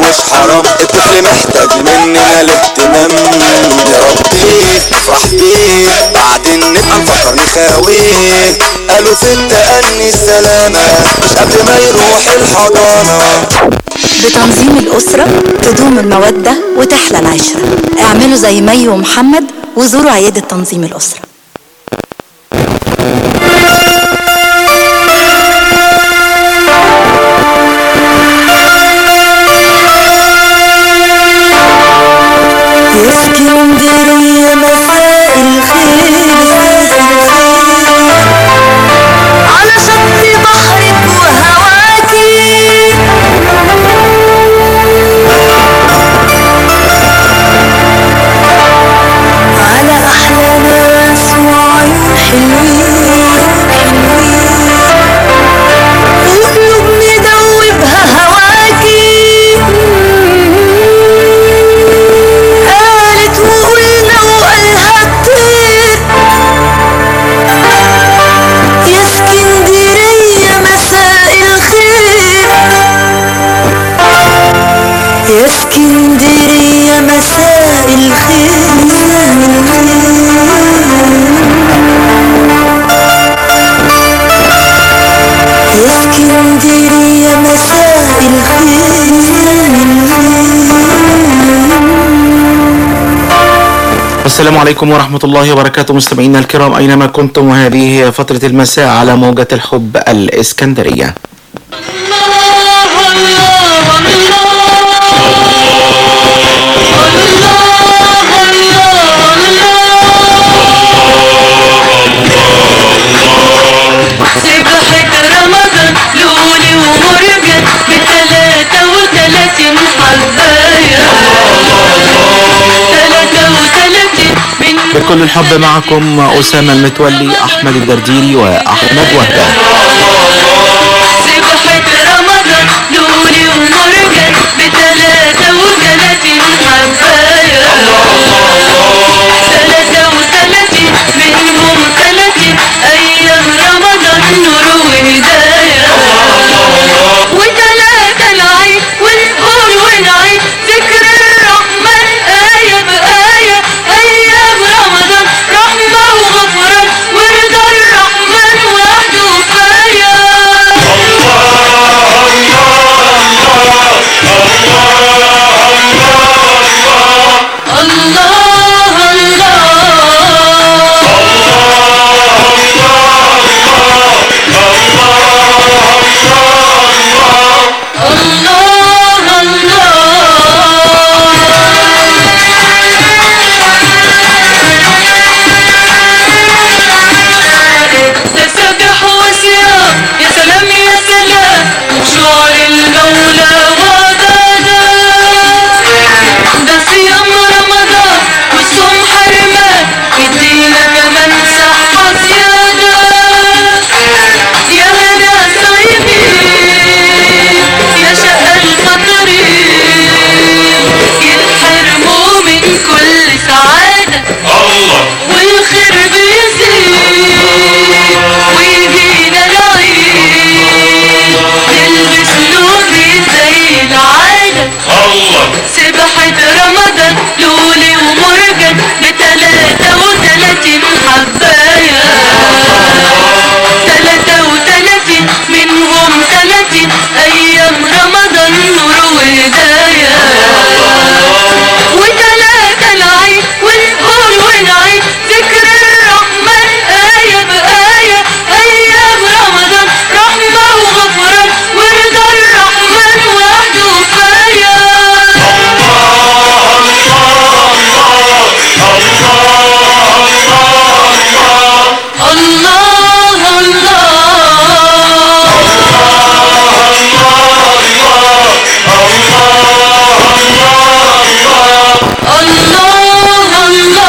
مش حرام الطفل محتاج مننا الاهتمام نربيه نفرح بيه بعدين نبقى نفكر نخاويه قالوا في التأني السلامة مش قبل ما يروح الحضانة بتنظيم الأسرة تدوم المودة وتحلى العشرة اعملوا زي مي ومحمد وزوروا عيادة تنظيم الأسرة اسكندرية مساء الخير على شط بحرك وهواكي على أحلى ناس وعيون حلوين وقلوب ندوبها هواكي قالت وقلنا وقالها كتير يا اسكندرية مساء الخير يا اسكندرية مساء الخير يا اسكندرية مساء الخير السلام عليكم ورحمة الله وبركاته مستمعينا الكرام أينما كنتم وهذه هي فترة المساء على موجة الحب الإسكندرية سبحة رمضان لولي ومرجان بتلاتة وتلاتين حباية تلاتة وتلاتين من بكل الحب معكم أسامة المتولي أحمد الدرديري وأحمد وهبة سبحة رمضان لولي ومرجان بتلاتة وتلاتين حباية تلاتة وتلاتين منهم تلاتين أيام رمضان نور وهداية وتلاتة العيد ونقول ونعيد ذكر الرحمن آية بآية أيام رمضان رحمة وغفران ورضا الرحمن وحده كفاية الله الله تسبح وصيام يا سلام يا سلام وشعر المولى وغدا ده صيام رمضان والصوم حرمان يدينا كمان صحة زيادة يا هنا صايمين يا شقى الفطرين يتحرموا من كل سعادة والخير بيزيد ويجينا العيد نلبس لون زي العادة سبحة رمضان لولي ومرجان بتلاتة وتلاتين حباية تلاتة وتلاتين منهم تلاتين أيام رمضان نور وهداية وتلاتة العيد ونقول ونعيد ذكر الرحمن آية بآية أيام رمضان رحمة وغفران ورضا الرحمن وحده كفاية الله الله الله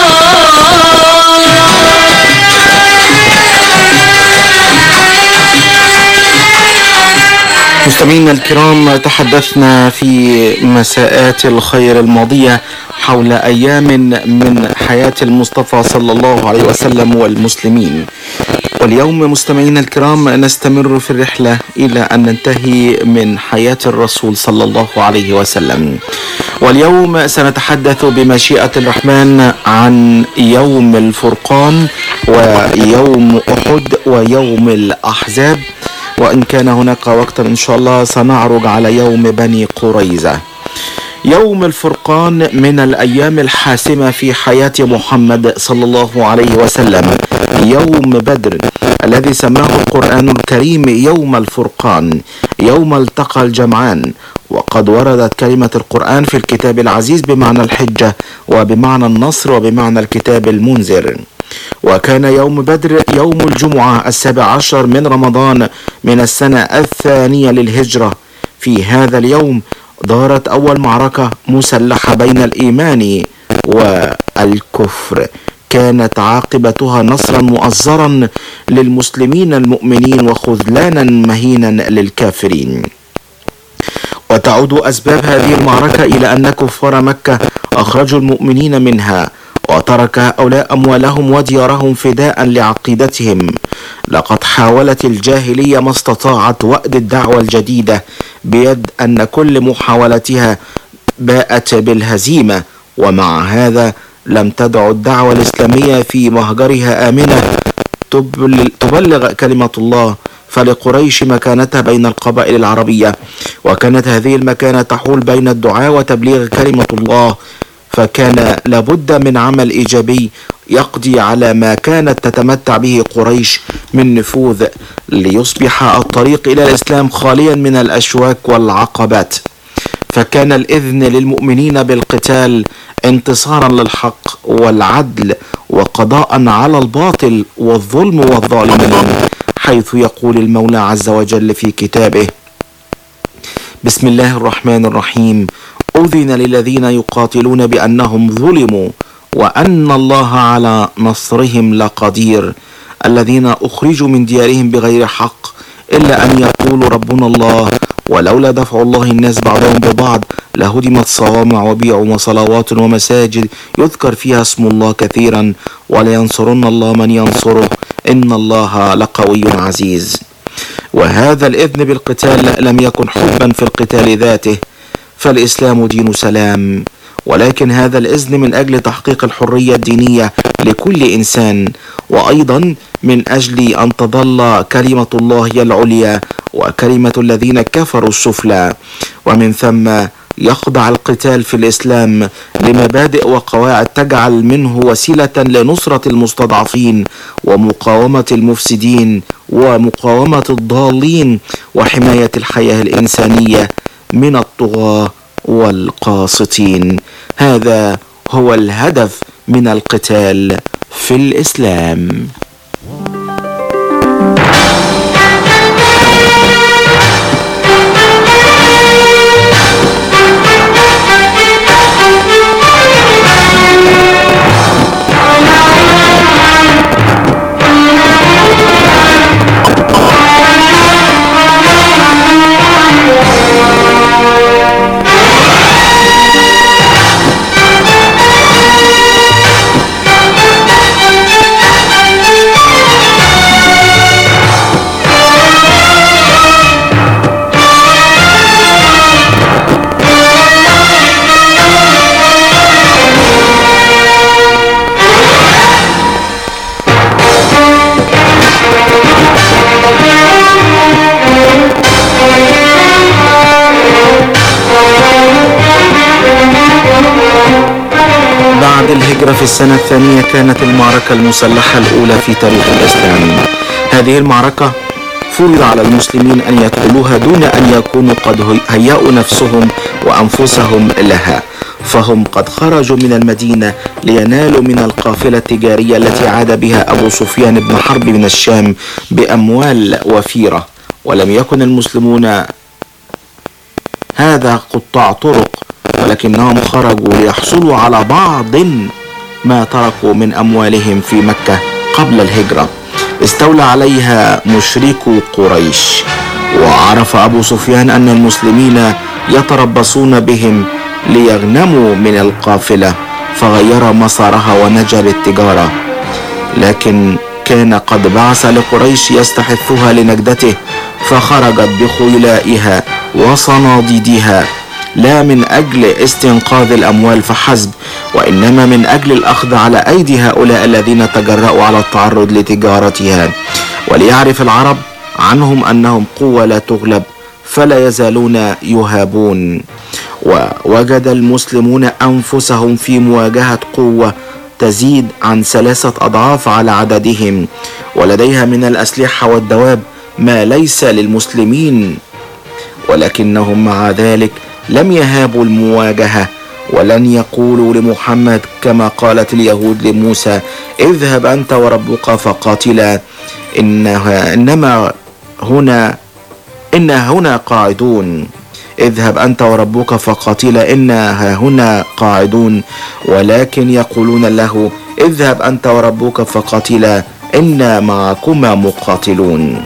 مستمعينا الكرام تحدثنا في مساءات الخير الماضية حول أيام من حياة المصطفى صلى الله عليه وسلم والمسلمين واليوم مستمعينا الكرام نستمر في الرحلة إلى أن ننتهي من حياة الرسول صلى الله عليه وسلم واليوم سنتحدث بمشيئة الرحمن عن يوم الفرقان ويوم أحد ويوم الأحزاب وإن كان هناك وقت إن شاء الله سنعرج على يوم بني قريظة يوم الفرقان من الأيام الحاسمة في حياة محمد صلى الله عليه وسلم يوم بدر الذي سماه القرآن الكريم يوم الفرقان يوم التقى الجمعان وقد وردت كلمة القرآن في الكتاب العزيز بمعنى الحجة وبمعنى النصر وبمعنى الكتاب المنذر وكان يوم بدر يوم الجمعة السابع عشر من رمضان من السنة الثانية للهجرة في هذا اليوم دارت أول معركة مسلحة بين الإيمان والكفر كانت عاقبتها نصرا مؤزرا للمسلمين المؤمنين وخذلانا مهينا للكافرين وتعود أسباب هذه المعركة إلى أن كفار مكة أخرجوا المؤمنين منها وترك هؤلاء أموالهم وديارهم فداء لعقيدتهم لقد حاولت الجاهلية ما استطاعت وأد الدعوة الجديدة بيد أن كل محاولتها باءت بالهزيمة ومع هذا لم تدع الدعوة الإسلامية في مهجرها آمنة تبل- تبلغ كلمة الله فلقريش مكانتها بين القبائل العربية وكانت هذه المكانة تحول بين الدعاء وتبليغ كلمة الله فكان لابد من عمل ايجابي يقضي على ما كانت تتمتع به قريش من نفوذ ليصبح الطريق الى الاسلام خاليا من الاشواك والعقبات فكان الاذن للمؤمنين بالقتال انتصارا للحق والعدل وقضاء على الباطل والظلم والظالمين حيث يقول المولى عز وجل في كتابه بسم الله الرحمن الرحيم أذن للذين يقاتلون بأنهم ظلموا وأن الله على نصرهم لقدير الذين أخرجوا من ديارهم بغير حق إلا أن يقولوا ربنا الله ولولا دفع الله الناس بعضهم ببعض لهدمت صوامع وبيع وصلوات ومساجد يذكر فيها اسم الله كثيرا ولينصرن الله من ينصره إن الله لقوي عزيز وهذا الإذن بالقتال لم يكن حبا في القتال ذاته فالإسلام دين سلام ولكن هذا الإذن من أجل تحقيق الحرية الدينية لكل إنسان وأيضا من أجل أن تظل كلمة الله هي العليا وكلمة الذين كفروا السفلى ومن ثم يخضع القتال في الإسلام لمبادئ وقواعد تجعل منه وسيلة لنصرة المستضعفين ومقاومة المفسدين ومقاومة الضالين وحماية الحياة الإنسانية من الطغاة والقاسطين هذا هو الهدف من القتال في الإسلام بعد الهجرة في السنة الثانية كانت المعركة المسلحة الأولى في تاريخ الإسلام هذه المعركة فرض على المسلمين أن يدخلوها دون أن يكونوا قد هي- هيأوا نفسهم وأنفسهم لها فهم قد خرجوا من المدينة لينالوا من القافلة التجارية التي عاد بها أبو سفيان بن حرب من الشام بأموال وفيرة ولم يكن المسلمون هذا قطاع طرق ولكنهم خرجوا ليحصلوا على بعض ما تركوا من اموالهم في مكه قبل الهجره استولى عليها مشركو قريش وعرف ابو سفيان ان المسلمين يتربصون بهم ليغنموا من القافله فغير مسارها ونجا للتجاره لكن كان قد بعث لقريش يستحثها لنجدته فخرجت بخيلائها وصناديدها لا من اجل استنقاذ الاموال فحسب وانما من اجل الاخذ على ايدي هؤلاء الذين تجرأوا على التعرض لتجارتها وليعرف العرب عنهم انهم قوه لا تغلب فلا يزالون يهابون ووجد المسلمون انفسهم في مواجهه قوه تزيد عن ثلاثه اضعاف على عددهم ولديها من الاسلحه والدواب ما ليس للمسلمين ولكنهم مع ذلك لم يهابوا المواجهه ولن يقولوا لمحمد كما قالت اليهود لموسى اذهب انت وربك فقاتلا إنها انما هنا إنا هنا قاعدون اذهب أنت وربك فقاتلا إنا هنا قاعدون ولكن يقولون له اذهب أنت وربك فقاتلا إنا معكما مقاتلون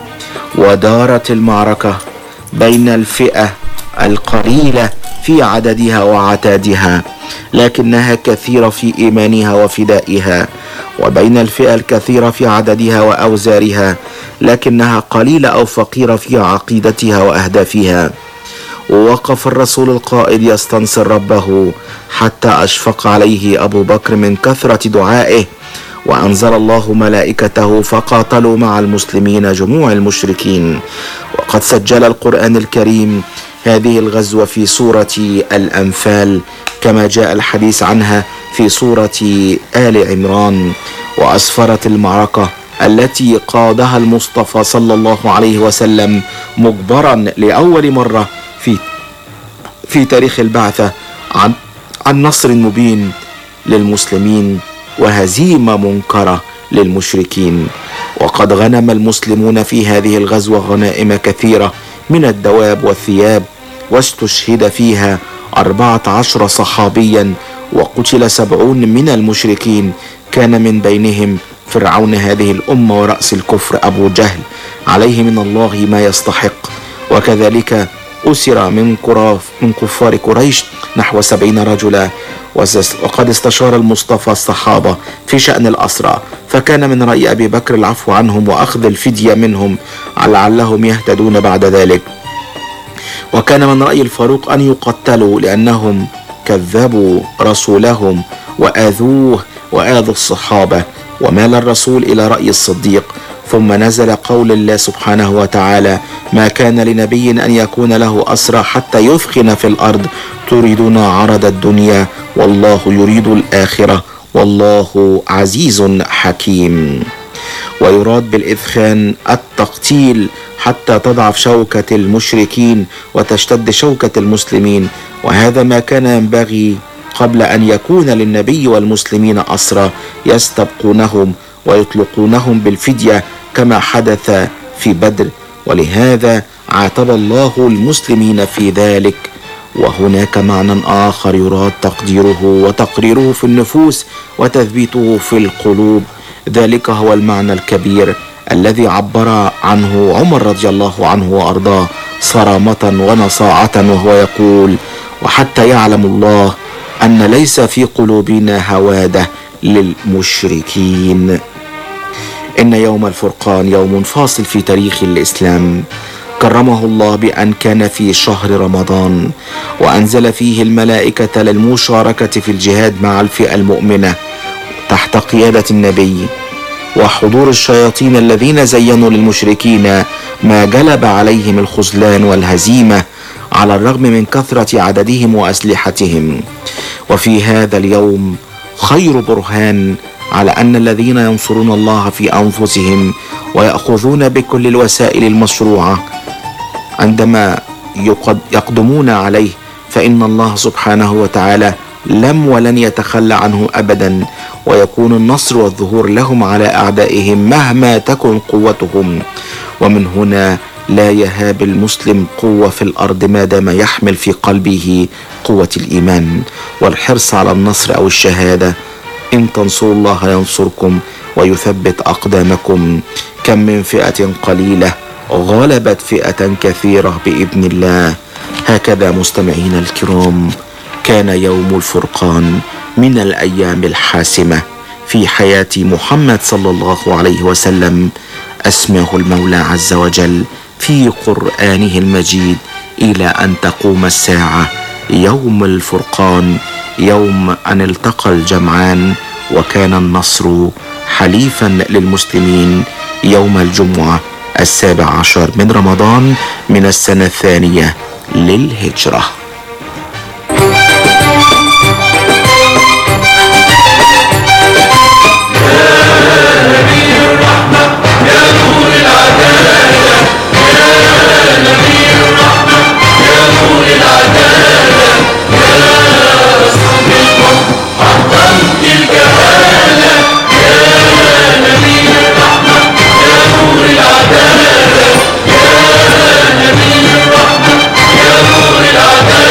ودارت المعركة بين الفئة القليلة في عددها وعتادها لكنها كثيرة في إيمانها وفدائها وبين الفئة الكثيرة في عددها وأوزارها لكنها قليلة أو فقيرة في عقيدتها وأهدافها ووقف الرسول القائد يستنصر ربه حتى أشفق عليه أبو بكر من كثرة دعائه وأنزل الله ملائكته فقاتلوا مع المسلمين جموع المشركين وقد سجل القرآن الكريم هذه الغزوة في سورة الأنفال كما جاء الحديث عنها في سورة آل عمران وأسفرت المعركة التي قادها المصطفى صلى الله عليه وسلم مجبرا لأول مرة في في تاريخ البعثة عن عن نصر مبين للمسلمين وهزيمة منكرة للمشركين وقد غنم المسلمون في هذه الغزوة غنائم كثيرة من الدواب والثياب واستشهد فيها أربعة عشر صحابيا وقتل سبعون من المشركين كان من بينهم فرعون هذه الأمة ورأس الكفر أبو جهل عليه من الله ما يستحق وكذلك أسر من كراف من كفار قريش نحو سبعين رجلا وقد استشار المصطفى الصحابة في شأن الأسرى فكان من رأي أبي بكر العفو عنهم وأخذ الفدية منهم لعلهم يهتدون بعد ذلك وكان من رأي الفاروق أن يقتلوا لأنهم كذبوا رسولهم وآذوه وآذوا الصحابة ومال الرسول إلى رأي الصديق ثم نزل قول الله سبحانه وتعالى ما كان لنبي أن يكون له أسرى حتى يثخن في الأرض تريدون عرض الدنيا والله يريد الآخرة والله عزيز حكيم ويراد بالإثخان التقتيل حتى تضعف شوكة المشركين وتشتد شوكة المسلمين وهذا ما كان ينبغي قبل أن يكون للنبي والمسلمين أسرى يستبقونهم ويطلقونهم بالفدية كما حدث في بدر ولهذا عاتب الله المسلمين في ذلك وهناك معنى آخر يراد تقديره وتقريره في النفوس وتثبيته في القلوب ذلك هو المعنى الكبير الذي عبر عنه عمر رضي الله عنه وارضاه صرامه ونصاعه وهو يقول وحتى يعلم الله ان ليس في قلوبنا هواده للمشركين ان يوم الفرقان يوم فاصل في تاريخ الاسلام كرمه الله بان كان في شهر رمضان وانزل فيه الملائكه للمشاركه في الجهاد مع الفئه المؤمنه تحت قياده النبي وحضور الشياطين الذين زينوا للمشركين ما جلب عليهم الخذلان والهزيمه على الرغم من كثره عددهم واسلحتهم وفي هذا اليوم خير برهان على ان الذين ينصرون الله في انفسهم وياخذون بكل الوسائل المشروعه عندما يقدمون عليه فان الله سبحانه وتعالى لم ولن يتخلى عنه ابدا ويكون النصر والظهور لهم على اعدائهم مهما تكن قوتهم ومن هنا لا يهاب المسلم قوه في الارض ما دام يحمل في قلبه قوه الايمان والحرص على النصر او الشهاده ان تنصروا الله ينصركم ويثبت اقدامكم كم من فئه قليله غلبت فئه كثيره باذن الله هكذا مستمعينا الكرام كان يوم الفرقان من الايام الحاسمه في حياة محمد صلى الله عليه وسلم أسماه المولى عز وجل في قرآنه المجيد إلى أن تقوم الساعة يوم الفرقان يوم أن التقى الجمعان وكان النصر حليفا للمسلمين يوم الجمعة السابع عشر من رمضان من السنة الثانية للهجرة يا نور العدالة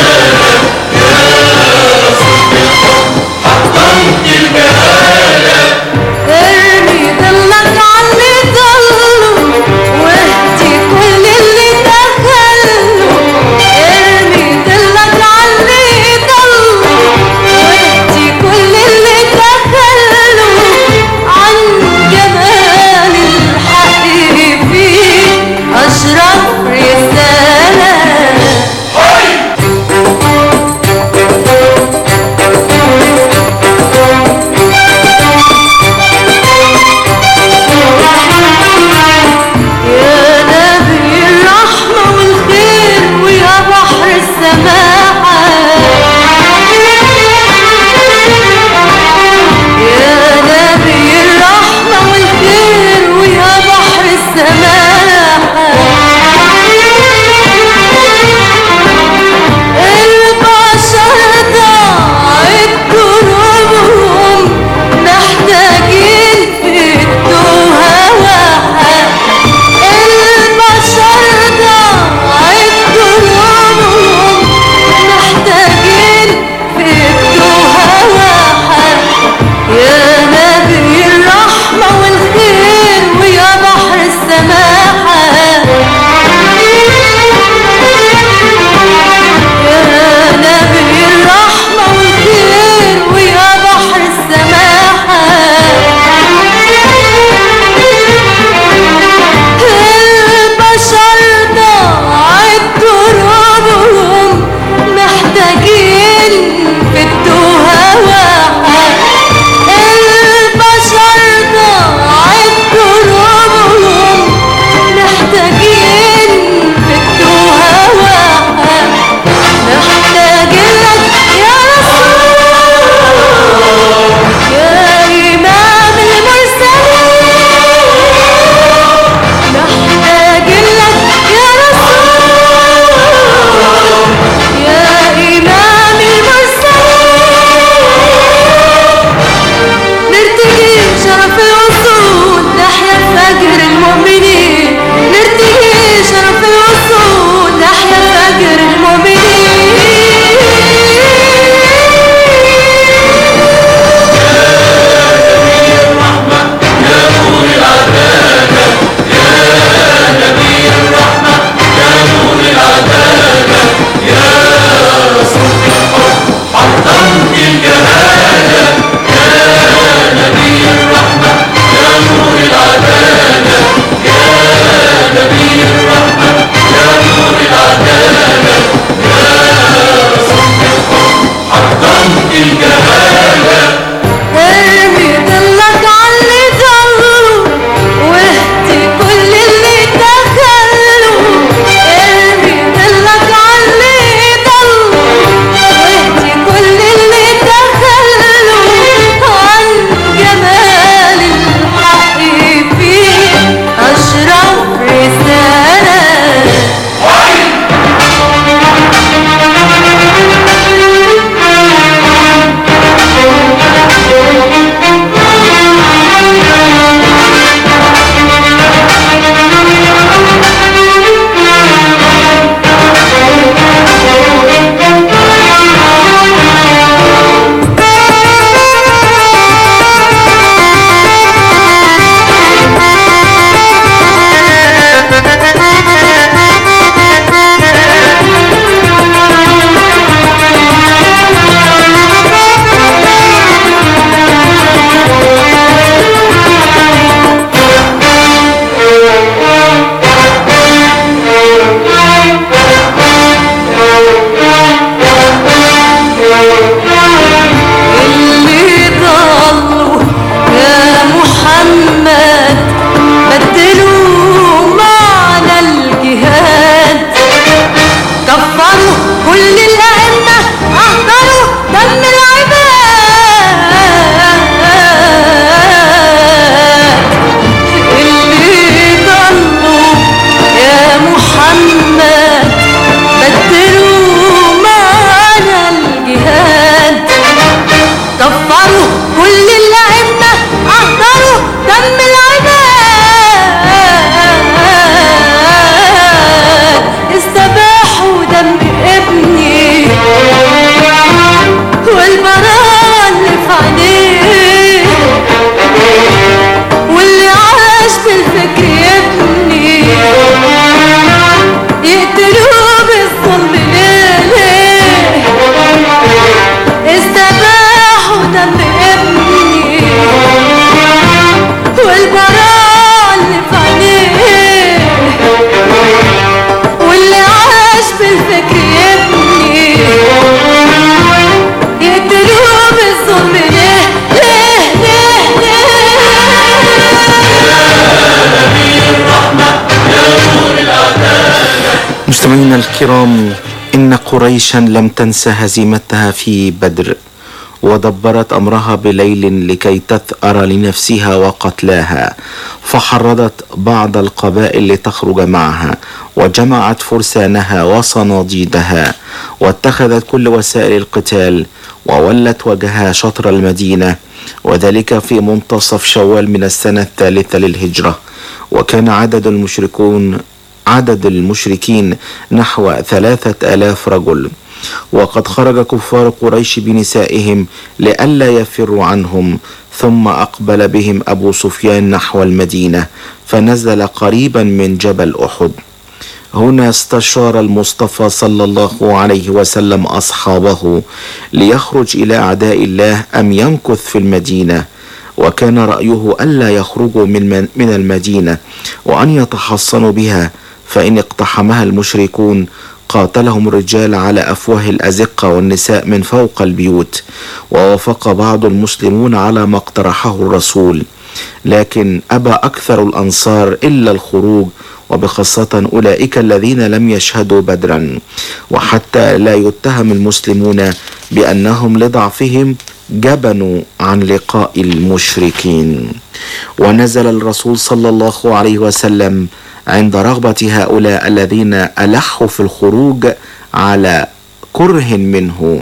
الكرام إن قريشا لم تنس هزيمتها في بدر ودبرت أمرها بليل لكي تثأر لنفسها وقتلاها فحرضت بعض القبائل لتخرج معها وجمعت فرسانها وصناديدها واتخذت كل وسائل القتال وولت وجهها شطر المدينة وذلك في منتصف شوال من السنة الثالثة للهجرة وكان عدد المشركون عدد المشركين نحو ثلاثة آلاف رجل وقد خرج كفار قريش بنسائهم لئلا يفروا عنهم ثم أقبل بهم أبو سفيان نحو المدينة فنزل قريبا من جبل أحد هنا استشار المصطفى صلى الله عليه وسلم أصحابه ليخرج إلى أعداء الله أم يمكث في المدينة وكان رأيه ألا يخرجوا من, من المدينة وأن يتحصنوا بها فإن اقتحمها المشركون قاتلهم الرجال على أفواه الأزقة والنساء من فوق البيوت ووافق بعض المسلمون على ما اقترحه الرسول لكن أبى أكثر الأنصار إلا الخروج وبخاصة أولئك الذين لم يشهدوا بدرا وحتى لا يتهم المسلمون بأنهم لضعفهم جبنوا عن لقاء المشركين ونزل الرسول صلى الله عليه وسلم عند رغبة هؤلاء الذين ألحوا في الخروج على كره منه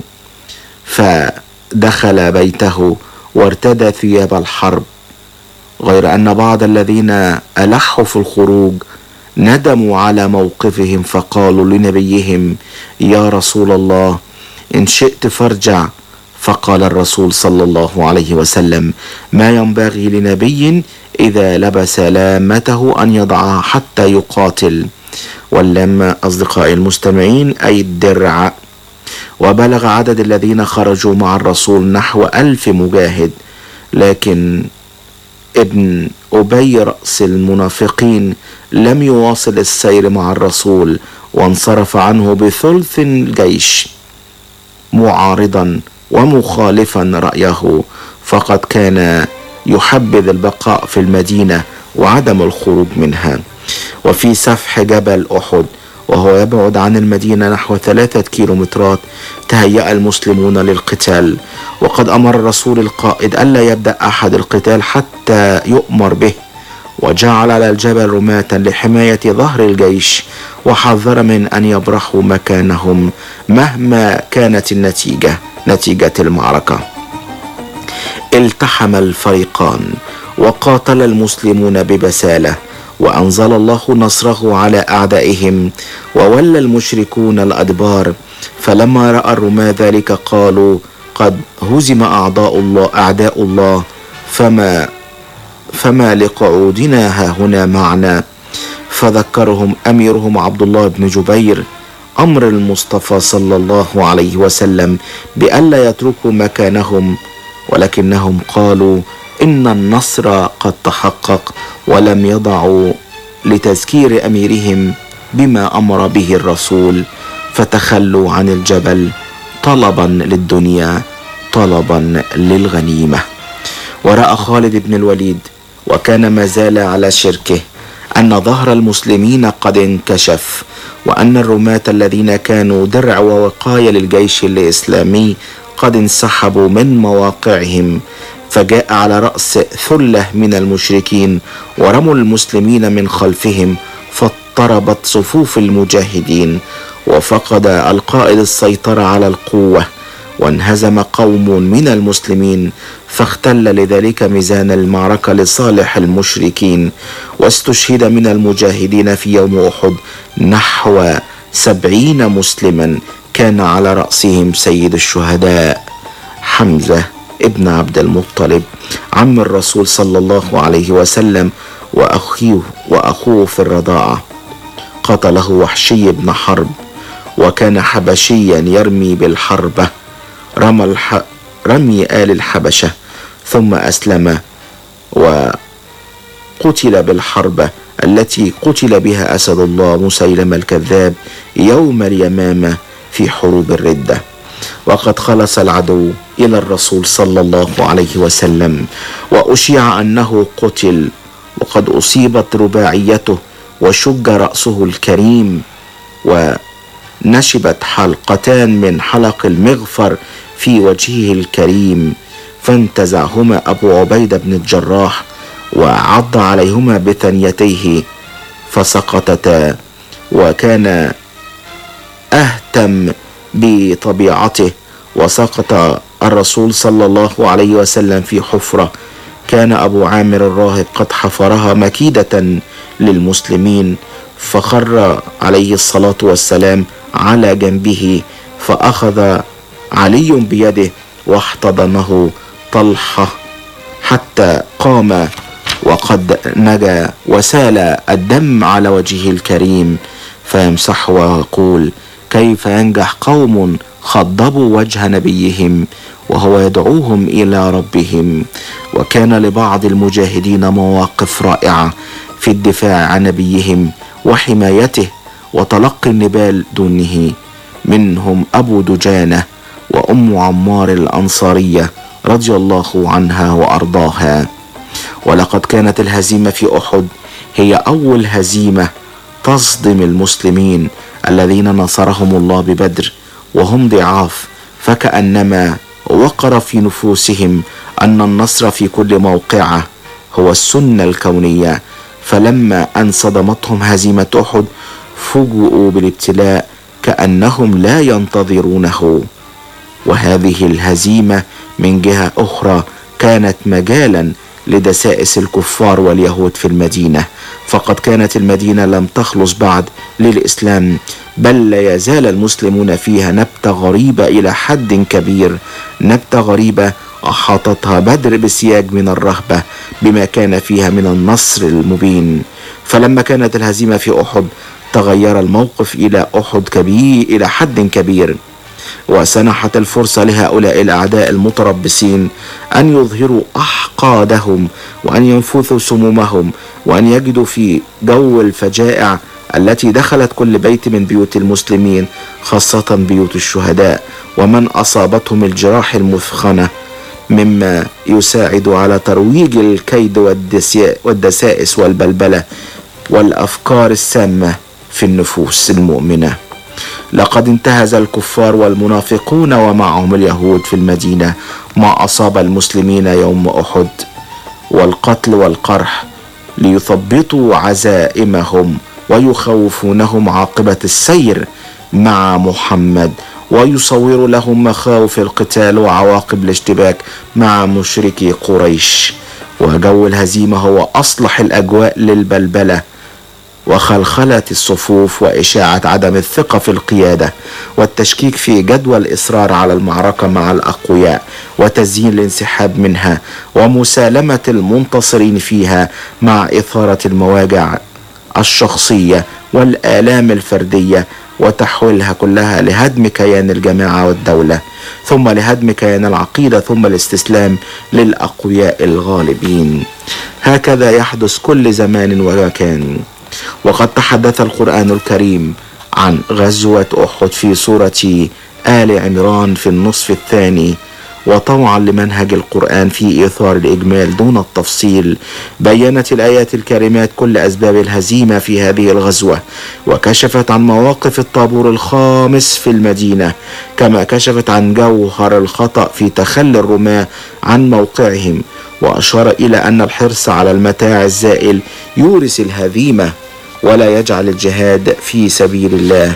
فدخل بيته وارتدى ثياب الحرب غير أن بعض الذين ألحوا في الخروج ندموا على موقفهم فقالوا لنبيهم يا رسول الله إن شئت فارجع فقال الرسول صلى الله عليه وسلم ما ينبغي لنبي إذا لبس لامته أن يضعها حتى يقاتل واللام أصدقائي المستمعين أي الدرع وبلغ عدد الذين خرجوا مع الرسول نحو ألف مجاهد لكن ابن أبي رأس المنافقين لم يواصل السير مع الرسول وانصرف عنه بثلث الجيش معارضا ومخالفا رأيه فقد كان يحبذ البقاء في المدينة وعدم الخروج منها وفي سفح جبل أحد وهو يبعد عن المدينة نحو ثلاثة كيلومترات تهيأ المسلمون للقتال وقد أمر الرسول القائد ألا يبدأ أحد القتال حتى يؤمر به وجعل على الجبل رماة لحماية ظهر الجيش وحذر من أن يبرحوا مكانهم مهما كانت النتيجة نتيجة المعركة التحم الفريقان وقاتل المسلمون ببساله وانزل الله نصره على اعدائهم وولى المشركون الادبار فلما راى الرماة ذلك قالوا قد هزم اعضاء الله اعداء الله فما فما لقعودنا ها هنا معنا فذكرهم اميرهم عبد الله بن جبير امر المصطفى صلى الله عليه وسلم بالا يتركوا مكانهم ولكنهم قالوا ان النصر قد تحقق ولم يضعوا لتذكير اميرهم بما امر به الرسول فتخلوا عن الجبل طلبا للدنيا طلبا للغنيمه وراى خالد بن الوليد وكان ما زال على شركه ان ظهر المسلمين قد انكشف وان الرماه الذين كانوا درع ووقايه للجيش الاسلامي قد انسحبوا من مواقعهم فجاء على راس ثله من المشركين ورموا المسلمين من خلفهم فاضطربت صفوف المجاهدين وفقد القائد السيطره على القوه وانهزم قوم من المسلمين فاختل لذلك ميزان المعركه لصالح المشركين واستشهد من المجاهدين في يوم احد نحو سبعين مسلما كان على رأسهم سيد الشهداء حمزة ابن عبد المطلب عم الرسول صلى الله عليه وسلم وأخيه وأخوه في الرضاعة قتله وحشي بن حرب وكان حبشيا يرمي بالحربة رمى الح... رمي آل الحبشة ثم أسلم وقتل بالحربة التي قتل بها أسد الله مسيلم الكذاب يوم اليمامة في حروب الردة وقد خلص العدو إلى الرسول صلى الله عليه وسلم وأشيع أنه قتل وقد أصيبت رباعيته وشج رأسه الكريم نشبت حلقتان من حلق المغفر في وجهه الكريم فانتزعهما أبو عبيدة بن الجراح وعض عليهما بثنيتيه فسقطتا وكان أهتم بطبيعته وسقط الرسول صلى الله عليه وسلم في حفرة كان أبو عامر الراهب قد حفرها مكيدة للمسلمين فخر عليه الصلاة والسلام على جنبه فأخذ علي بيده واحتضنه طلحة حتى قام وقد نجا وسال الدم على وجهه الكريم فيمسح ويقول كيف ينجح قوم خضبوا وجه نبيهم وهو يدعوهم الى ربهم وكان لبعض المجاهدين مواقف رائعه في الدفاع عن نبيهم وحمايته وتلقي النبال دونه منهم ابو دجانه وام عمار الانصاريه رضي الله عنها وارضاها ولقد كانت الهزيمه في احد هي اول هزيمه تصدم المسلمين الذين نصرهم الله ببدر وهم ضعاف فكانما وقر في نفوسهم ان النصر في كل موقعه هو السنه الكونيه فلما ان صدمتهم هزيمه احد فوجئوا بالابتلاء كانهم لا ينتظرونه وهذه الهزيمه من جهه اخرى كانت مجالا لدسائس الكفار واليهود في المدينه فقد كانت المدينه لم تخلص بعد للاسلام بل لا يزال المسلمون فيها نبته غريبه الى حد كبير نبته غريبه احاطتها بدر بسياج من الرهبه بما كان فيها من النصر المبين فلما كانت الهزيمه في احد تغير الموقف الى احد كبير الى حد كبير وسنحت الفرصة لهؤلاء الأعداء المتربصين أن يظهروا أحقادهم وأن ينفثوا سمومهم وأن يجدوا في جو الفجائع التي دخلت كل بيت من بيوت المسلمين خاصة بيوت الشهداء ومن أصابتهم الجراح المثخنة مما يساعد على ترويج الكيد والدسائس والبلبلة والأفكار السامة في النفوس المؤمنه لقد انتهز الكفار والمنافقون ومعهم اليهود في المدينه ما اصاب المسلمين يوم احد والقتل والقرح ليثبطوا عزائمهم ويخوفونهم عاقبه السير مع محمد ويصوروا لهم مخاوف القتال وعواقب الاشتباك مع مشركي قريش وجو الهزيمه هو اصلح الاجواء للبلبله وخلخله الصفوف واشاعه عدم الثقه في القياده والتشكيك في جدوى الاصرار على المعركه مع الاقوياء وتزيين الانسحاب منها ومسالمه المنتصرين فيها مع اثاره المواجع الشخصيه والالام الفرديه وتحويلها كلها لهدم كيان الجماعه والدوله ثم لهدم كيان العقيده ثم الاستسلام للاقوياء الغالبين هكذا يحدث كل زمان ومكان وقد تحدث القرآن الكريم عن غزوة أحد في سورة آل عمران في النصف الثاني وطوعا لمنهج القرآن في إيثار الإجمال دون التفصيل بينت الآيات الكريمات كل أسباب الهزيمة في هذه الغزوة وكشفت عن مواقف الطابور الخامس في المدينة كما كشفت عن جوهر الخطأ في تخلي الرماة عن موقعهم وأشار إلى أن الحرص على المتاع الزائل يورث الهزيمة ولا يجعل الجهاد في سبيل الله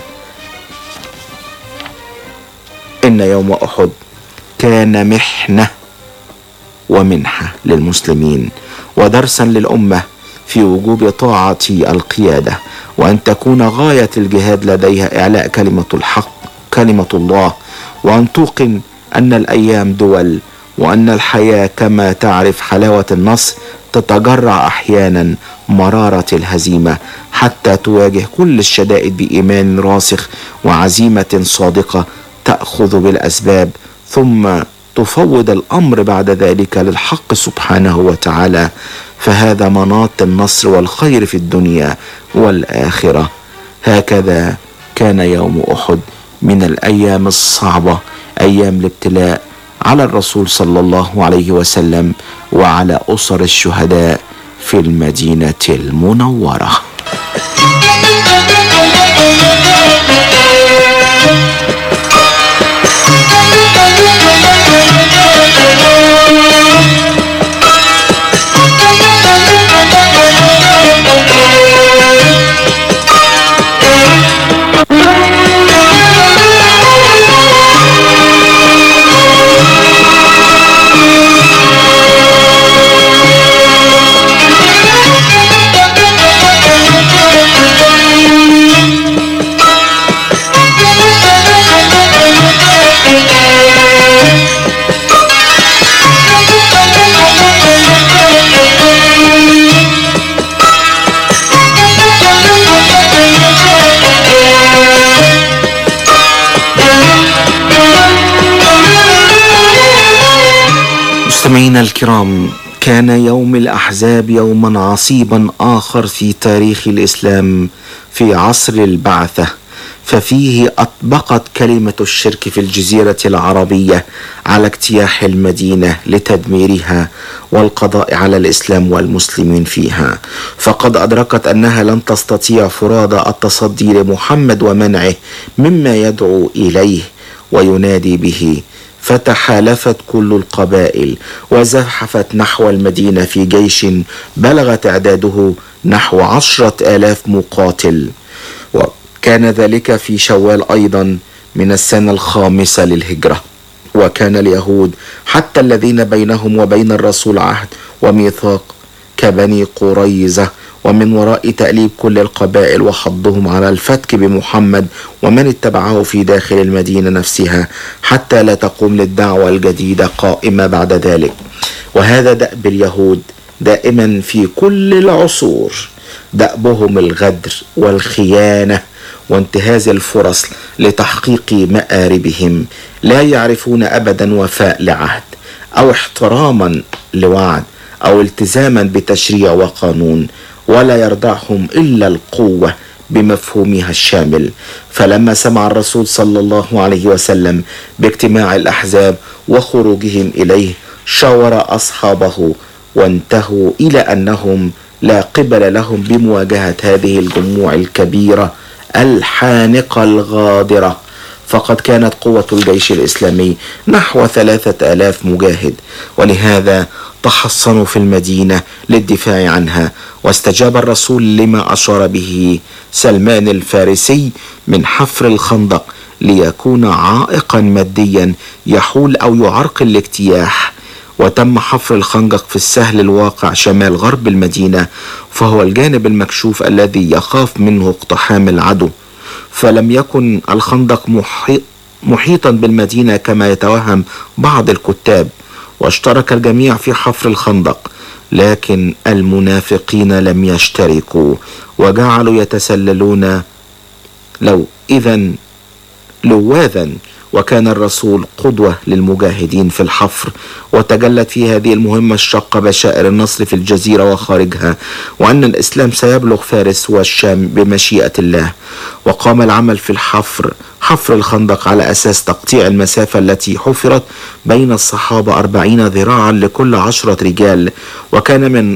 إن يوم أحد كان محنة ومنحة للمسلمين ودرسا للأمة في وجوب طاعة القيادة وأن تكون غاية الجهاد لديها إعلاء كلمة الحق كلمة الله وأن توقن أن الأيام دول وأن الحياة كما تعرف حلاوة النصر تتجرع أحيانا مرارة الهزيمة حتى تواجه كل الشدائد بإيمان راسخ وعزيمة صادقة تأخذ بالأسباب ثم تفوض الأمر بعد ذلك للحق سبحانه وتعالى فهذا مناط النصر والخير في الدنيا والآخرة هكذا كان يوم أحد من الأيام الصعبة أيام الابتلاء على الرسول صلى الله عليه وسلم وعلى أسر الشهداء في المدينة المنورة مستمعينا الكرام كان يوم الاحزاب يوما عصيبا اخر في تاريخ الاسلام في عصر البعثه ففيه اطبقت كلمه الشرك في الجزيره العربيه على اجتياح المدينه لتدميرها والقضاء على الاسلام والمسلمين فيها فقد ادركت انها لن تستطيع فرادى التصدي لمحمد ومنعه مما يدعو اليه وينادي به فتحالفت كل القبائل وزحفت نحو المدينة في جيش بلغ تعداده نحو عشرة آلاف مقاتل وكان ذلك في شوال أيضا من السنة الخامسة للهجرة وكان اليهود حتى الذين بينهم وبين الرسول عهد وميثاق كبني قريظة ومن وراء تأليب كل القبائل وحضهم على الفتك بمحمد ومن اتبعه في داخل المدينة نفسها حتى لا تقوم للدعوة الجديدة قائمة بعد ذلك وهذا دأب اليهود دائما في كل العصور دأبهم الغدر والخيانة وانتهاز الفرص لتحقيق مآربهم لا يعرفون أبدا وفاء لعهد أو احتراما لوعد أو التزاما بتشريع وقانون ولا يرضعهم الا القوه بمفهومها الشامل فلما سمع الرسول صلى الله عليه وسلم باجتماع الاحزاب وخروجهم اليه شاور اصحابه وانتهوا الى انهم لا قبل لهم بمواجهه هذه الجموع الكبيره الحانقه الغادره فقد كانت قوة الجيش الإسلامي نحو ثلاثة آلاف مجاهد ولهذا تحصنوا في المدينة للدفاع عنها واستجاب الرسول لما أشار به سلمان الفارسي من حفر الخندق ليكون عائقا ماديا يحول أو يعرقل الاجتياح وتم حفر الخندق في السهل الواقع شمال غرب المدينة فهو الجانب المكشوف الذي يخاف منه اقتحام العدو فلم يكن الخندق محيط محيطا بالمدينة كما يتوهم بعض الكتاب واشترك الجميع في حفر الخندق لكن المنافقين لم يشتركوا وجعلوا يتسللون لو إذا لواذا وكان الرسول قدوة للمجاهدين في الحفر وتجلت في هذه المهمة الشاقة بشائر النصر في الجزيرة وخارجها وأن الإسلام سيبلغ فارس والشام بمشيئة الله وقام العمل في الحفر حفر الخندق على أساس تقطيع المسافة التي حفرت بين الصحابة أربعين ذراعا لكل عشرة رجال وكان من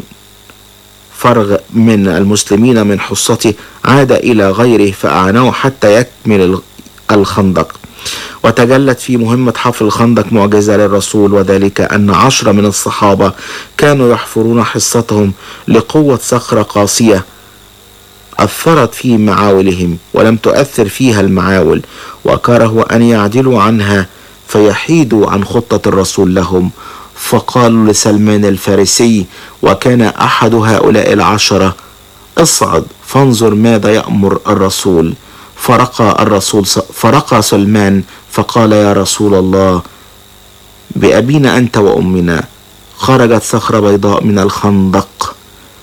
فرغ من المسلمين من حصته عاد إلى غيره فأعانوه حتى يكمل الخندق وتجلت في مهمة حفر الخندق معجزة للرسول وذلك أن عشرة من الصحابة كانوا يحفرون حصتهم لقوة صخرة قاسية أثرت في معاولهم ولم تؤثر فيها المعاول وكرهوا أن يعدلوا عنها فيحيدوا عن خطة الرسول لهم فقالوا لسلمان الفارسي وكان أحد هؤلاء العشرة اصعد فانظر ماذا يأمر الرسول فرقى الرسول فرقى سلمان فقال يا رسول الله بأبينا أنت وأمنا خرجت صخرة بيضاء من الخندق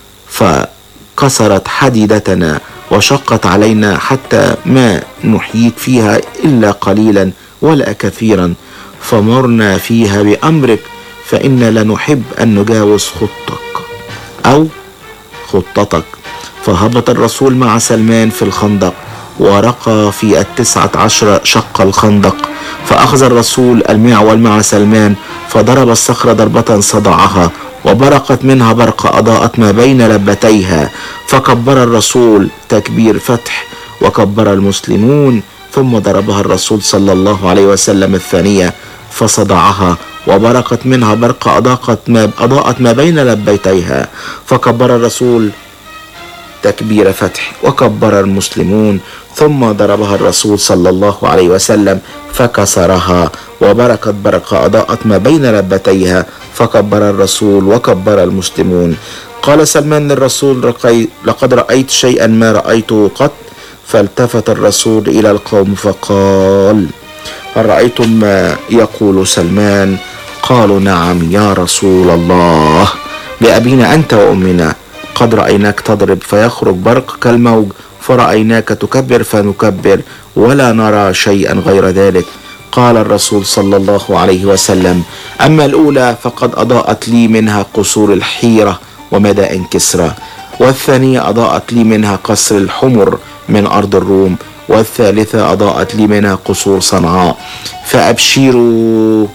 فكسرت حديدتنا وشقت علينا حتى ما نحييك فيها إلا قليلا ولا كثيرا فمرنا فيها بأمرك فإنا لنحب أن نجاوز خطك أو خطتك فهبط الرسول مع سلمان في الخندق ورقى في التسعة عشر شق الخندق فأخذ الرسول المعول مع سلمان فضرب الصخرة ضربة صدعها وبرقت منها برق أضاءت ما بين لبتيها فكبر الرسول تكبير فتح وكبر المسلمون ثم ضربها الرسول صلى الله عليه وسلم الثانية فصدعها وبرقت منها برق أضاءت ما, أضاءت ما بين لبيتيها فكبر الرسول تكبير فتح وكبر المسلمون ثم ضربها الرسول صلى الله عليه وسلم فكسرها وبركت برق أضاءت ما بين لبتيها فكبر الرسول وكبر المسلمون قال سلمان للرسول رقي لقد رأيت شيئا ما رأيته قط فالتفت الرسول إلى القوم فقال هل رأيتم ما يقول سلمان قالوا نعم يا رسول الله بأبينا أنت وأمنا قد رأيناك تضرب فيخرج برق كالموج فرأيناك تكبر فنكبر ولا نرى شيئا غير ذلك قال الرسول صلى الله عليه وسلم أما الأولى فقد أضاءت لي منها قصور الحيرة ومدائن كسرى والثانية أضاءت لي منها قصر الحمر من أرض الروم والثالثة أضاءت لي منها قصور صنعاء فأبشروا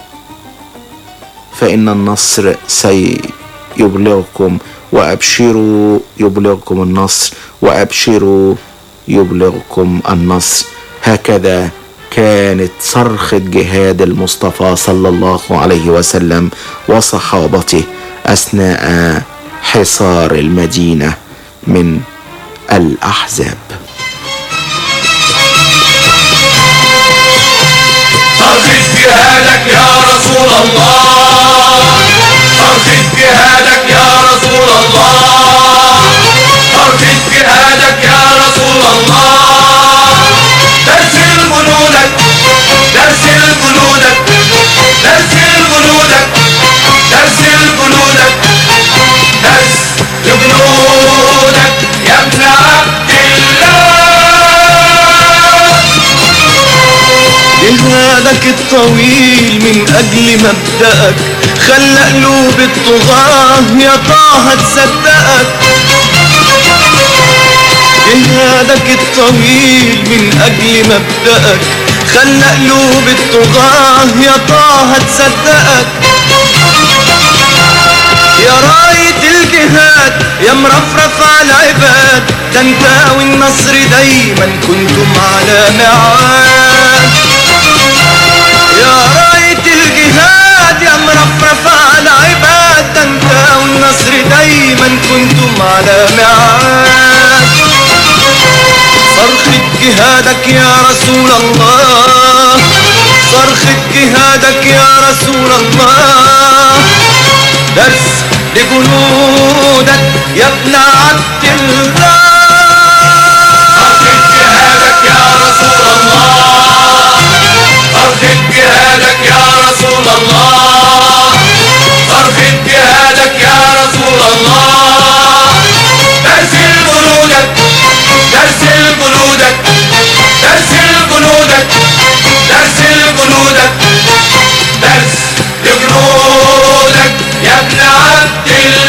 فإن النصر سيبلغكم وأبشروا يبلغكم النصر وأبشروا يبلغكم النصر هكذا كانت صرخة جهاد المصطفى صلى الله عليه وسلم وصحابته أثناء حصار المدينة من الأحزاب صرخة جهادك يا رسول الله صرخة جهادك يا رسول الله صرخة جهادك يا رسول الله درس جنودك درس جنودك درس جنودك درس جنودك درس لجنودك يا ابن عبد الله جهادك الطويل من أجل مبدأك خلى قلوب الطغاة يا طه تصدقك جهادك الطويل من أجل مبدأك خلى قلوب الطغاة يا طه تصدقك يا راية الجهاد يا مرفرف على العباد ده انت والنصر دايما كنتم على معاد يا راية الجهاد يا مرفرف على العباد ده انت والنصر دايما كنتم على معاد صرخة جهادك يا رسول الله صرخة جهادك يا رسول الله درس لجنودك يا ابن عبد الله صرخة جهادك يا رسول الله صرخة جهادك يا رسول الله صرخة جهادك يا رسول الله درس جنودك درس جنودك درس جنودك درس جنودك درس لجنودك يا ابن عبد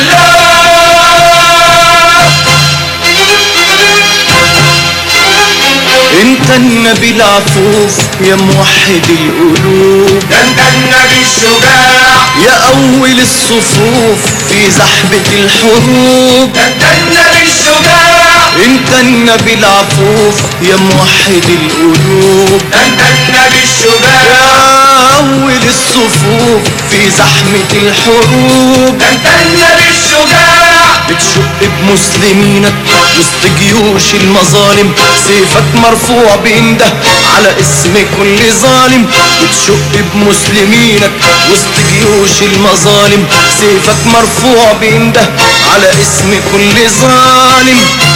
الله انت النبي العفوف يا موحد القلوب ده انت النبي الشجاع يا اول الصفوف في زحمة الحروب ده انت النبي الشجاع انت النبي العفوف يا موحد القلوب ده انت النبي الشجاع يا اول الصفوف في زحمة الحروب ده انت النبي الشجاع بتشق بمسلمينك وسط جيوش المظالم سيفك مرفوع بينده على اسم كل ظالم بتشق بمسلمينك وسط جيوش المظالم سيفك مرفوع بينده على اسم كل ظالم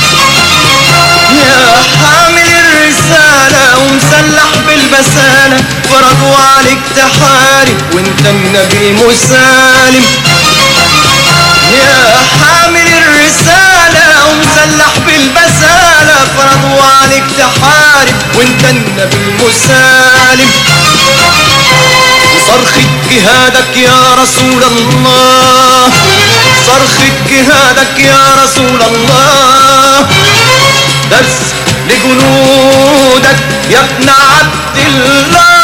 يا حامل الرسالة ومسلح بالبسالة فرضوا عليك تحارب وانت النبي المسالم يا حامل الرسالة ومسلح بالبسالة فرضوا عليك تحارب وانت النبي المسالم وصرخة جهادك يا رسول الله صرخة جهادك يا رسول الله درس لجنودك يا ابن عبد الله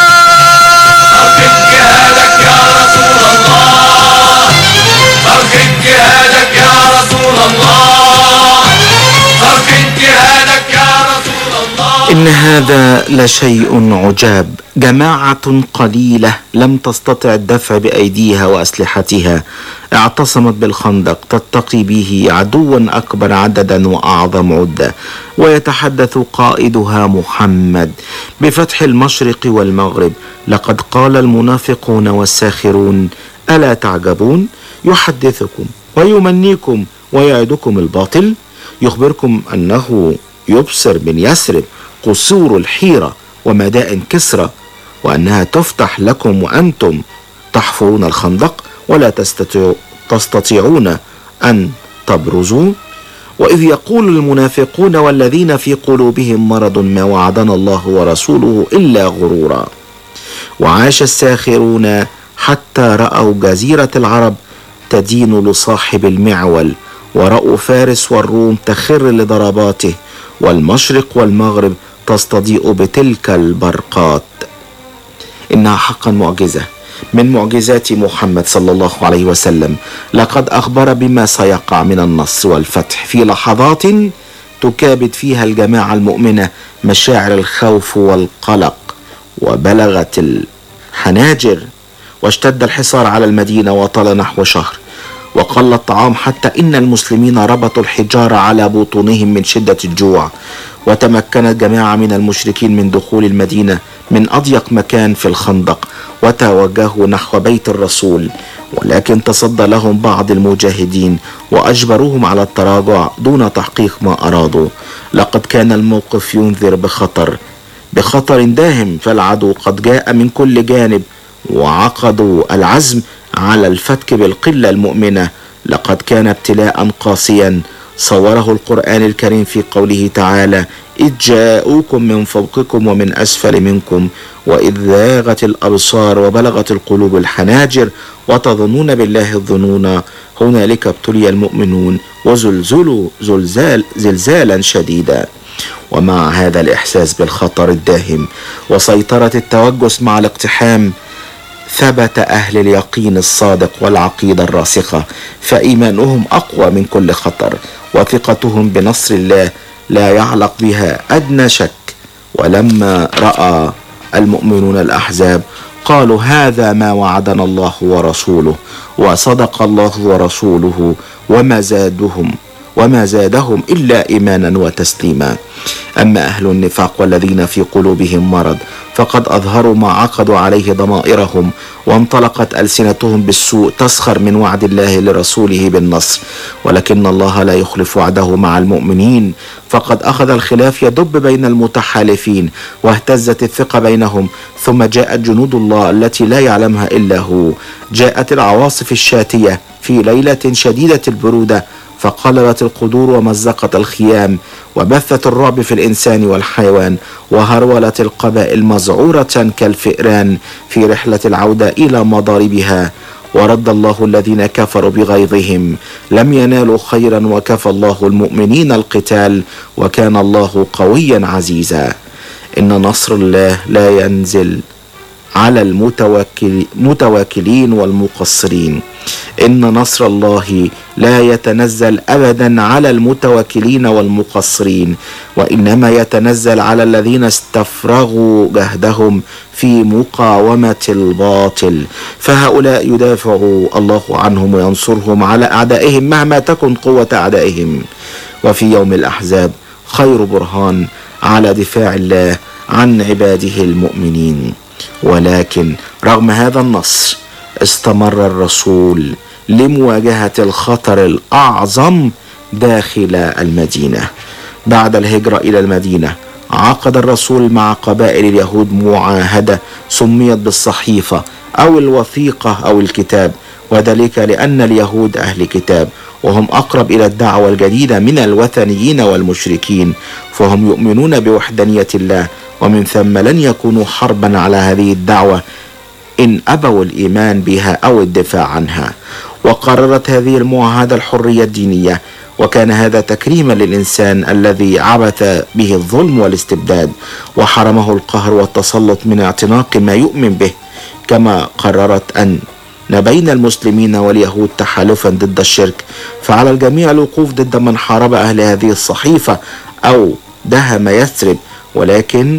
صرخة جهادك يا رسول الله صرخة جهادك يا رسول الله صرخة جهادك يا رسول الله إن هذا لشيء عجاب جماعة قليلة لم تستطع الدفع بأيديها وأسلحتها اعتصمت بالخندق تتقي به عدوا أكبر عددا وأعظم عدة ويتحدث قائدها محمد بفتح المشرق والمغرب لقد قال المنافقون والساخرون ألا تعجبون يحدثكم ويمنيكم ويعدكم الباطل يخبركم أنه يبصر من يثرب قصور الحيرة ومدائن كسرى وأنها تفتح لكم وأنتم تحفرون الخندق ولا تستطيع تستطيعون أن تبرزوا وإذ يقول المنافقون والذين في قلوبهم مرض ما وعدنا الله ورسوله إلا غرورا وعاش الساخرون حتى رأوا جزيرة العرب تدين لصاحب المعول ورأوا فارس والروم تخر لضرباته والمشرق والمغرب تستضيء بتلك البرقات إنها حقا معجزة من معجزات محمد صلى الله عليه وسلم لقد أخبر بما سيقع من النصر والفتح في لحظات تكابد فيها الجماعة المؤمنة مشاعر الخوف والقلق وبلغت الحناجر واشتد الحصار على المدينة وطال نحو شهر وقل الطعام حتى إن المسلمين ربطوا الحجارة على بطونهم من شدة الجوع وتمكنت جماعة من المشركين من دخول المدينة من أضيق مكان في الخندق وتوجهوا نحو بيت الرسول ولكن تصدى لهم بعض المجاهدين وأجبروهم على التراجع دون تحقيق ما أرادوا لقد كان الموقف ينذر بخطر بخطر داهم فالعدو قد جاء من كل جانب وعقدوا العزم على الفتك بالقلة المؤمنة لقد كان ابتلاء قاسيا صوره القرآن الكريم في قوله تعالى إذ جاءوكم من فوقكم ومن أسفل منكم وإذ ذاغت الأبصار وبلغت القلوب الحناجر وتظنون بالله الظنون هنالك ابتلي المؤمنون وزلزلوا زلزال زلزالا شديدا ومع هذا الإحساس بالخطر الداهم وسيطرة التوجس مع الاقتحام ثبت أهل اليقين الصادق والعقيدة الراسخة فإيمانهم أقوى من كل خطر وثقتهم بنصر الله لا يعلق بها أدنى شك ولما رأى المؤمنون الأحزاب قالوا هذا ما وعدنا الله ورسوله وصدق الله ورسوله وما زادهم وما زادهم الا ايمانا وتسليما اما اهل النفاق والذين في قلوبهم مرض فقد اظهروا ما عقدوا عليه ضمائرهم وانطلقت السنتهم بالسوء تسخر من وعد الله لرسوله بالنصر ولكن الله لا يخلف وعده مع المؤمنين فقد اخذ الخلاف يدب بين المتحالفين واهتزت الثقه بينهم ثم جاءت جنود الله التي لا يعلمها الا هو جاءت العواصف الشاتيه في ليله شديده البروده فقلبت القدور ومزقت الخيام وبثت الرعب في الانسان والحيوان وهرولت القبائل مذعوره كالفئران في رحله العوده الى مضاربها ورد الله الذين كفروا بغيظهم لم ينالوا خيرا وكفى الله المؤمنين القتال وكان الله قويا عزيزا ان نصر الله لا ينزل على المتوكل متواكلين والمقصرين ان نصر الله لا يتنزل ابدا على المتواكلين والمقصرين وانما يتنزل على الذين استفرغوا جهدهم في مقاومه الباطل فهؤلاء يدافع الله عنهم وينصرهم على اعدائهم مهما تكن قوه اعدائهم وفي يوم الاحزاب خير برهان على دفاع الله عن عباده المؤمنين ولكن رغم هذا النصر استمر الرسول لمواجهه الخطر الاعظم داخل المدينه بعد الهجره الى المدينه عقد الرسول مع قبائل اليهود معاهده سميت بالصحيفه او الوثيقه او الكتاب وذلك لان اليهود اهل كتاب وهم اقرب الى الدعوه الجديده من الوثنيين والمشركين فهم يؤمنون بوحدانيه الله ومن ثم لن يكونوا حربا على هذه الدعوه ان ابوا الايمان بها او الدفاع عنها وقررت هذه المعاهده الحريه الدينيه وكان هذا تكريما للانسان الذي عبث به الظلم والاستبداد وحرمه القهر والتسلط من اعتناق ما يؤمن به كما قررت ان بين المسلمين واليهود تحالفا ضد الشرك فعلى الجميع الوقوف ضد من حارب اهل هذه الصحيفه او دهم يثرب ولكن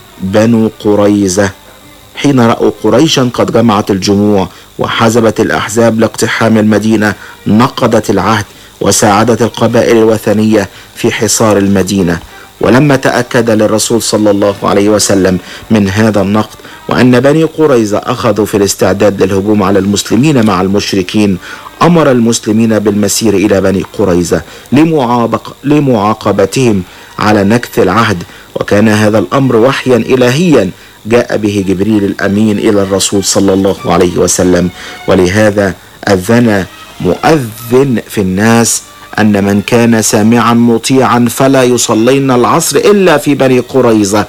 بنو قريظه حين راوا قريشا قد جمعت الجموع وحزبت الاحزاب لاقتحام المدينه نقضت العهد وساعدت القبائل الوثنيه في حصار المدينه ولما تاكد للرسول صلى الله عليه وسلم من هذا النقد وان بني قريظه اخذوا في الاستعداد للهجوم على المسلمين مع المشركين امر المسلمين بالمسير الى بني قريظه لمعابق لمعاقبتهم على نكث العهد وكان هذا الامر وحيا الهيا جاء به جبريل الامين الى الرسول صلى الله عليه وسلم ولهذا اذن مؤذن في الناس ان من كان سامعا مطيعا فلا يصلين العصر الا في بني قريظه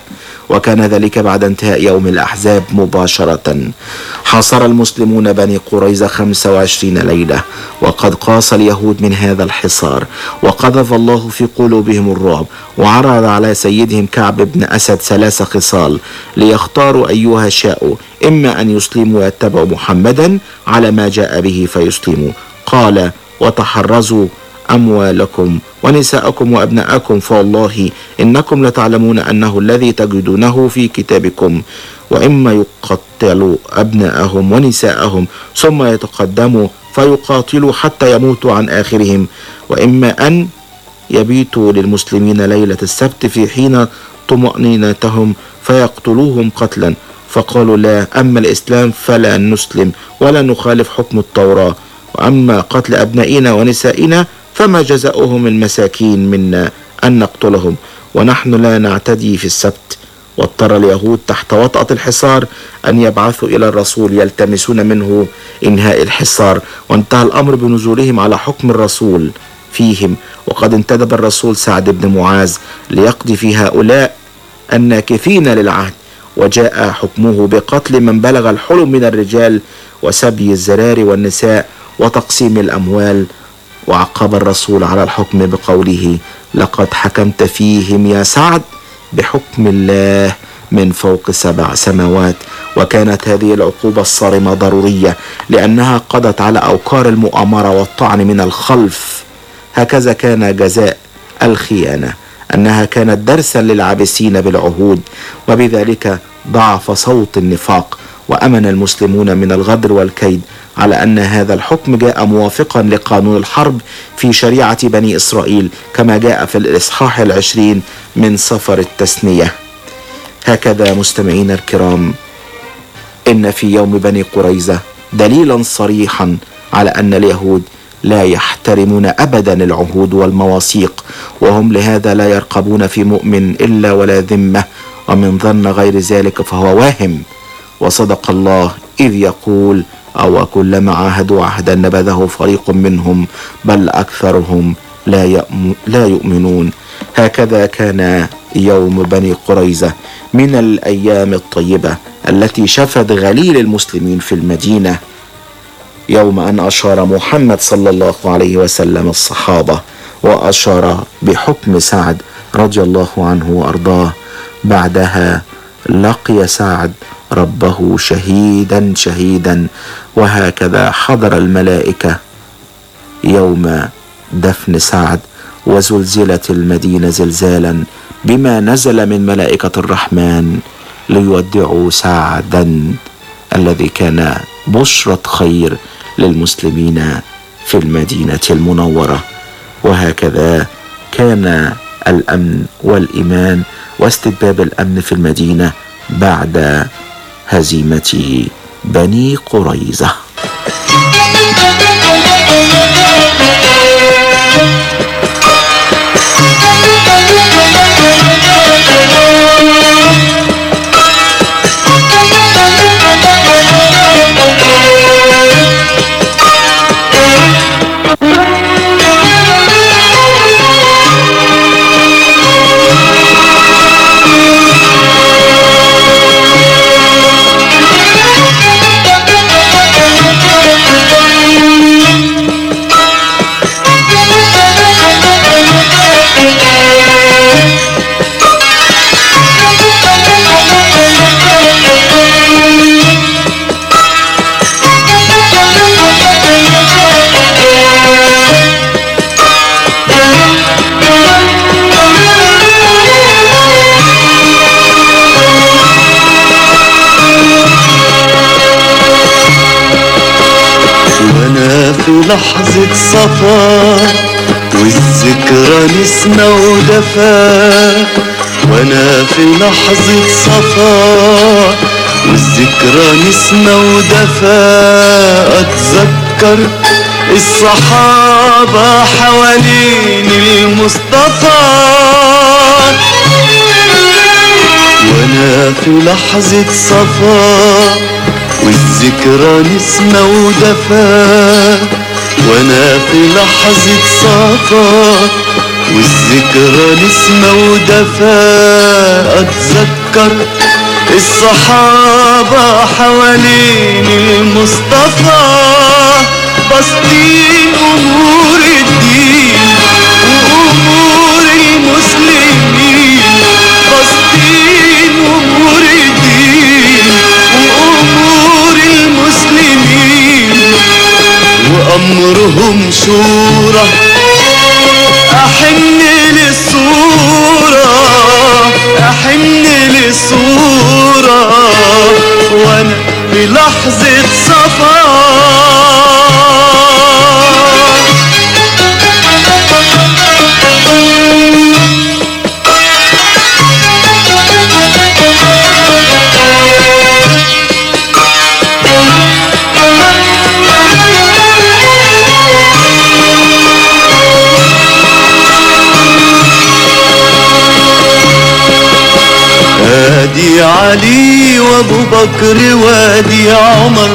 وكان ذلك بعد انتهاء يوم الأحزاب مباشرة حاصر المسلمون بني قريظة 25 ليلة وقد قاس اليهود من هذا الحصار وقذف الله في قلوبهم الرعب وعرض على سيدهم كعب بن أسد ثلاث خصال ليختاروا أيها شاءوا إما أن يسلموا ويتبعوا محمدا على ما جاء به فيسلموا قال وتحرزوا أموالكم ونساءكم وأبناءكم فوالله إنكم لتعلمون أنه الذي تجدونه في كتابكم وإما يقتلوا أبناءهم ونساءهم ثم يتقدموا فيقاتلوا حتى يموتوا عن آخرهم وإما أن يبيتوا للمسلمين ليلة السبت في حين طمأنينتهم فيقتلوهم قتلا فقالوا لا أما الإسلام فلا نسلم ولا نخالف حكم التوراة وأما قتل أبنائنا ونسائنا فما جزاؤهم المساكين منا أن نقتلهم ونحن لا نعتدي في السبت واضطر اليهود تحت وطأة الحصار أن يبعثوا إلى الرسول يلتمسون منه إنهاء الحصار وانتهى الأمر بنزولهم على حكم الرسول فيهم وقد انتدب الرسول سعد بن معاذ ليقضي في هؤلاء الناكثين للعهد وجاء حكمه بقتل من بلغ الحلم من الرجال وسبي الزرار والنساء وتقسيم الأموال وعقب الرسول على الحكم بقوله لقد حكمت فيهم يا سعد بحكم الله من فوق سبع سماوات وكانت هذه العقوبة الصارمة ضرورية لأنها قضت على أوكار المؤامرة والطعن من الخلف هكذا كان جزاء الخيانة أنها كانت درسا للعابسين بالعهود وبذلك ضعف صوت النفاق وأمن المسلمون من الغدر والكيد على أن هذا الحكم جاء موافقا لقانون الحرب في شريعة بني إسرائيل كما جاء في الإصحاح العشرين من سفر التثنية هكذا مستمعينا الكرام إن في يوم بني قريظة دليلا صريحا على أن اليهود لا يحترمون أبدا العهود والمواثيق وهم لهذا لا يرقبون في مؤمن إلا ولا ذمة ومن ظن غير ذلك فهو واهم وصدق الله إذ يقول أو كلما عاهدوا عهدا نبذه فريق منهم بل أكثرهم لا, يأم لا يؤمنون هكذا كان يوم بني قريظة من الأيام الطيبة التي شفت غليل المسلمين في المدينة يوم أن أشار محمد صلى الله عليه وسلم الصحابة وأشار بحكم سعد رضي الله عنه وأرضاه بعدها لقي سعد ربه شهيدا شهيدا وهكذا حضر الملائكة يوم دفن سعد وزلزلت المدينة زلزالا بما نزل من ملائكة الرحمن ليودعوا سعدا الذي كان بشرة خير للمسلمين في المدينة المنورة وهكذا كان الأمن والإيمان واستتباب الأمن في المدينة بعد هزيمة بني قريظة وانا في لحظة صفا والذكرى نسمة ودفا وانا في لحظة صفا والذكرى نسمة ودفا اتذكر الصحابة حوالين المصطفى وانا في لحظة صفا والذكرى نسمة ودفا وانا في لحظة صفا والذكرى نسمة ودفا اتذكر تفكر الصحابة حوالين المصطفى بسطين أمور الدين وأمور المسلمين بسطين أمور الدين وأمور المسلمين وأمرهم شورى أحن للصورة أحن للصورة وأنا بلحظة صفا ادي علي وابو بكر وادي عمر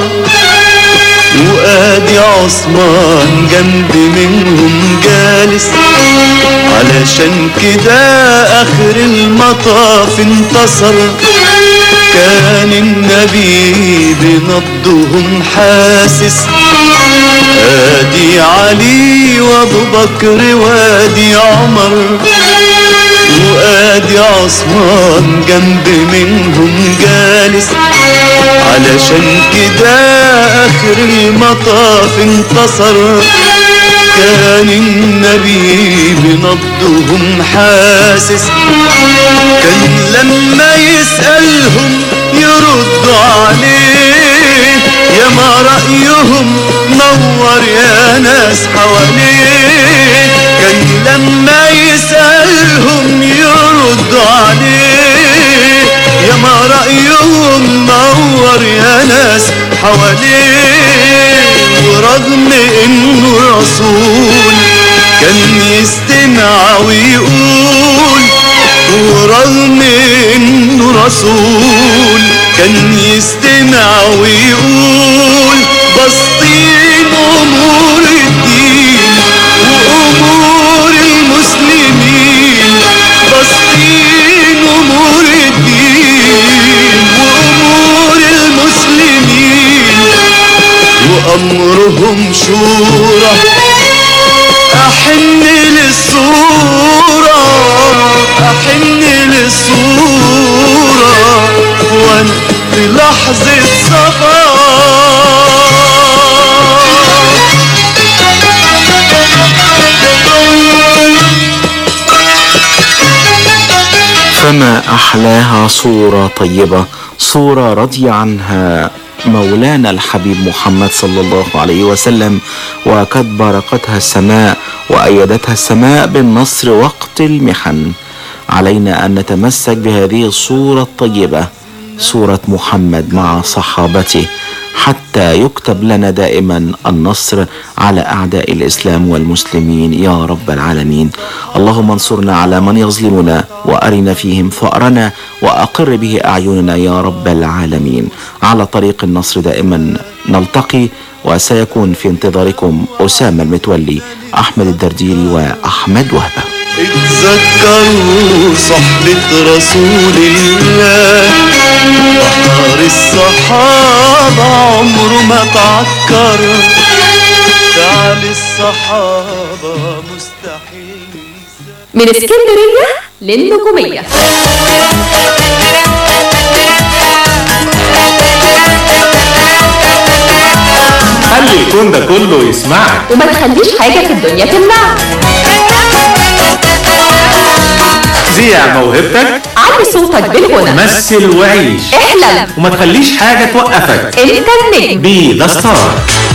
وادي عثمان جنب منهم جالس علشان كده اخر المطاف انتصر كان النبي بنبضهم حاسس ادي علي وابو بكر وادي عمر وادي عثمان جنب منهم جالس علشان كده اخر المطاف انتصر كان النبي بنبضهم حاسس كان لما يسألهم يردوا عليه يا ما رأيهم نور يا ناس حواليه كان لما يسألهم يردوا عليه يا ما رأيهم نور يا ناس حواليه ورغم انه رسول كان يستمع ويقول ورغم انه رسول كان يستمع ويقول بسطين امور الدين وامور المسلمين بسطين امور الدين وامور المسلمين وامرهم شورى احن للصورة احن للصورة وانا في لحظة صفا فما أحلاها صورة طيبة صورة رضي عنها مولانا الحبيب محمد صلى الله عليه وسلم وقد باركتها السماء وأيدتها السماء بالنصر وقت المحن علينا أن نتمسك بهذه الصورة الطيبة صورة محمد مع صحابته حتى يكتب لنا دائما النصر على اعداء الاسلام والمسلمين يا رب العالمين اللهم انصرنا على من يظلمنا وارنا فيهم ثارنا واقر به اعيننا يا رب العالمين على طريق النصر دائما نلتقي وسيكون في انتظاركم اسامه المتولي احمد الدرديري واحمد وهبه اتذكروا صحبة رسول الله بحر الصحابة عمره ما تعكر فعل الصحابة مستحيل من اسكندرية للنجومية خلي الكون ده كله يسمعك وما تخليش حاجة في الدنيا تمنعك ذيع موهبتك علي صوتك بالغنى مثل وعيش احلم وما تخليش حاجة توقفك انت النجم بي ذا ستار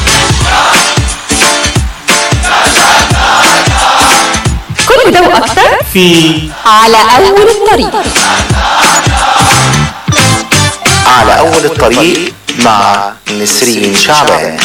كل ده واكتر في على اول الطريق على أول الطريق مع نسرين شعبان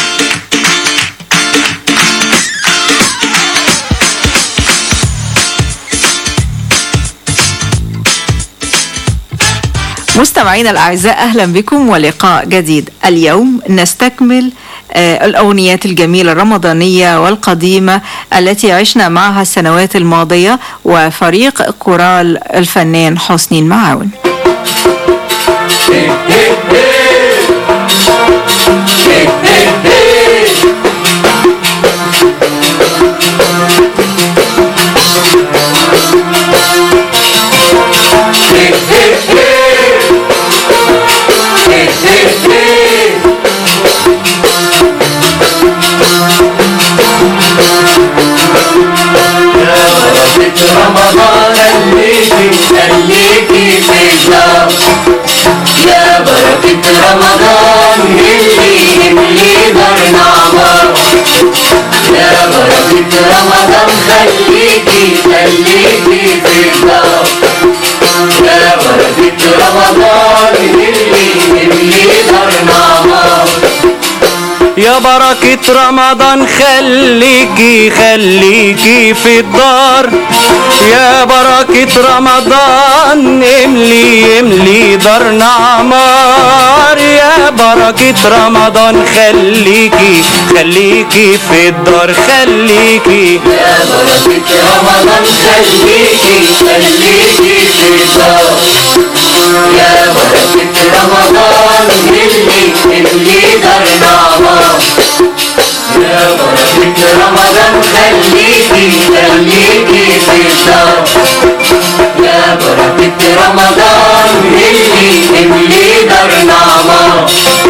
مستمعينا الأعزاء أهلا بكم ولقاء جديد اليوم نستكمل آه، الأغنيات الجميلة الرمضانية والقديمة التي عشنا معها السنوات الماضية وفريق كورال الفنان حسني المعاون رمضان خليكي خليكي في الدار يا بركة رمضان اللي اللي دارنا عمار يا بركة رمضان خليكي خليكي في الدار يا بركة رمضان اللي اللي دارنا عمار يا بركة رمضان خليكي خليكي في الدار يا بركة رمضان املي املي دارنا عمار يا بركة رمضان خليكي خليكي في الدار خليكي يا بركة رمضان خليكي خليكي في الدار يا بركة رمضان اللي اللي دارنا عمار يا بركة رمضان خليكي خليكي في الدار يا بركة رمضان اللي اللي دارنا عمار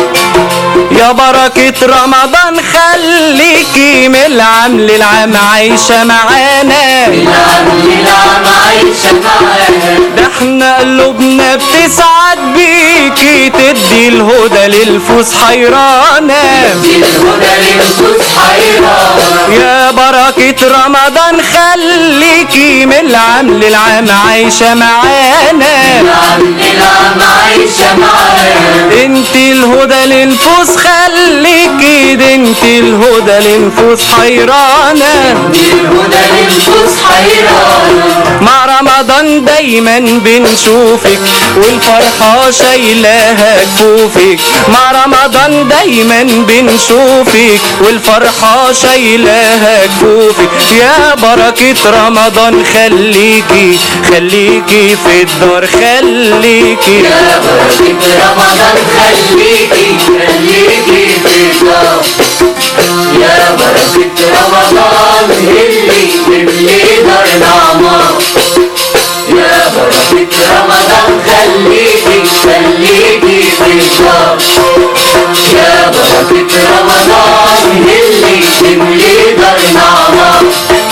يا بركة رمضان خليكي من العام للعام عايشة معانا العام للعام عايشة معانا ده احنا قلوبنا بتسعد بيكي تدي الهدى للفوس حيرانة الهدى للفوس حيرانة يا بركة رمضان خليكي من العام للعام عايشة معانا العام للعام عايشة معانا انت الهدى للفوس خليكي ده انت الهدى للفوس حيرانة الهدى للفوس حيرانة مع رمضان دايما بنشوفك والفرحة شايلاها كفوفك مع رمضان دايما بنشوفك والفرحة شايلاها كفوفك يا بركة رمضان خليكي خليكي في الدار خليكي يا بركة رمضان خليكي خليكي في الدار يا بركة رمضان اللي اللي دارنا عمار يا بركة رمضان خليكي خليكي في الدار يا بركة رمضان اللي اللي دارنا عمار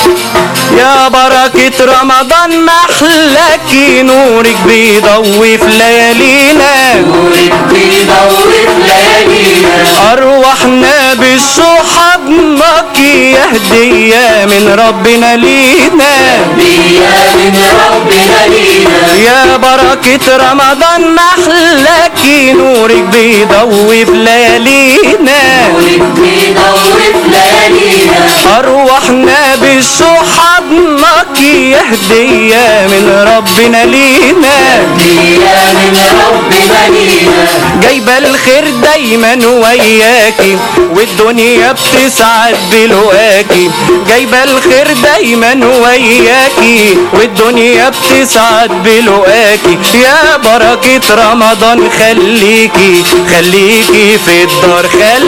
يا بركة رمضان محلك نورك بيضوي في ليالينا نورك بيضوي في ليالينا أرواحنا بالشوق حضنك يا هدية من ربنا لينا هدية من ربنا لينا يا بركة رمضان محلك نورك بيضوي في ليالينا نورك بيضوي في ليالينا أرواحنا بالشوق حضنك يا هدية من ربنا لينا هدية من ربنا لينا جايبة الخير دايما وياكي والدنيا بتسعد بلواكي جايبة الخير دايما وياكي والدنيا بتسعد بلواكي يا بركة رمضان خليكي خليكي في الدار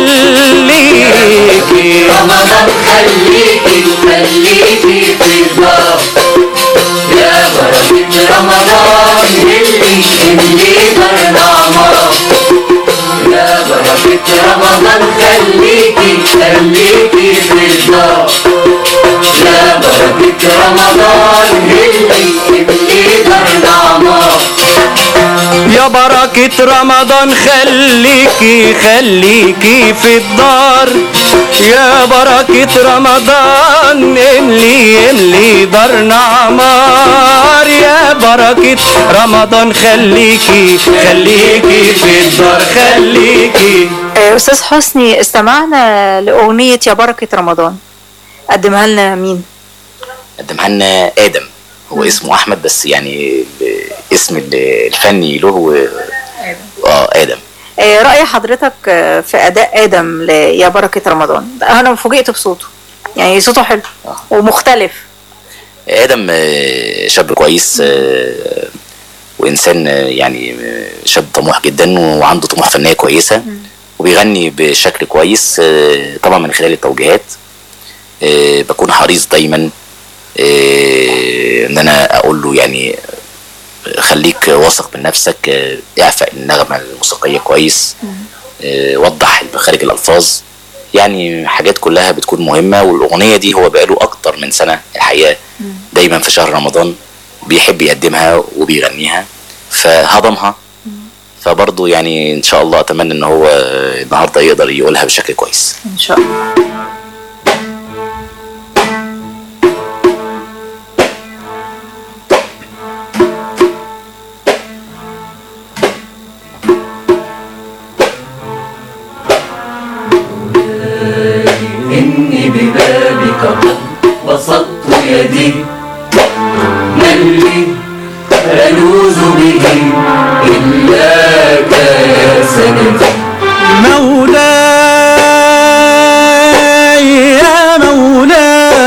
خليكي رمضان خليكي خليكي في الدار يا بركة رمضان اللي اللي دارنا عمار يا بركة رمضان خليكي خليكي في الدار يا بركة رمضان اللي اللي دارنا عمار يا بركة رمضان خليكي خليكي في الدار يا بركة رمضان املي املي دارنا عمار يا بركة رمضان خليكي خليكي في الدار خليكي آه، أستاذ حسني استمعنا لأغنية يا بركة رمضان قدمها لنا مين؟ قدمها لنا ادم هو اسمه احمد بس يعني اسم الفني له هو- اه ادم آه، رأي حضرتك آه، في أداء آدم ل- يا بركة رمضان أنا فوجئت بصوته يعني صوته حلو ومختلف ادم آه، شاب كويس آه، وانسان آه، يعني آه، شاب طموح جدا وعنده طموح فنيه كويسه وبيغني بشكل كويس آه، طبعا من خلال التوجيهات آه، بكون حريص دايما آه، ان انا اقول له يعني خليك واثق من نفسك آه، اعفى النغمه الموسيقيه كويس آه، وضح مخارج الالفاظ يعني حاجات كلها بتكون مهمه والاغنيه دي هو بقاله اكتر من سنه الحقيقه دايما في شهر رمضان بيحب يقدمها وبيغنيها فهضمها فبرضه يعني ان شاء الله اتمنى ان هو آه، النهارده يقدر يقولها بشكل كويس ان شاء الله إني ببابك قد بسطت يدي من لي ألوذ به إلاك يا سندي مولاي يا مولاي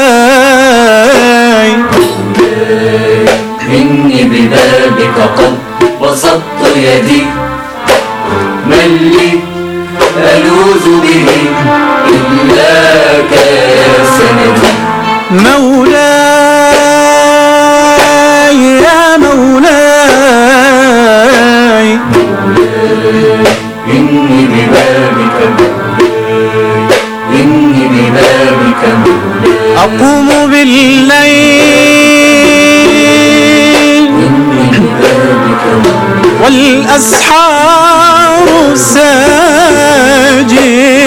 إني ببابك قد بسطت يدي من لي ألوذ به إلاك يا سندي مولاي يا مولاي إني ببابك مولاي إني ببابك مولاي أقوم بالليل إني ببابك مولاي والأسحار ساجية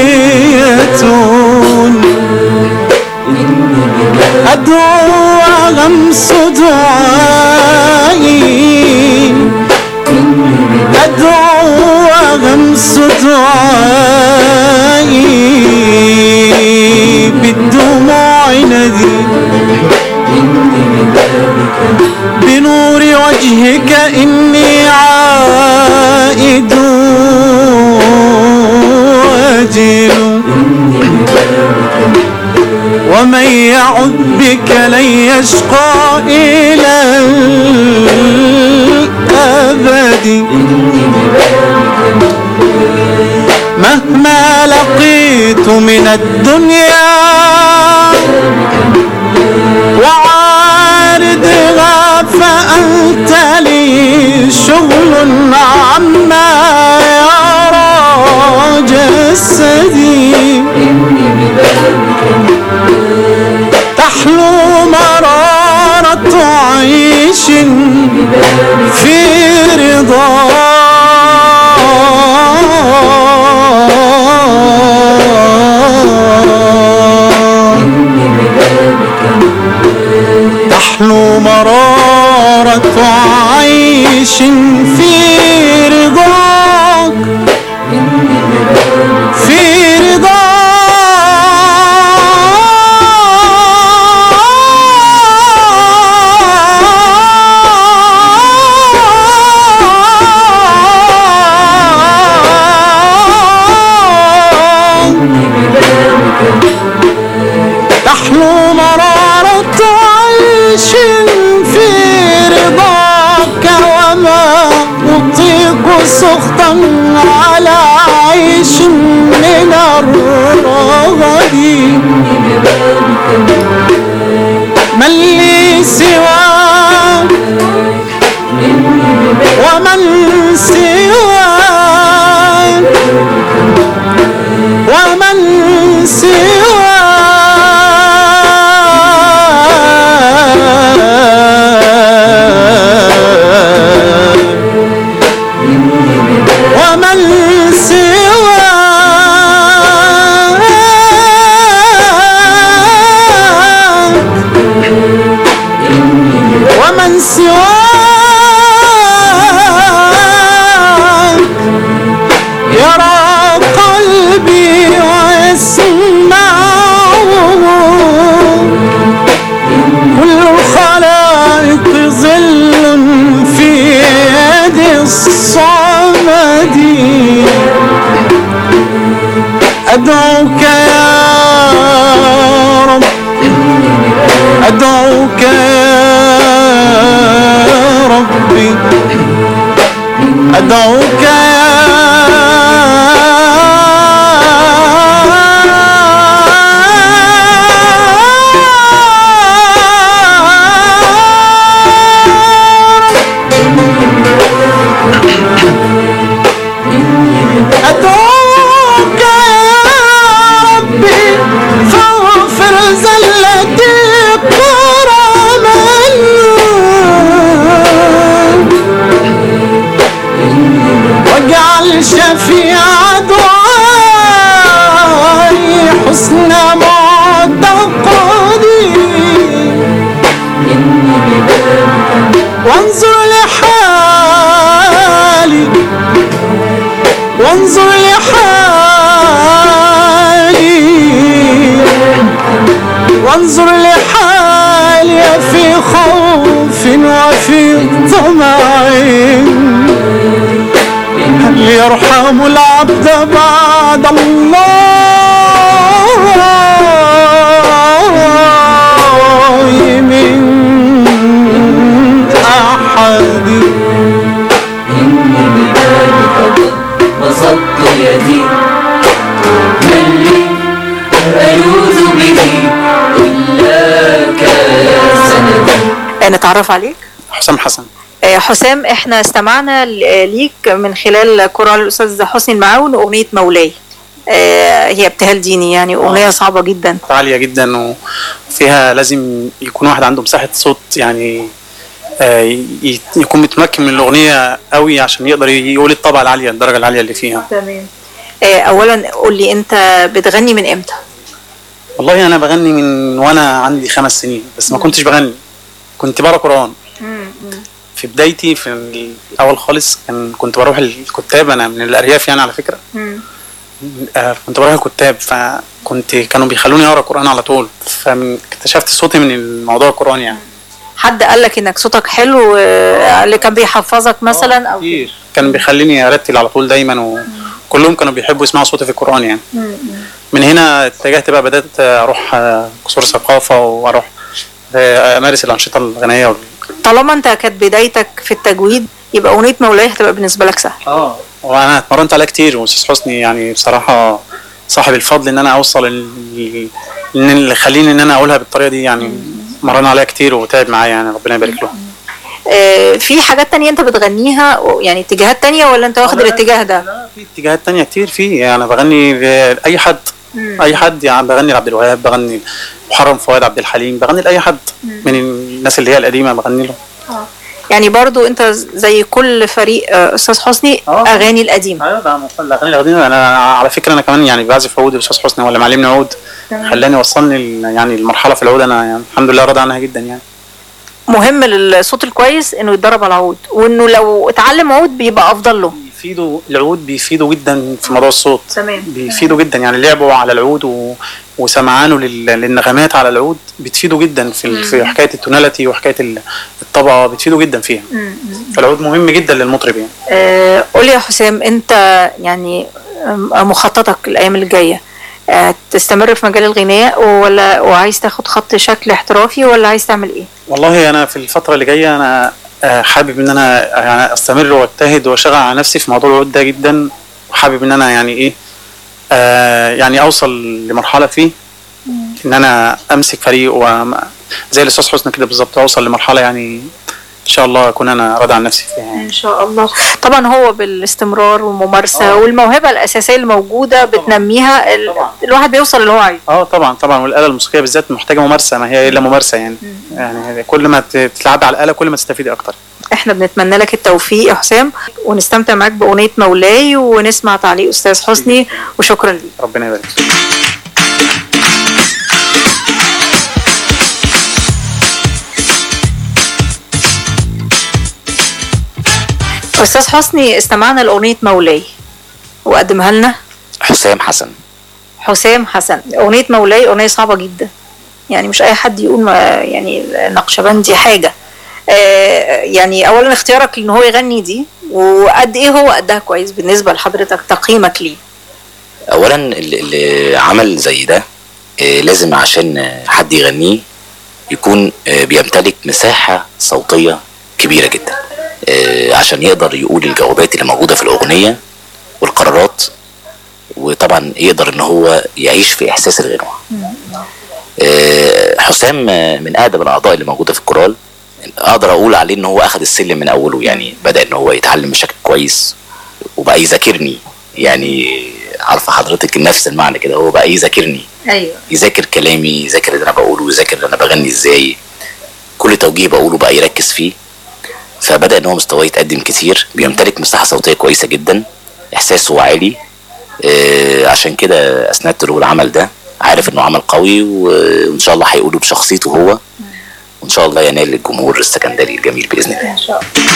أدعو وأغمس دعائي أدعو وأغمس دعائي بالدموع ندي بنور وجهك إني عائد واجل ومن يعد بك لن يشقى إلى الأبد مهما لقيت من الدنيا وعارضها فأنت لي شغل عما يرى جسدي تحلو مرارة عيش في رضا تحلو مرارة عيش في رضاك في رضاك تحلو مرارة عيش في رضاك وما أطيق سخطا على عيش من الرغد من لي سواك ومن سواك ومن سواك ومن سواك ومن سواك يرى قلبي ويسمعه كل الخلائق ظل في يد الصمد أدعوك يا رب أدعوك يا ربي أدعوك أدعوك يا ربي فاغفر زلتي كرما واجعل شفيع دعائي حسن معتقدي وانظر لحالي وانظر لحالي وانظر لحالي في خوف وفي طمع هل يرحم العبد بعد الله من أحد إني ببابك قد بسطت يدي من لي ألوذ به إلاك يا سندي نتعرف عليك حسام حسن آه، حسام احنا استمعنا ل- ليك من خلال كورال الاستاذ حسني المعاون اغنيه مولاي آه، هي ابتهال ديني يعني اغنيه صعبه جدا عالية جدا وفيها لازم يكون واحد عنده مساحة صوت يعني آه، ي- يكون متمكن من الأغنية قوي عشان يقدر يقول الطبقة العالية الدرجة العالية اللي فيها تمام اولا قول لي انت بتغني من امتى والله أنا بغني من وأنا عندي خمس سنين بس ما كنتش بغني كنت بقرا قرآن في بدايتي في الأول خالص كان كنت بروح الكتاب أنا من الأرياف يعني على فكرة آه، كنت بروح الكتاب فكنت كانوا بيخلوني اقرا قران على طول فاكتشفت صوتي من الموضوع القران يعني حد قال لك انك صوتك حلو آه، اللي كان بيحفظك مثلا او كتير كان بيخليني ارتل على طول دايما وكلهم كانوا بيحبوا يسمعوا صوتي في القران يعني من هنا اتجهت بقى بدات اروح آه، قصور ثقافه واروح آه، امارس الانشطه الغنائيه وال- طالما انت كانت بدايتك في التجويد يبقى اغنيه مولاي هتبقى بالنسبه لك سهل اه وانا اتمرنت عليها كتير واستاذ حسني يعني بصراحه صاحب الفضل ان انا اوصل ال- ان اللي خليني ان انا اقولها بالطريقه دي يعني مرن عليها كتير وتعب معايا يعني ربنا يبارك له آه، في حاجات تانية انت بتغنيها يعني اتجاهات تانية ولا انت واخد الاتجاه ده في اتجاهات تانية كتير في يعني انا بغني لاي حد اي حد يعني بغني لعبد الوهاب بغني محرم فؤاد عبد الحليم بغني لاي حد من الناس اللي هي القديمه بغني له يعني برضو انت زي كل فريق آه، استاذ حسني اغاني القديمه ايوه ده مقل الاغاني القديمه انا على فكره انا كمان يعني بعزف عود استاذ حسني ولا معلمني عود تمام. خلاني وصلني ال- يعني المرحله في العود انا يعني الحمد لله راضي عنها جدا يعني مهم للصوت الكويس انه يتدرب على العود وانه لو اتعلم عود بيبقى افضل له بيفيدوا العود بيفيدوا جدا في موضوع الصوت تمام بيفيدوا جدا يعني لعبه على العود و... وسمعانه لل... للنغمات على العود بتفيده جدا في, ال... في حكايه التوناليتي وحكايه ال- الطبقه بتفيده جدا فيها فالعود مهم جدا للمطرب يعني آه، قول لي يا حسام انت يعني آم، مخططك الايام الجايه آه، تستمر في مجال الغناء ولا وعايز تاخد خط شكل احترافي ولا عايز تعمل ايه؟ والله انا في الفتره اللي جايه انا آه، حابب ان انا يعني استمر واجتهد واشتغل على نفسي في موضوع العود ده جدا وحابب ان انا يعني ايه آه يعني اوصل لمرحله فيه ان انا امسك فريق وم- زي الاستاذ حسني كده بالظبط اوصل لمرحله يعني ان شاء الله اكون انا راضي عن نفسي فيها يعني. ان شاء الله طبعا هو بالاستمرار والممارسه والموهبه الاساسيه الموجوده بتنميها ال... الواحد بيوصل اللي هو عايزه اه طبعا طبعا والاله الموسيقيه بالذات محتاجه ممارسه ما هي الا ممارسه يعني يعني كل ما ت- تلعب على الاله كل ما تستفيدي اكتر احنا بنتمنى لك التوفيق يا حسام ونستمتع معاك باغنيه مولاي ونسمع تعليق استاذ حسني وشكرا ليك ربنا يبارك استاذ حسني استمعنا لاغنيه مولاي وقدمها لنا حسام حسن حسام حسن اغنيه مولاي اغنيه صعبه جدا يعني مش اي حد يقول ما يعني نقشبندي حاجه آه يعني اولا اختيارك ان هو يغني دي وقد ايه هو قدها كويس بالنسبه لحضرتك تقييمك ليه اولا ال- ال- عمل زي ده آه، لازم عشان آه، حد يغنيه يكون آه، بيمتلك مساحة صوتية كبيرة جدا آه، عشان يقدر يقول الجوابات اللي موجوده في الاغنيه والقرارات وطبعا يقدر ان هو يعيش في احساس الغنوه آه، حسام آه، من اقدم الاعضاء اللي موجوده في الكورال اقدر اقول عليه ان هو اخذ السلم من اوله يعني بدا ان هو يتعلم بشكل كويس وبقى يذاكرني يعني عارفه حضرتك نفس المعنى كده هو بقى يذاكرني ايوه يذاكر كلامي يذاكر اللي انا بقوله يذاكر اللي انا بغني ازاي كل توجيه بقوله بقى يركز فيه فبدا ان هو مستواه يتقدم كتير بيمتلك مساحه صوتيه كويسه جدا احساسه عالي آه عشان كده اسندت له العمل ده عارف انه عمل قوي و- وان شاء الله هيقوله بشخصيته هو وان شاء الله ينال الجمهور السكندري الجميل باذن الله ان شاء الله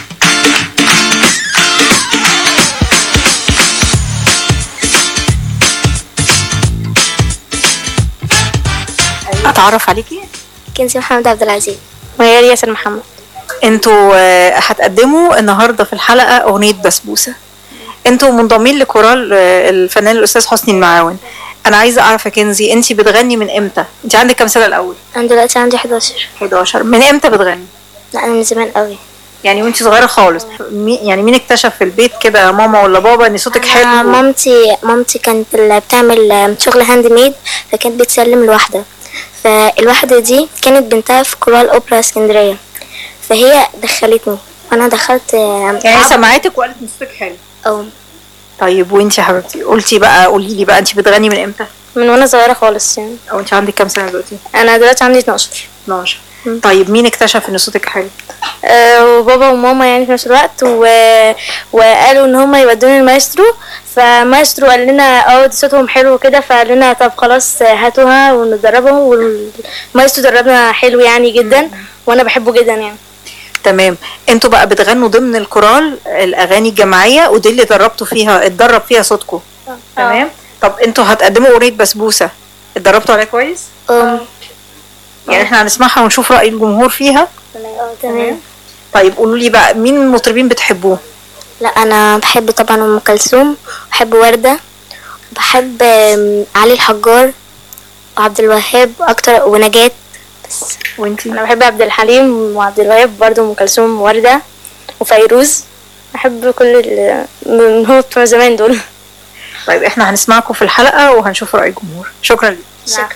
اتعرف عليكي كنزي محمد عبد العزيز وهي ياسر محمد انتوا آه، هتقدموا النهارده في الحلقه اغنيه بسبوسه انتوا منضمين لكورال آه، الفنان الاستاذ حسني المعاون انا عايزه اعرف يا كنزي انت بتغني من امتى انت عندك كام سنه الاول انا دلوقتي عندي 11 11 من امتى بتغني لا انا من زمان قوي يعني وانت صغيره خالص مي يعني مين اكتشف في البيت كده ماما ولا بابا ان صوتك حلو أنا مامتي مامتي كانت اللي بتعمل شغل هاند ميد فكانت بتسلم لواحدة فالواحدة دي كانت بنتها في كورال اوبرا اسكندرية فهي دخلتني وانا دخلت يعني هي سمعتك وقالت ان صوتك حلو اه طيب وانت يا حبيبتي قلتي بقى قولي لي بقى انت بتغني من امتى من وانا صغيرة خالص يعني او انت عندك كام سنه دلوقتي انا دلوقتي عندي 12 12 طيب مين اكتشف ان صوتك حلو آه، وبابا وماما يعني في نفس الوقت و... وقالوا ان هم يودوني المايسترو فمايسترو قال لنا اه دي صوتهم حلو كده فقال لنا طب خلاص هاتوها وندربهم والمايسترو دربنا حلو يعني جدا وانا بحبه جدا يعني تمام انتوا بقى بتغنوا ضمن الكورال الاغاني الجماعيه ودي اللي دربتوا فيها اتدرب فيها صوتكم تمام طب انتوا هتقدموا اغنيه بسبوسه اتدربتوا عليها كويس اه يعني احنا هنسمعها ونشوف راي الجمهور فيها تمام طيب قولوا لي بقى مين المطربين بتحبوه لا انا بحب طبعا ام كلثوم بحب ورده بحب آم، علي الحجار وعبد الوهاب اكتر ونجاة بس وانتي انا بحب عبد الحليم وعبد الوهاب برضه ام كلثوم وورده وفيروز بحب كل ال- من هو بتوع زمان دول طيب احنا هنسمعكم في الحلقه وهنشوف راي الجمهور شكرا لك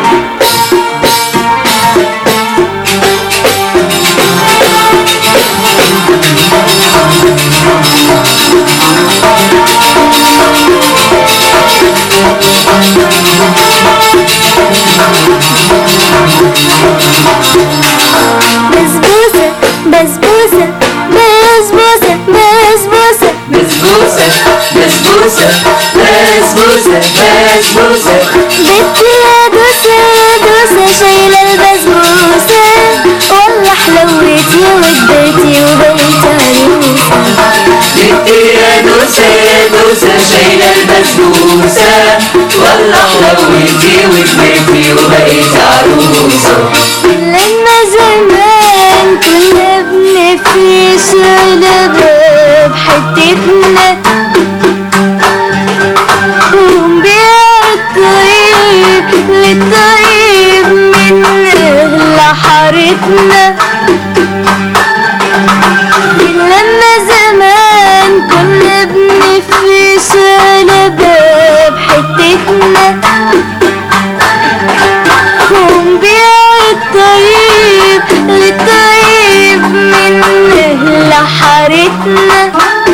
بسبوسة بسبوسة بسبوسة بسبوسة بسبوسة بسبوسة بسبوسة بسبوسة بنتي يا دوسة يا دوسة شايلة البسبوسة والله حلوتي وكبرتي وبقيت عروسة بنتي يا دوسة يا دوسة شايلة البسبوسة والله حلوتي وكبرتي وبقيت عروسة لما زمان كنا بنفيش على باب حتتنا ونبيع الطيب للطيب من أهل حارتنا لما زمان كنا بنفيش على باب حتتنا ونبيع الطيب للطيب من أهل حارتنا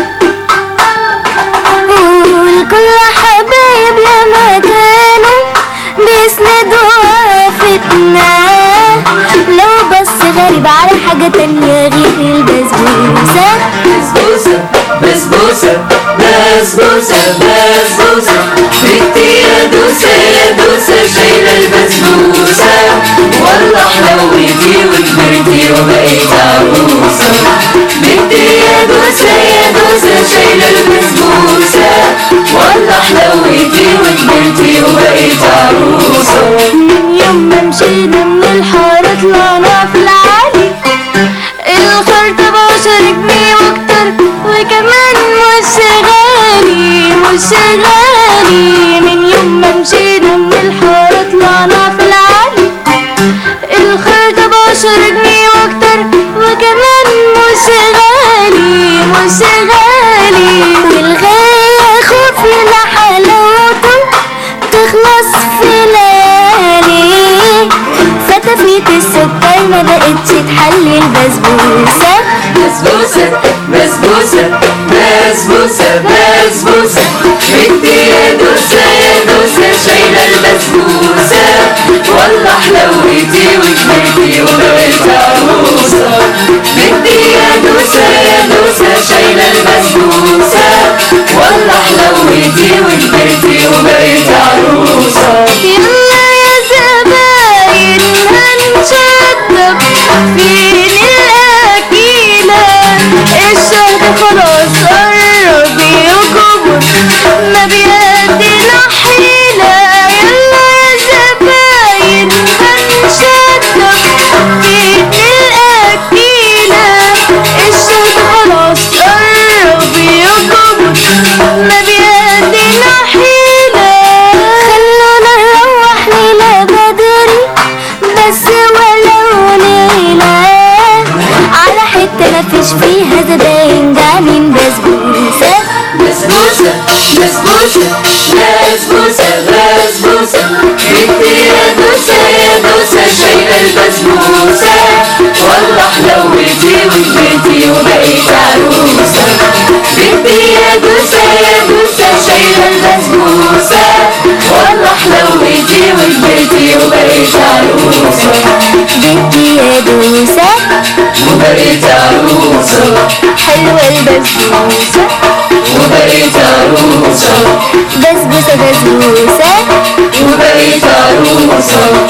والكل حبايب لما كانوا بيسندوا وقفتنا لو بص غريب على حاجة تانية غير البسبوسة بسبوسة بسبوسة بسبوسة بسبوسة بنتي يا دوسة يا دوسة شايلة البسبوسة والله حلوتي وكبرتي وبقيت عروسة بنتي يا دوسة يا دوسة شايلة البسبوسة والله حلوتي وكبرتي وبقيت عروسة من يوم ما مشينا من الحارة طلعنا في العالي الخرطة بعشر جنيه واكتر وكمان مش غالي مش غالي من يوم ما مشينا من الحارة طلعنا في العالي الخرطة بعشر جنيه واكتر وكمان مش غالي ما بقتش تحلي البسبوسة بسبوسة بسبوسة بسبوسة بسبوسة بدي يا دوسة يا دوسة شايلة البسبوسة والله حلوتي وكبرتي وبقيت عروسة بدي يا دوسة يا دوسة شايلة البسبوسة والله حلوتي وكبرتي وبقيت عروسة يلا يا زباين هنشطب فين الأكيلة الشهر خلاص قرب يكبر ما بيدينا حيلة يلا يا زباين هنشطب فين الأكيلة الشهر خلاص قرب يكبر ما بيدينا حيلة خلونا نروح ليلة بدري بس ولو ليلة على حتة مفيش فيها زباين جعانين بسبوسة بسبوسة بسبوسة بسبوسة بسبوسة بدي يا دوسة يا دوسة شايلة البسبوسة والله حلوتي وكبرتي وبقيت عروسة بدي يا دوسة يا دوسة شايلة البسبوسة والله حلوتي وكبرتي وبقيت عروسة بدي يا دوسة وبقيت عروسة حلوة البسبوسة وبقيت عروسة بسبوسة بسبوسة وبقيت عروسة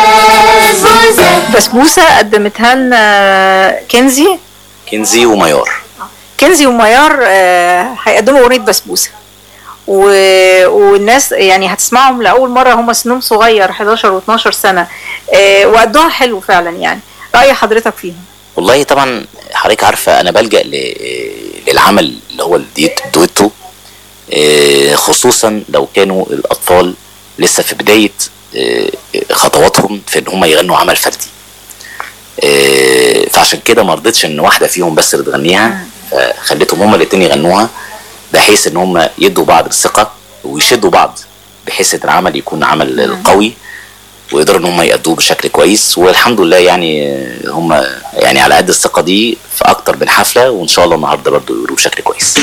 بسبوسة بسبوسه قدمتها لنا كنزي كنزي وميار كنزي وميار آه، هيقدموا اغنيه بسبوسه و... والناس يعني هتسمعهم لاول مره هم سنهم صغير 11 و12 سنه آه، وقدوها حلو فعلا يعني راي حضرتك فيهم والله طبعا حضرتك عارفه انا بلجا ل- للعمل اللي هو الديت- الدويتو آه، خصوصا لو كانوا الاطفال لسه في بدايه آه، خطواتهم في ان هم يغنوا عمل فردي آه، فعشان كده ما رضيتش ان واحده فيهم بس اللي تغنيها فخليتهم هما الاتنين يغنوها بحيث ان هم يدوا بعض الثقه ويشدوا بعض بحيث ان العمل يكون عمل قوي ويقدروا ان هم يأدوه بشكل كويس والحمد لله يعني هم يعني على قد الثقه دي في اكتر من حفله وان شاء الله النهارده برضه يقولوا بشكل كويس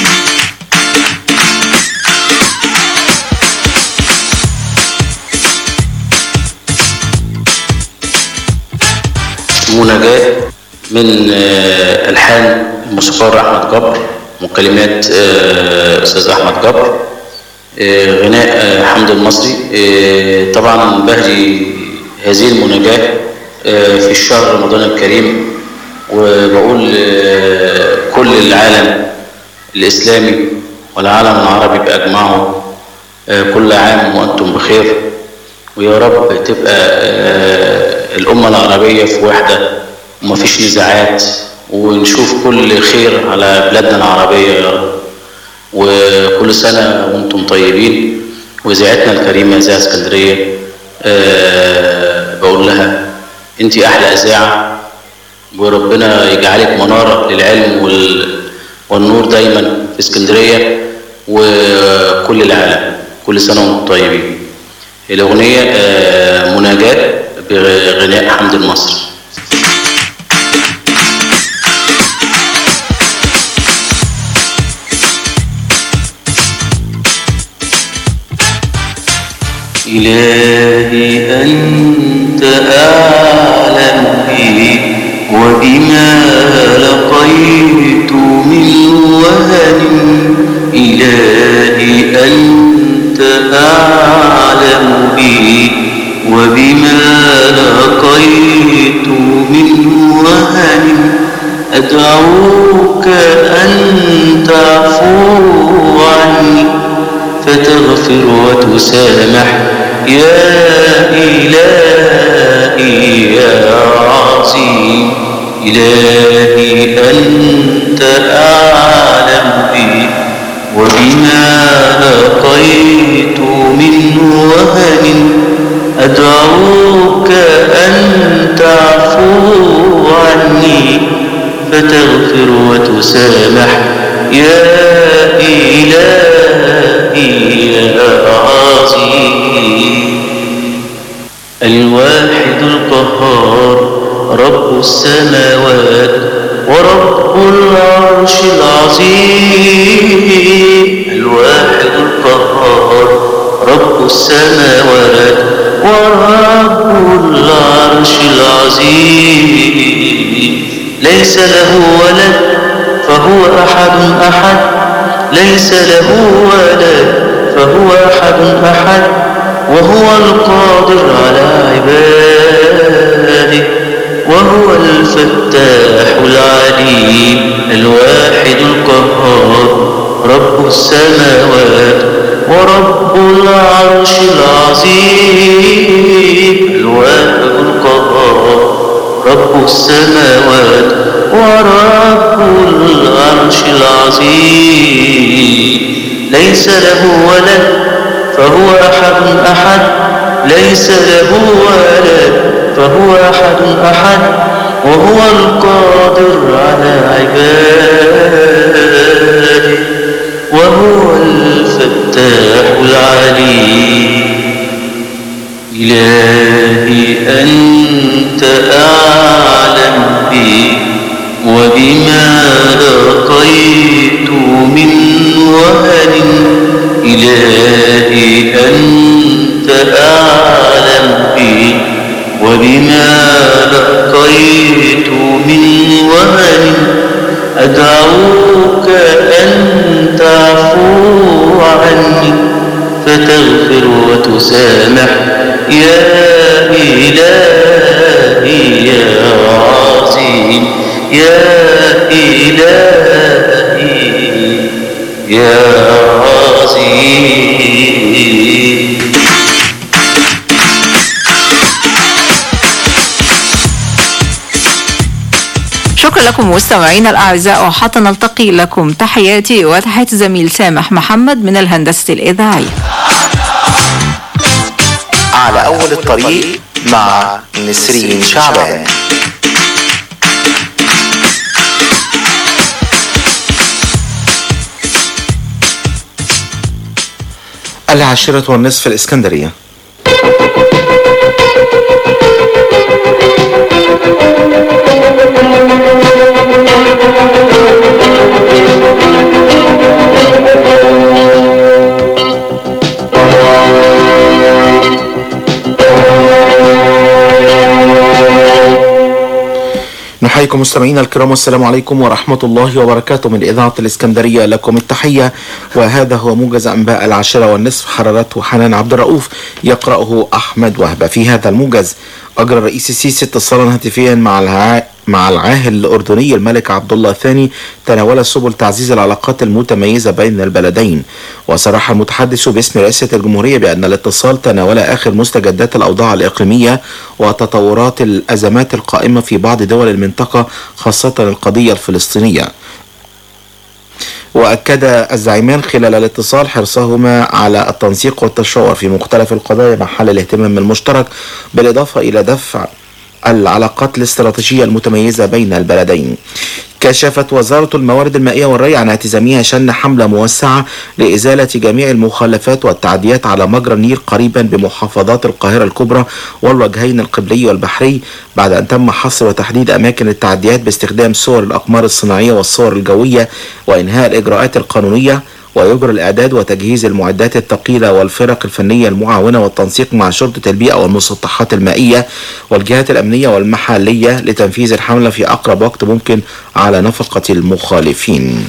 مناجاة من آه، ألحان الموسيقار أحمد جبر وكلمات آه، أستاذ أحمد جبر آه، غناء آه، حمد المصري آه، طبعا بهدي هذه المناجاة آه، في الشهر رمضان الكريم وبقول آه، كل العالم الإسلامي والعالم العربي بأجمعه آه، كل عام وأنتم بخير ويا رب تبقى آه، الأمة العربية في وحدة ومفيش نزاعات ونشوف كل خير على بلادنا العربية يا رب وكل سنة وانتم طيبين وإذاعتنا الكريمة إذاعة اسكندرية آه، بقول لها انت أحلى إذاعة وربنا يجعلك منارة للعلم وال- والنور دايما في اسكندرية وكل العالم كل سنة وانتم طيبين الأغنية آه، مناجاة بغناء حمد المصري إلهي أنت أعلم بي وبما لقيت من وهن إلهي أنت أعلم بي وبما لقيت من وهن أدعوك أن تعفو عني فتغفر وتسامح يا إلهي يا عظيم إلهي أنت أعلم بي وبما لقيت من وهن أدعوك أن تعفو عني فتغفر وتسامح يا إلهي يا عظيم الواحد القهار رب السماوات ورب العرش العظيم الواحد القهار رب السماوات ورب العرش العظيم ليس له ولد فهو أحد أحد ليس له ولد فهو أحد أحد وهو القادر على عباده وهو الفتاح العليم الواحد القهار رب السماوات ورب العرش العظيم الواحد القهار رب السماوات ورب العرش العظيم ليس له ولد فهو أحد أحد ليس له ولد فهو أحد أحد وهو القادر على عباده وهو الفتاح العليم إلهي أنت أعلم بي وبما لقيت من وهن إلهي أنت أعلم بي وبما لقيت من وهن أدعوك أن تعفو عني فتغفر وتسامح يا إلهي يا عظيم يا إلهي يا عظيم شكرا لكم مستمعينا الأعزاء وحتى نلتقي لكم تحياتي وتحيات الزميل سامح محمد من الهندسة الإذاعية على أول الطريق مع نسرين شعبان العاشرة والنصف الإسكندرية نحييكم مستمعينا الكرام والسلام عليكم ورحمة الله وبركاته من إذاعة الإسكندرية لكم التحية وهذا هو موجز أنباء العاشرة والنصف حررته حنان عبد الرؤوف يقرأه أحمد وهبة في هذا الموجز أجرى الرئيس السيسي اتصالا هاتفيا مع الع... مع العاهل الأردني الملك عبد الله الثاني تناول سبل تعزيز العلاقات المتميزة بين البلدين وصرح المتحدث باسم رئاسة الجمهورية بأن الاتصال تناول آخر مستجدات الأوضاع الإقليمية وتطورات الأزمات القائمة في بعض دول المنطقة خاصة القضية الفلسطينية وأكد الزعيمان خلال الاتصال حرصهما على التنسيق والتشاور في مختلف القضايا مع حل الاهتمام المشترك بالإضافة إلى دفع العلاقات الاستراتيجية المتميزة بين البلدين كشفت وزارة الموارد المائية والري عن اعتزامها شن حملة موسعة لإزالة جميع المخالفات والتعديات على مجرى النيل قريبا بمحافظات القاهرة الكبرى والوجهين القبلي والبحري بعد أن تم حصر وتحديد أماكن التعديات باستخدام صور الأقمار الصناعية والصور الجوية وإنهاء الإجراءات القانونية ويجرى الإعداد وتجهيز المعدات الثقيلة والفرق الفنية المعاونة والتنسيق مع شرطة البيئة والمسطحات المائية والجهات الأمنية والمحلية لتنفيذ الحملة في أقرب وقت ممكن على نفقة المخالفين.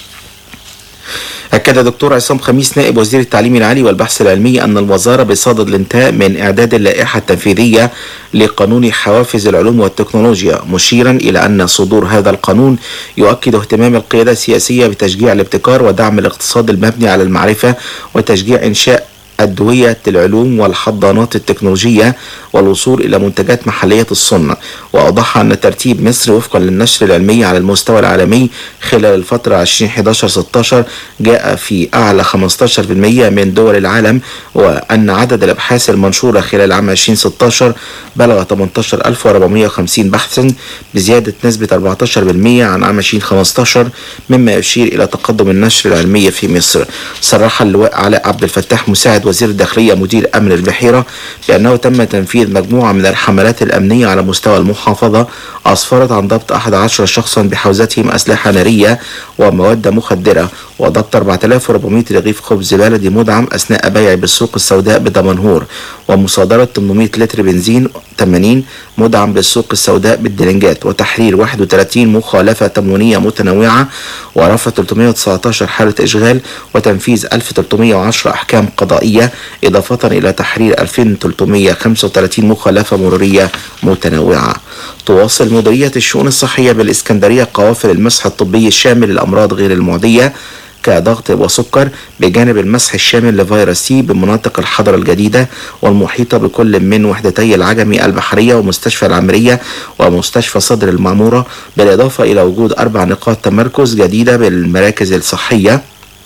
أكد دكتور عصام خميس نائب وزير التعليم العالي والبحث العلمي أن الوزارة بصدد الانتهاء من إعداد اللائحة التنفيذية لقانون حوافز العلوم والتكنولوجيا مشيرا إلى أن صدور هذا القانون يؤكد اهتمام القيادة السياسية بتشجيع الابتكار ودعم الاقتصاد المبني على المعرفة وتشجيع إنشاء أدوية العلوم والحضانات التكنولوجية والوصول إلى منتجات محلية الصنع وأوضح أن ترتيب مصر وفقا للنشر العلمي على المستوى العالمي خلال الفترة 2011-16 جاء في أعلى 15% من دول العالم وأن عدد الأبحاث المنشورة خلال عام 2016 بلغ 18450 بحثا بزيادة نسبة 14% عن عام 2015 مما يشير إلى تقدم النشر العلمي في مصر صرح اللواء علاء عبد الفتاح مساعد أكد وزير الداخلية مدير أمن البحيرة بأنه تم تنفيذ مجموعة من الحملات الأمنية على مستوى المحافظة أسفرت عن ضبط 11 شخصا بحوزتهم أسلحة نارية ومواد مخدرة وضبط 4400 رغيف خبز بلدي مدعم أثناء بيع بالسوق السوداء بدمنهور ومصادرة 800 لتر بنزين 80 مدعم بالسوق السوداء بالدلنجات وتحرير 31 مخالفة تموينية متنوعة ورفع 319 حالة إشغال وتنفيذ 1310 أحكام قضائية إضافة إلى تحرير 2335 مخالفة مرورية متنوعة تواصل مديرية الشؤون الصحية بالإسكندرية قوافل المسح الطبي الشامل للأمراض غير المعدية كضغط وسكر بجانب المسح الشامل لفيروس سي بمناطق الحضرة الجديدة والمحيطة بكل من وحدتي العجمي البحرية ومستشفى العمرية ومستشفى صدر المعمورة بالإضافة إلى وجود أربع نقاط تمركز جديدة بالمراكز الصحية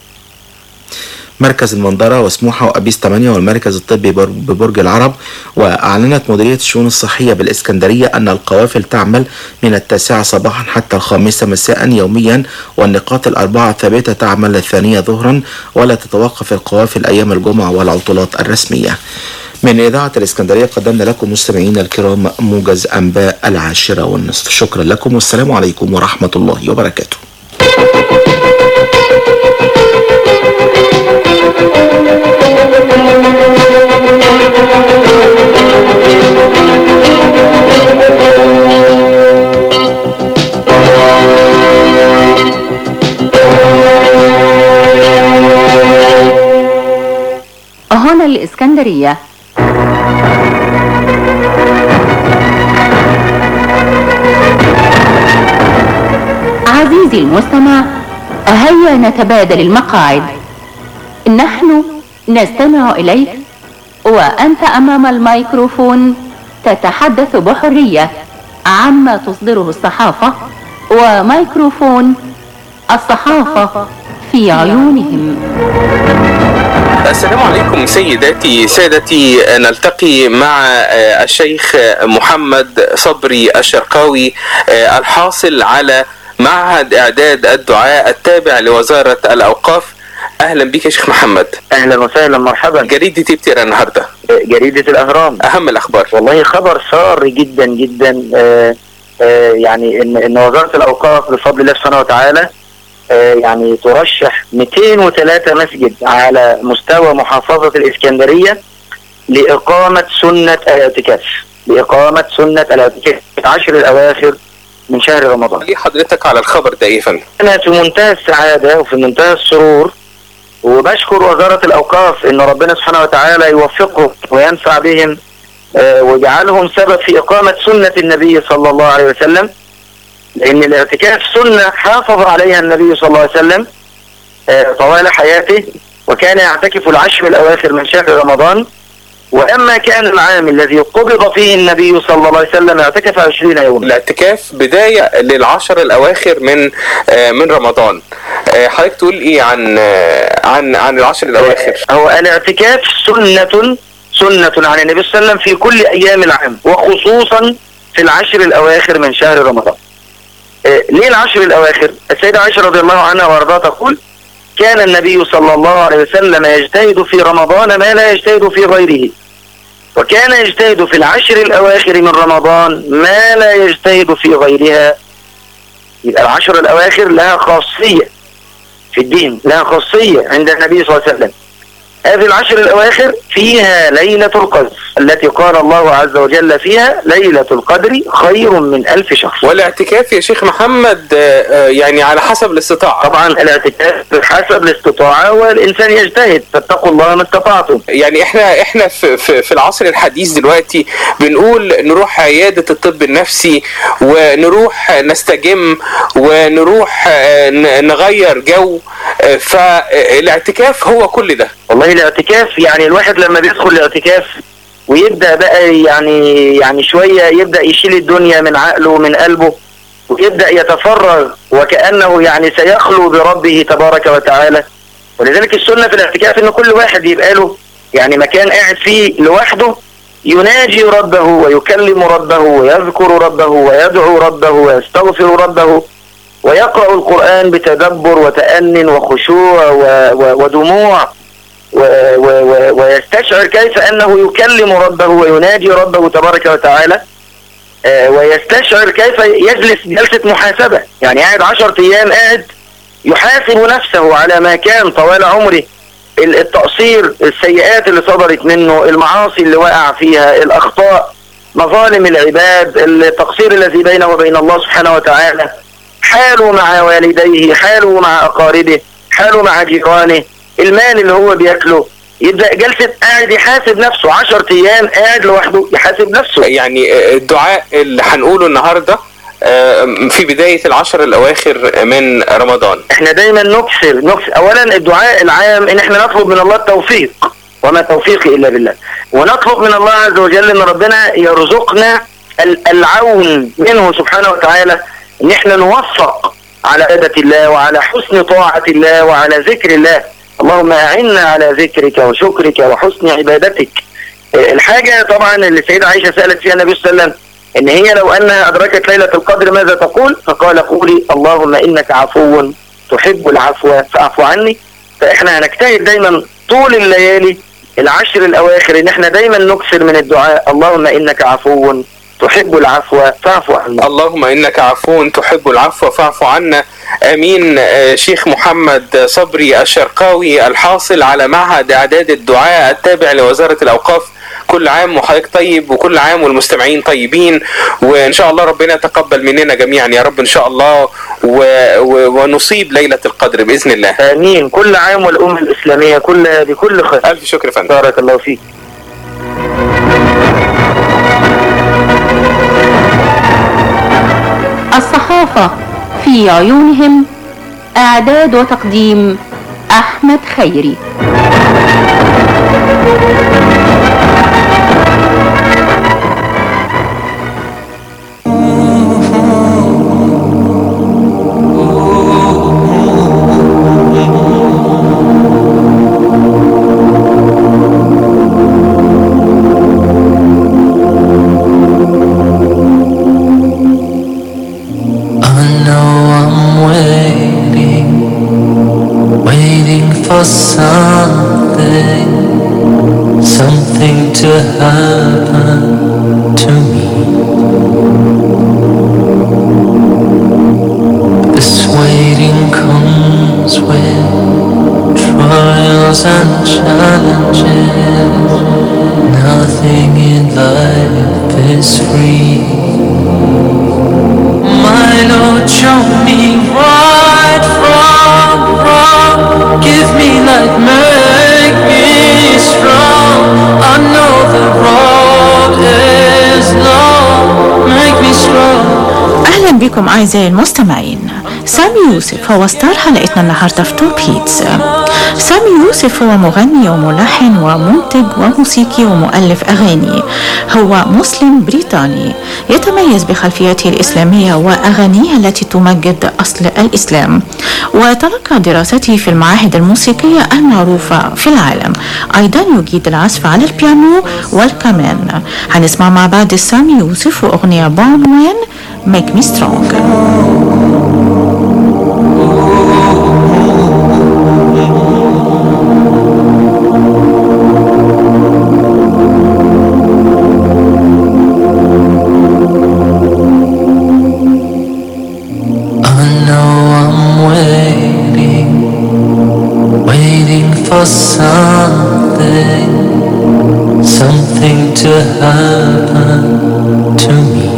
مركز المنظرة وسموحة وأبيس 8 والمركز الطبي بر- ببرج العرب وأعلنت مديرية الشؤون الصحية بالإسكندرية أن القوافل تعمل من التاسعة صباحا حتى الخامسة مساء يوميا والنقاط الأربعة الثابتة تعمل الثانية ظهرا ولا تتوقف القوافل أيام الجمعة والعطلات الرسمية من إذاعة الإسكندرية قدمنا لكم مستمعينا الكرام موجز أنباء العاشرة والنصف شكرا لكم والسلام عليكم ورحمة الله وبركاته هنا الإسكندرية عزيزي المستمع هيا نتبادل المقاعد نحن نستمع إليك وأنت أمام الميكروفون تتحدث بحرية عما تصدره الصحافة وميكروفون الصحافة في عيونهم السلام عليكم سيداتي سادتي نلتقي مع آه، الشيخ محمد صبري الشرقاوي آه، الحاصل على معهد اعداد الدعاء التابع لوزاره الاوقاف اهلا بك يا شيخ محمد اهلا وسهلا مرحبا جريده ايه بتقرا النهارده جريده الاهرام اهم الاخبار والله خبر سار جدا جدا آه آه يعني ان ان وزاره الاوقاف بفضل الله سبحانه وتعالى آه يعني ترشح 203 مسجد على مستوى محافظه الاسكندريه لاقامه سنه الاعتكاف لاقامه سنه الاعتكاف في العشر الاواخر من شهر رمضان ليه حضرتك على الخبر ده ايه يا فندم انا في منتهى السعاده وفي منتهى السرور وبشكر وزاره الاوقاف ان ربنا سبحانه وتعالى يوفقهم وينفع بهم آه، ويجعلهم سبب في اقامه سنه النبي صلى الله عليه وسلم لان الاعتكاف سنه حافظ عليها النبي صلى الله عليه وسلم آه، طوال حياته وكان يعتكف العشر الاواخر من شهر رمضان واما كان العام الذي قبض فيه النبي صلى الله عليه وسلم اعتكف 20 يوما الاعتكاف بدايه للعشر الاواخر من آه، من رمضان آه، حضرتك تقول ايه عن آه، عن عن العشر الاواخر هو الاعتكاف سنة سنة عن النبي صلى الله عليه وسلم في كل أيام العام وخصوصا في العشر الأواخر من شهر رمضان آه، ليه العشر الأواخر؟ السيدة عائشة رضي الله عنها وارضاها تقول كان النبي صلى الله عليه وسلم يجتهد في رمضان ما لا يجتهد في غيره وكان يجتهد في العشر الأواخر من رمضان ما لا يجتهد في غيرها يبقى العشر الأواخر لها خاصية في الدين لها خاصية عند النبي صلى الله عليه وسلم هذه العشر الأواخر فيها ليلة القدر التي قال الله عز وجل فيها ليلة القدر خير من ألف شهر والاعتكاف يا شيخ محمد آه، آه، يعني على حسب الاستطاعة طبعا الاعتكاف بحسب الاستطاعة والإنسان يجتهد فاتقوا الله ما استطعتم يعني احنا احنا في, في, في العصر الحديث دلوقتي بنقول نروح عيادة الطب النفسي ونروح نستجم ونروح آه، ن- نغير جو آه، فالاعتكاف هو كل ده والله الاعتكاف يعني الواحد لما بيدخل الاعتكاف ويبدا بقى يعني يعني شويه يبدا يشيل الدنيا من عقله ومن قلبه ويبدا يتفرغ وكانه يعني سيخلو بربه تبارك وتعالى ولذلك السنه في الاعتكاف ان كل واحد يبقى له يعني مكان قاعد فيه لوحده يناجي ربه ويكلم ربه ويذكر ربه ويدعو ربه ويستغفر ربه ويقرأ القرآن بتدبر وتأن وخشوع و- و- ودموع و و و ويستشعر كيف أنه يكلم ربه ويناجي ربه تبارك وتعالى آه، ويستشعر كيف يجلس جلسة محاسبة يعني قاعد عشر أيام قاعد يحاسب نفسه على ما كان طوال عمره ال- التقصير السيئات اللي صدرت منه المعاصي اللي وقع فيها الأخطاء مظالم العباد التقصير الذي بينه وبين الله سبحانه وتعالى حاله مع والديه حاله مع أقاربه حاله مع جيرانه المال اللي هو بياكله يبدأ جلسة قاعد يحاسب نفسه عشر أيام قاعد لوحده يحاسب نفسه يعني آه، الدعاء اللي هنقوله النهارده آه، في بداية العشر الأواخر من رمضان احنا دايما نكسر نكسر اولا الدعاء العام ان احنا نطلب من الله التوفيق وما توفيقي الا بالله ونطلب من الله عز وجل ان ربنا يرزقنا ال- العون منه سبحانه وتعالى ان احنا نوفق على عبادة الله وعلى حسن طاعة الله وعلى ذكر الله اللهم اعنا على ذكرك وشكرك وحسن عبادتك اه، الحاجة طبعا اللي السيدة عائشة سألت فيها النبي صلى الله عليه وسلم ان هي لو انها ادركت ليلة القدر ماذا تقول فقال قولي اللهم انك عفو تحب العفو فاعف عني فاحنا هنجتهد دايما طول الليالي العشر الاواخر ان احنا دايما نكثر من الدعاء اللهم انك عفو تحب العفو فاعف عنا اللهم إنك عفو تحب العفو فاعف عنا آمين آه، شيخ محمد صبري الشرقاوي الحاصل على معهد إعداد الدعاء التابع لوزارة الأوقاف كل عام وحضرتك طيب وكل عام والمستمعين طيبين وإن شاء الله ربنا يتقبل مننا جميعا يا رب إن شاء الله و... و... ونصيب ليلة القدر بإذن الله امين كل عام والامه الاسلاميه كلها بكل خير الف شكر فندم بارك الله فيك الصحافة في عيونهم إعداد وتقديم أحمد خيري I know I'm waiting, waiting for something, something to happen to me. This waiting comes with trials and challenges. Nothing in life is free. My Lord, show me right from wrong. Give me light, make me strong. I know the road is long. Make me strong. اهلا بكم اعزائي المستمعين سامي يوسف هو ستار حلقتنا النهارده في توب هيتس سامي يوسف هو مغني وملحن ومنتج وموسيقي ومؤلف اغاني هو مسلم بريطاني يتميز بخلفيته الاسلاميه واغانيه التي تمجد اصل الاسلام وتلقى دراسته في المعاهد الموسيقيه المعروفه في العالم ايضا يجيد العزف على البيانو والكمان هنسمع مع بعض سامي يوسف واغنيه بعنوان Make Me Strong I know I'm waiting, waiting for something, something to happen to me.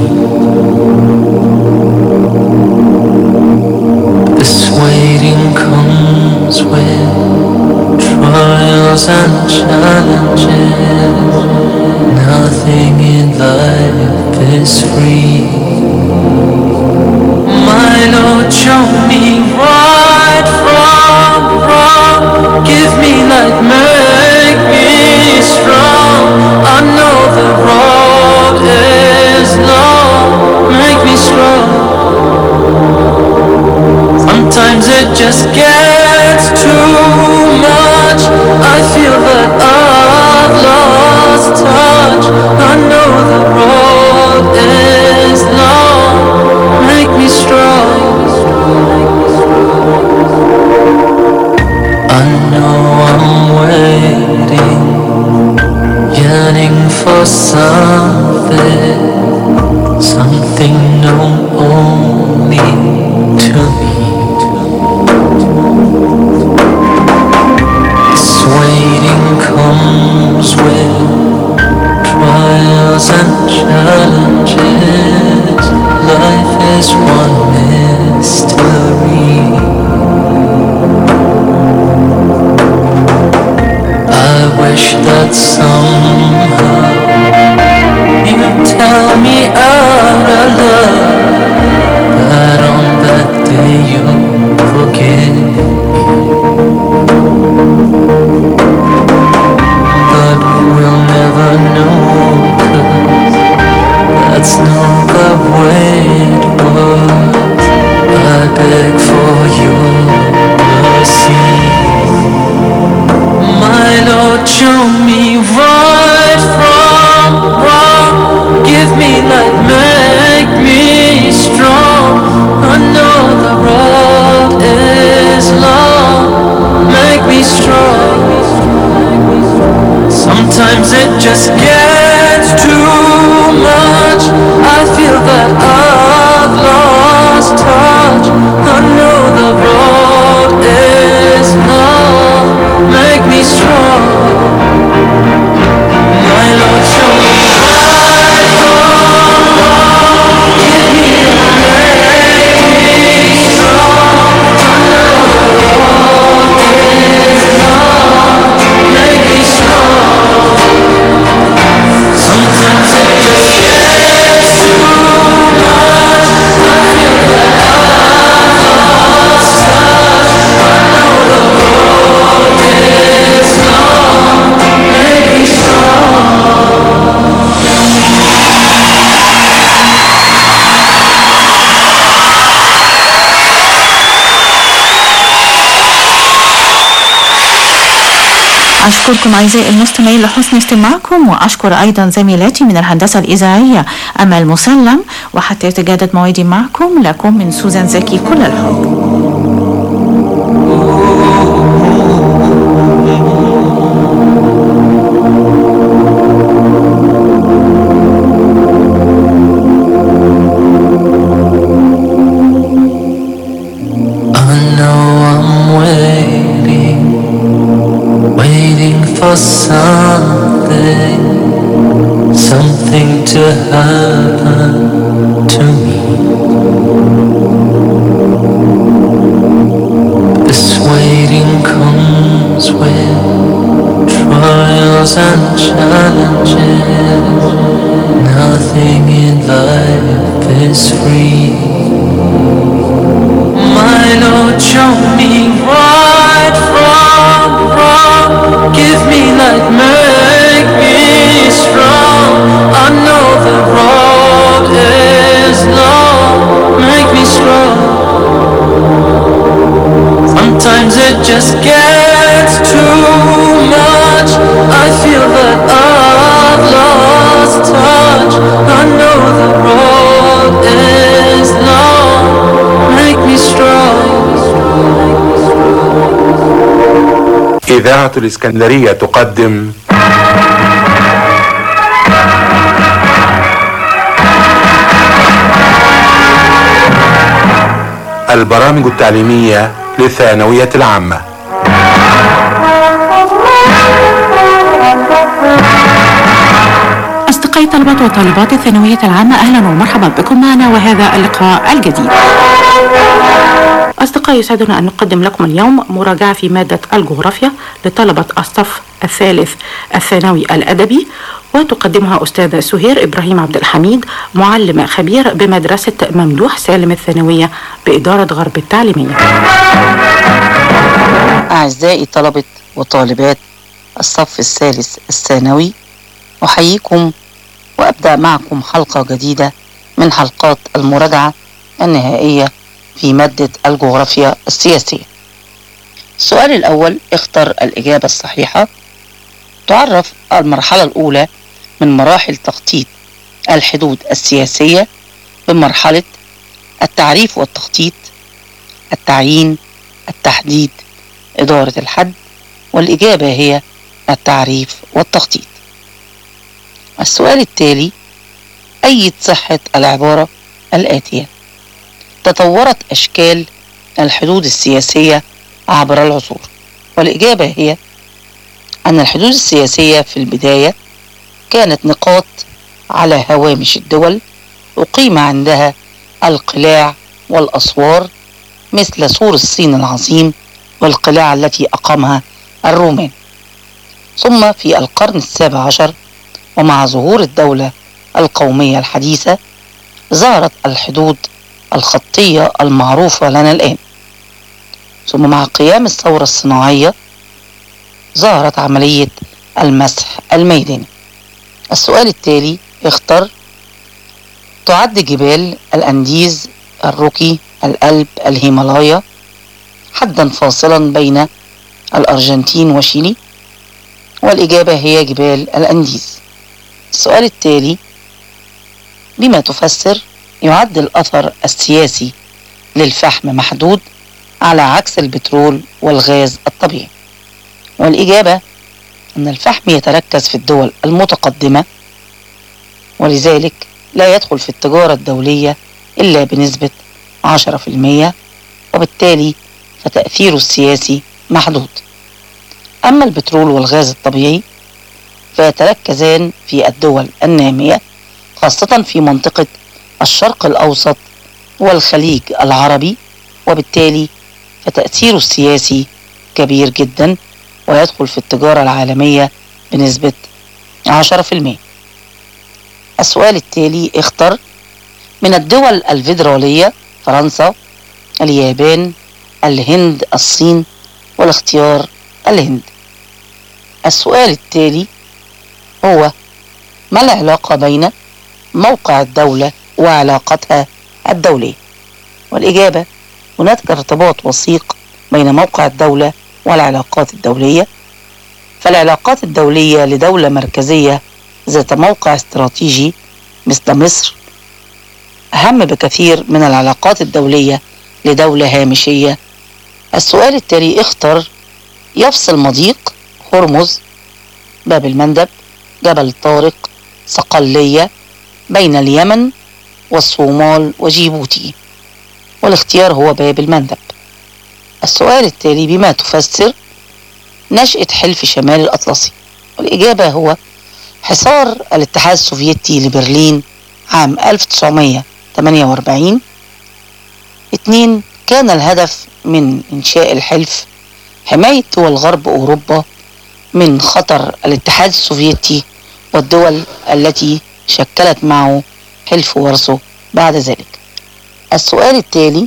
This waiting comes with trials and challenges. Nothing in life is free. My Lord, show me right from wrong. Give me light, make me strong. I know the road is long. Make me strong. Sometimes it just gets too much. I feel that I've lost touch. I know the road is for something, something known only to me. This waiting comes with trials and challenges. Life is one mystery. I wish that somehow you'd tell me out of love that on that day you forgive me. But we'll never know 'cause that's not the way it was. I beg for your mercy. My Lord, show me right from wrong. Give me light, make me strong. I know the road is long. Make me strong. Sometimes it just gets too much. I feel that I've lost touch. I know the road is long. Make me strong. My Lord, show me right from wrong. Give me make me strong. I know the road is long. Make me strong. Sometimes it just gets too much. I feel that I've lost touch. I know the road is long. Make me أشكركم أعزائي المستمعين لحسن استماعكم وأشكر أيضا زميلاتي من الهندسة الإذاعية أمل مسلم وحتى يتجدد موعدي معكم لكم من سوزان زكي كل الحب I know I'm waiting, waiting for something, something to happen to me. This waiting comes with trials and challenges. Nothing in life is free. My Lord, show me right from wrong. Give me light, make me strong. I know the road is long. Make me strong. Sometimes it just gets too much. I feel that I've lost touch. I know the road is long. Make me strong. إذاعة الإسكندرية تقدم البرامج التعليمية للثانوية العامة أصدقائي طلبة وطالبات الثانوية العامة أهلا ومرحبا بكم معنا وهذا اللقاء الجديد أصدقائي يسعدنا أن نقدم لكم اليوم مراجعة في مادة الجغرافيا لطلبة الصف الثالث الثانوي الأدبي وتقدمها أستاذة سهير إبراهيم عبد الحميد معلم خبير بمدرسة ممدوح سالم الثانوية بإدارة غرب التعليمية أعزائي طلبة وطالبات الصف الثالث الثانوي أحييكم وأبدأ معكم حلقة جديدة من حلقات المراجعة النهائية في مادة الجغرافيا السياسية السؤال الأول اختر الإجابة الصحيحة تعرف المرحلة الأولى من مراحل تخطيط الحدود السياسية بمرحلة التعريف والتخطيط التعيين التحديد إدارة الحد والإجابة هي التعريف والتخطيط السؤال التالي أيد صحة العبارة الآتية تطورت أشكال الحدود السياسية عبر العصور والإجابة هي أن الحدود السياسية في البداية كانت نقاط على هوامش الدول أقيم عندها القلاع والأسوار مثل سور الصين العظيم والقلاع التي أقامها الرومان ثم في القرن السابع عشر ومع ظهور الدولة القومية الحديثة ظهرت الحدود الخطية المعروفة لنا الآن ثم مع قيام الثورة الصناعية ظهرت عملية المسح الميداني السؤال التالي اختر تعد جبال الأنديز الروكي الألب الهيمالايا حدا فاصلا بين الأرجنتين وشيلي والإجابة هي جبال الأنديز السؤال التالي بما تفسر يعد الأثر السياسي للفحم محدود على عكس البترول والغاز الطبيعي والإجابة أن الفحم يتركز في الدول المتقدمة ولذلك لا يدخل في التجارة الدولية إلا بنسبة 10% وبالتالي فتأثيره السياسي محدود أما البترول والغاز الطبيعي فيتركزان في الدول النامية خاصة في منطقة الشرق الأوسط والخليج العربي وبالتالي فتأثيره السياسي كبير جدا ويدخل في التجارة العالمية بنسبة 10% السؤال التالي اختر من الدول الفيدرالية فرنسا اليابان الهند الصين والاختيار الهند السؤال التالي هو ما العلاقة بين موقع الدولة وعلاقتها الدولية والإجابة هناك ارتباط وثيق بين موقع الدولة والعلاقات الدولية فالعلاقات الدولية لدولة مركزية ذات موقع استراتيجي مثل مصر أهم بكثير من العلاقات الدولية لدولة هامشية السؤال التالي اختر يفصل مضيق هرمز باب المندب جبل طارق صقلية بين اليمن والصومال وجيبوتي والاختيار هو باب المندب السؤال التالي بما تفسر نشأة حلف شمال الأطلسي والإجابة هو حصار الاتحاد السوفيتي لبرلين عام 1948 اتنين كان الهدف من إنشاء الحلف حماية دول غرب أوروبا من خطر الاتحاد السوفيتي والدول التي شكلت معه حلف وارسو بعد ذلك السؤال التالي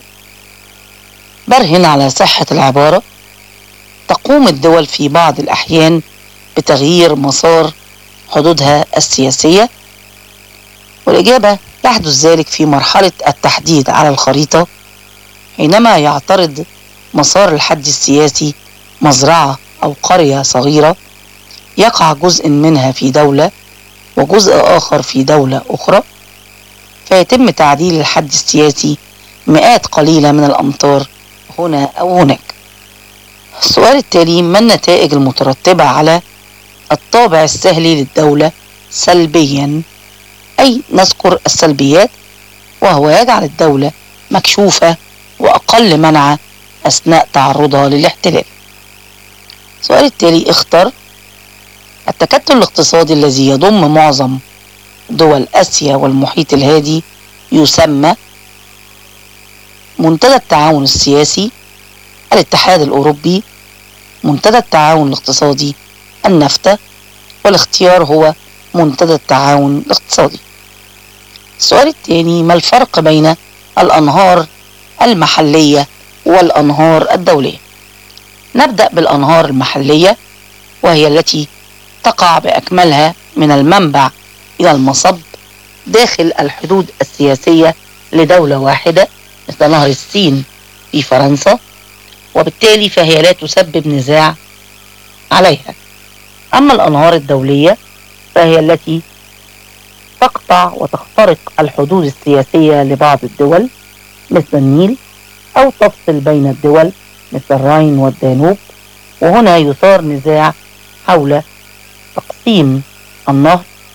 برهن على صحة العبارة تقوم الدول في بعض الأحيان بتغيير مسار حدودها السياسية والإجابة يحدث ذلك في مرحلة التحديد على الخريطة حينما يعترض مسار الحد السياسي مزرعة أو قرية صغيرة يقع جزء منها في دولة وجزء آخر في دولة أخرى فيتم تعديل الحد السياسي مئات قليلة من الأمتار هنا أو هناك السؤال التالي ما النتائج المترتبة على الطابع السهلي للدولة سلبيا أي نذكر السلبيات وهو يجعل الدولة مكشوفة وأقل منع أثناء تعرضها للاحتلال السؤال التالي اختر التكتل الاقتصادي الذي يضم معظم دول آسيا والمحيط الهادي يسمى منتدى التعاون السياسي الاتحاد الأوروبي منتدى التعاون الاقتصادي النفتا والاختيار هو منتدى التعاون الاقتصادي السؤال الثاني ما الفرق بين الأنهار المحلية والأنهار الدولية نبدأ بالأنهار المحلية وهي التي تقع بأكملها من المنبع إلى المصب داخل الحدود السياسية لدولة واحدة مثل نهر السين في فرنسا وبالتالي فهي لا تسبب نزاع عليها أما الأنهار الدولية فهي التي تقطع وتخترق الحدود السياسية لبعض الدول مثل النيل أو تفصل بين الدول مثل الراين والدانوب وهنا يثار نزاع حول تقسيم النهر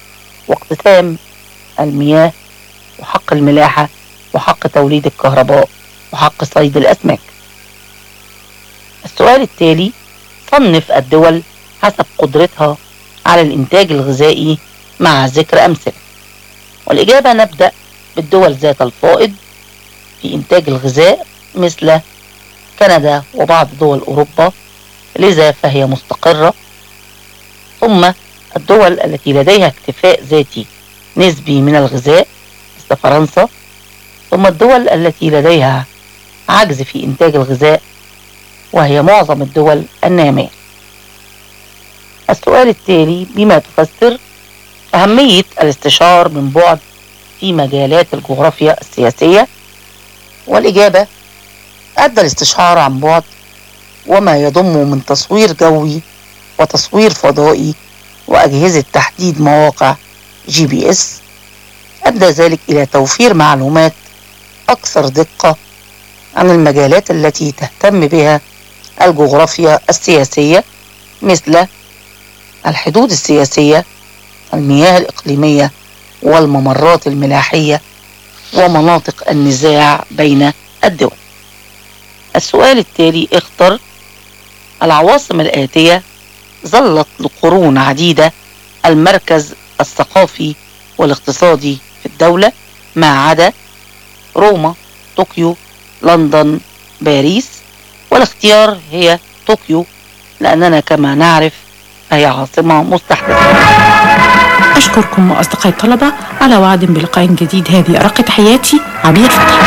واقتسام المياه وحق الملاحة وحق توليد الكهرباء وحق صيد الأسماك السؤال التالي صنف الدول حسب قدرتها على الإنتاج الغذائي مع ذكر أمثلة والإجابة نبدأ بالدول ذات الفائض في إنتاج الغذاء مثل كندا وبعض دول أوروبا لذا فهي مستقرة ثم الدول التي لديها اكتفاء ذاتي نسبي من الغذاء مثل فرنسا ثم الدول التي لديها عجز في إنتاج الغذاء وهي معظم الدول النامية السؤال التالي بما تفسر أهمية الاستشعار من بعد في مجالات الجغرافيا السياسية والإجابة أدى الاستشعار عن بعد وما يضم من تصوير جوي وتصوير فضائي وأجهزة تحديد مواقع جي بي اس أدى ذلك إلى توفير معلومات أكثر دقة عن المجالات التي تهتم بها الجغرافيا السياسية مثل الحدود السياسية المياه الإقليمية والممرات الملاحية ومناطق النزاع بين الدول السؤال التالي اختر العواصم الآتية ظلت لقرون عديدة المركز الثقافي والاقتصادي في الدولة ما عدا روما طوكيو لندن باريس والاختيار هي طوكيو لأننا كما نعرف هي عاصمة مستحدثة أشكركم أصدقائي الطلبة على وعد بلقاء جديد هذه أرق تحياتي عبير فتحي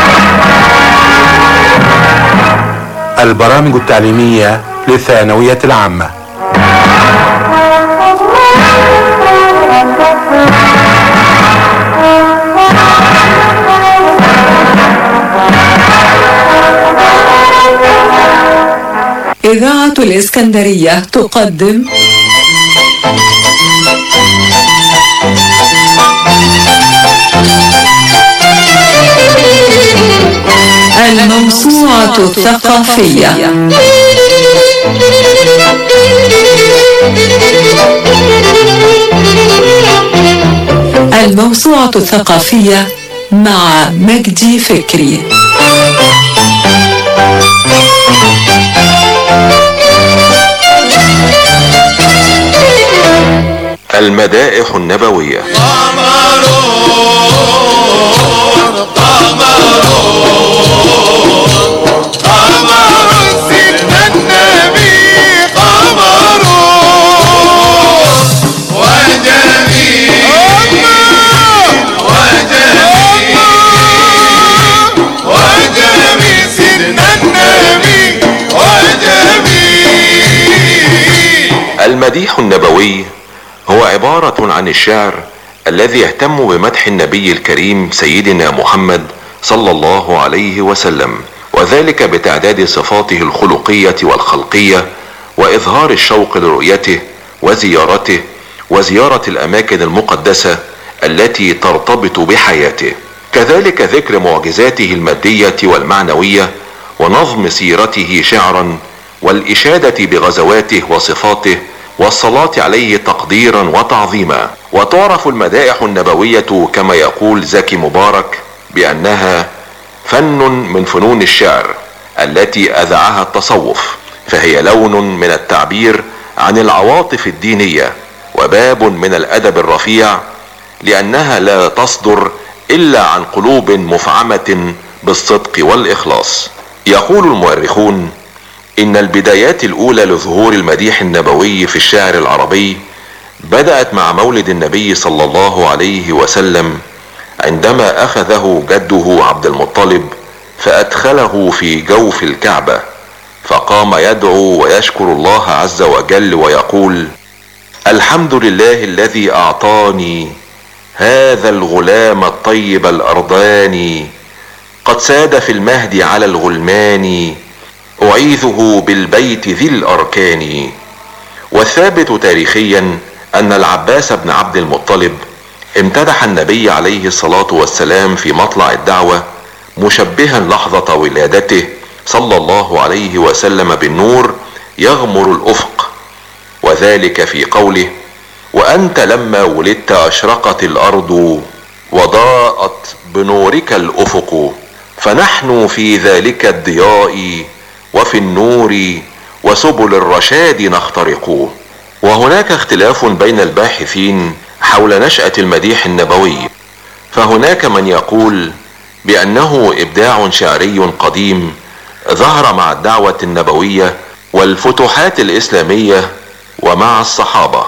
البرامج التعليمية للثانوية العامة إذاعة الإسكندرية تقدم الموسوعة الثقافية الموسوعة الثقافية مع مجدي فكري المدائح النبوية المديح النبوي هو عبارة عن الشعر الذي يهتم بمدح النبي الكريم سيدنا محمد صلى الله عليه وسلم وذلك بتعداد صفاته الخلقية والخلقية وإظهار الشوق لرؤيته وزيارته وزيارة الأماكن المقدسة التي ترتبط بحياته كذلك ذكر معجزاته المادية والمعنوية ونظم سيرته شعرا والإشادة بغزواته وصفاته والصلاة عليه تقديرا وتعظيما وتعرف المدائح النبوية كما يقول زكي مبارك بأنها فن من فنون الشعر التي أذعها التصوف فهي لون من التعبير عن العواطف الدينية وباب من الأدب الرفيع لأنها لا تصدر إلا عن قلوب مفعمة بالصدق والإخلاص يقول المؤرخون ان البدايات الاولى لظهور المديح النبوي في الشعر العربي بدأت مع مولد النبي صلى الله عليه وسلم عندما اخذه جده عبد المطلب فادخله في جوف الكعبة فقام يدعو ويشكر الله عز وجل ويقول الحمد لله الذي اعطاني هذا الغلام الطيب الارضاني قد ساد في المهد على الغلمان أعيذه بالبيت ذي الأركان والثابت تاريخيا أن العباس بن عبد المطلب امتدح النبي عليه الصلاة والسلام في مطلع الدعوة مشبها لحظة ولادته صلى الله عليه وسلم بالنور يغمر الأفق وذلك في قوله وأنت لما ولدت أشرقت الأرض وضاءت بنورك الأفق فنحن في ذلك الضياء وفي النور وسبل الرشاد نخترق وهناك اختلاف بين الباحثين حول نشأة المديح النبوي فهناك من يقول بأنه إبداع شعري قديم ظهر مع الدعوة النبوية والفتوحات الإسلامية ومع الصحابة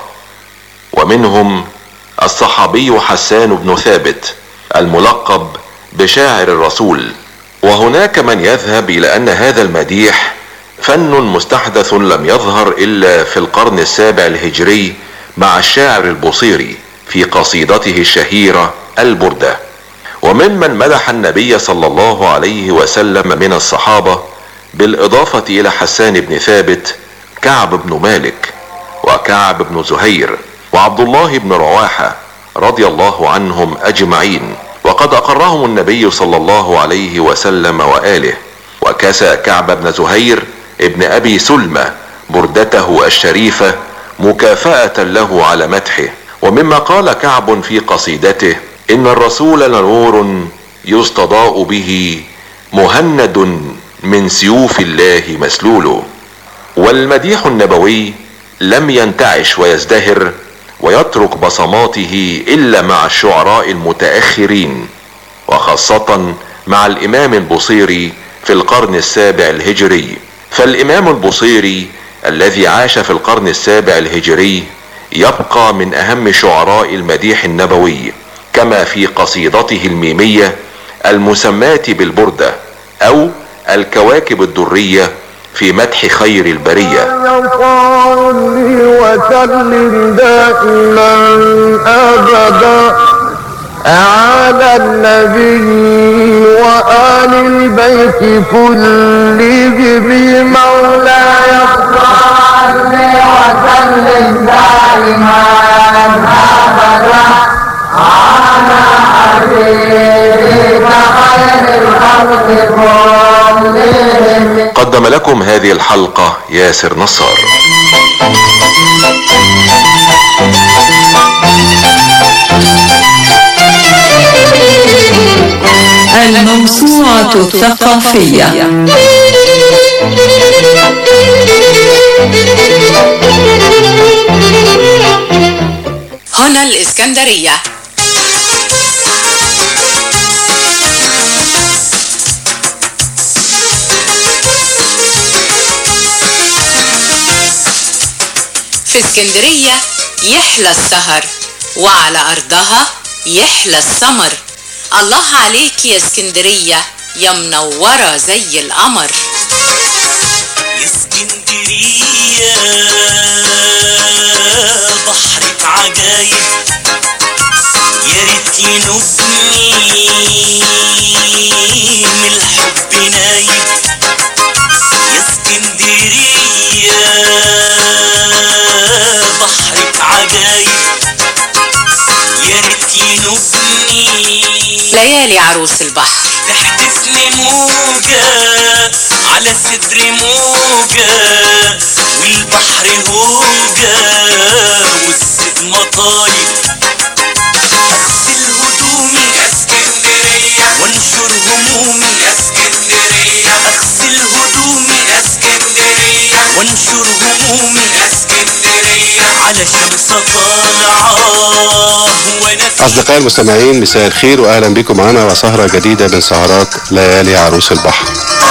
ومنهم الصحابي حسان بن ثابت الملقب بشاعر الرسول وهناك من يذهب الى ان هذا المديح فن مستحدث لم يظهر الا في القرن السابع الهجري مع الشاعر البوصيري في قصيدته الشهيره البرده وممن مدح النبي صلى الله عليه وسلم من الصحابه بالاضافه الى حسان بن ثابت كعب بن مالك وكعب بن زهير وعبد الله بن رواحه رضي الله عنهم اجمعين وقد اقرهم النبي صلى الله عليه وسلم واله وكسى كعب بن زهير ابن ابي سلمى بردته الشريفه مكافاه له على مدحه ومما قال كعب في قصيدته ان الرسول لنور يستضاء به مهند من سيوف الله مسلول والمديح النبوي لم ينتعش ويزدهر ويترك بصماته الا مع الشعراء المتاخرين وخاصه مع الامام البصيري في القرن السابع الهجري فالامام البصيري الذي عاش في القرن السابع الهجري يبقى من اهم شعراء المديح النبوي كما في قصيدته الميميه المسماه بالبرده او الكواكب الدريه في مدح خير البريه صلي وسلم دائما ابدا على النبي وآل البيت كلهم مولاي صل وسلم دائما ابدا على حبيبك خير الخلق كلهم قدم لكم هذه الحلقه ياسر نصار الموسوعة الثقافية هنا الإسكندرية في اسكندرية يحلى السهر وعلى أرضها يحلى السمر الله عليك يا اسكندرية يا منورة زي القمر يا اسكندرية بحرك عجايب يا ريت ينوبني من الحب نايب يا اسكندرية بحرك عجايب يا ريت ينوبني ليالي عروس البحر تحدفني موجة على صدري موجة والبحر هوجة والصيد مطايب اغسل هدومي يا اسكندرية وانشر همومي يا اسكندرية اغسل هدومي يا اسكندرية وانشر همومي يا اسكندرية على شمس طالعة وانا في أصدقائي المستمعين مساء الخير وأهلا بكم معنا وسهرة جديدة من سهرات ليالي عروس البحر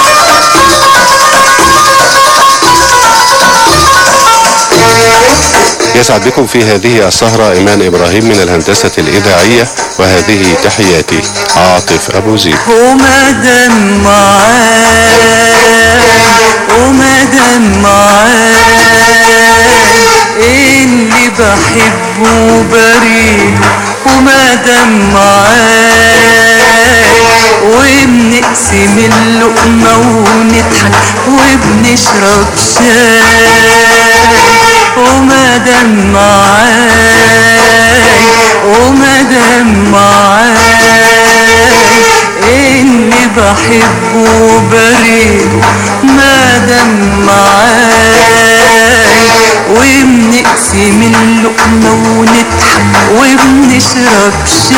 يسعد بكم في هذه السهرة إيمان إبراهيم من الهندسة الإذاعية وهذه تحياتي عاطف أبو زيد ومدام معاك ومدام معاك اللي بحبه بريء ومدام معاك وبنقسم اللقمة ونضحك وبنشرب شاي ومدام معاك ومدام معاك اني بحبه بريء مادام معاك ومن وبنقسم اللقمة ونضحك وبنشرب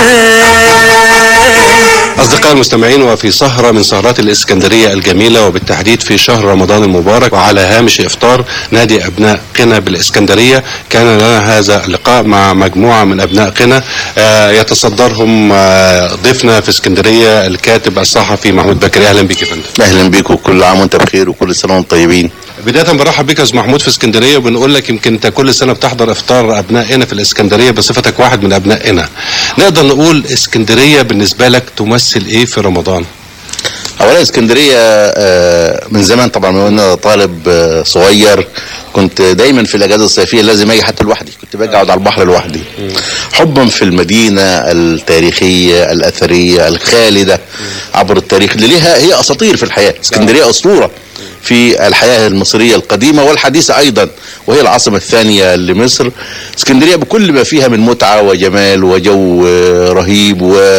شاي أصدقائي المستمعين وفي سهرة من سهرات الإسكندرية الجميلة وبالتحديد في شهر رمضان المبارك وعلى هامش إفطار نادي أبناء قنا بالإسكندرية كان لنا هذا اللقاء مع مجموعة من أبناء قنا آه، يتصدرهم آه، ضيفنا في اسكندرية الكاتب الصحفي محمود بكري أهلا بك يا فندم اهلا بيك وكل عام وانت بخير وكل سنه وانتم طيبين بداية برحب بك يا أستاذ محمود في اسكندرية وبنقول لك يمكن أنت كل سنة بتحضر إفطار أبنائنا في الإسكندرية بصفتك واحد من أبنائنا نقدر نقول اسكندرية بالنسبة لك تمثل إيه في رمضان؟ اولا اسكندريه آه، من زمان طبعا من وانا طالب آه، صغير كنت دايما في الاجازه الصيفيه لازم اجي حتى لوحدي كنت باجي اقعد على البحر لوحدي حبا في المدينه التاريخيه الاثريه الخالده عبر التاريخ اللي ليها هي اساطير في الحياه اسكندريه اسطوره في الحياه المصريه القديمه والحديثه ايضا وهي العاصمه الثانيه لمصر اسكندريه بكل ما فيها من متعه وجمال وجو آه، رهيب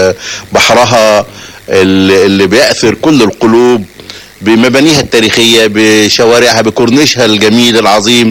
وبحرها اللي اللي بيأثر كل القلوب بمبانيها التاريخية بشوارعها بكورنيشها الجميل العظيم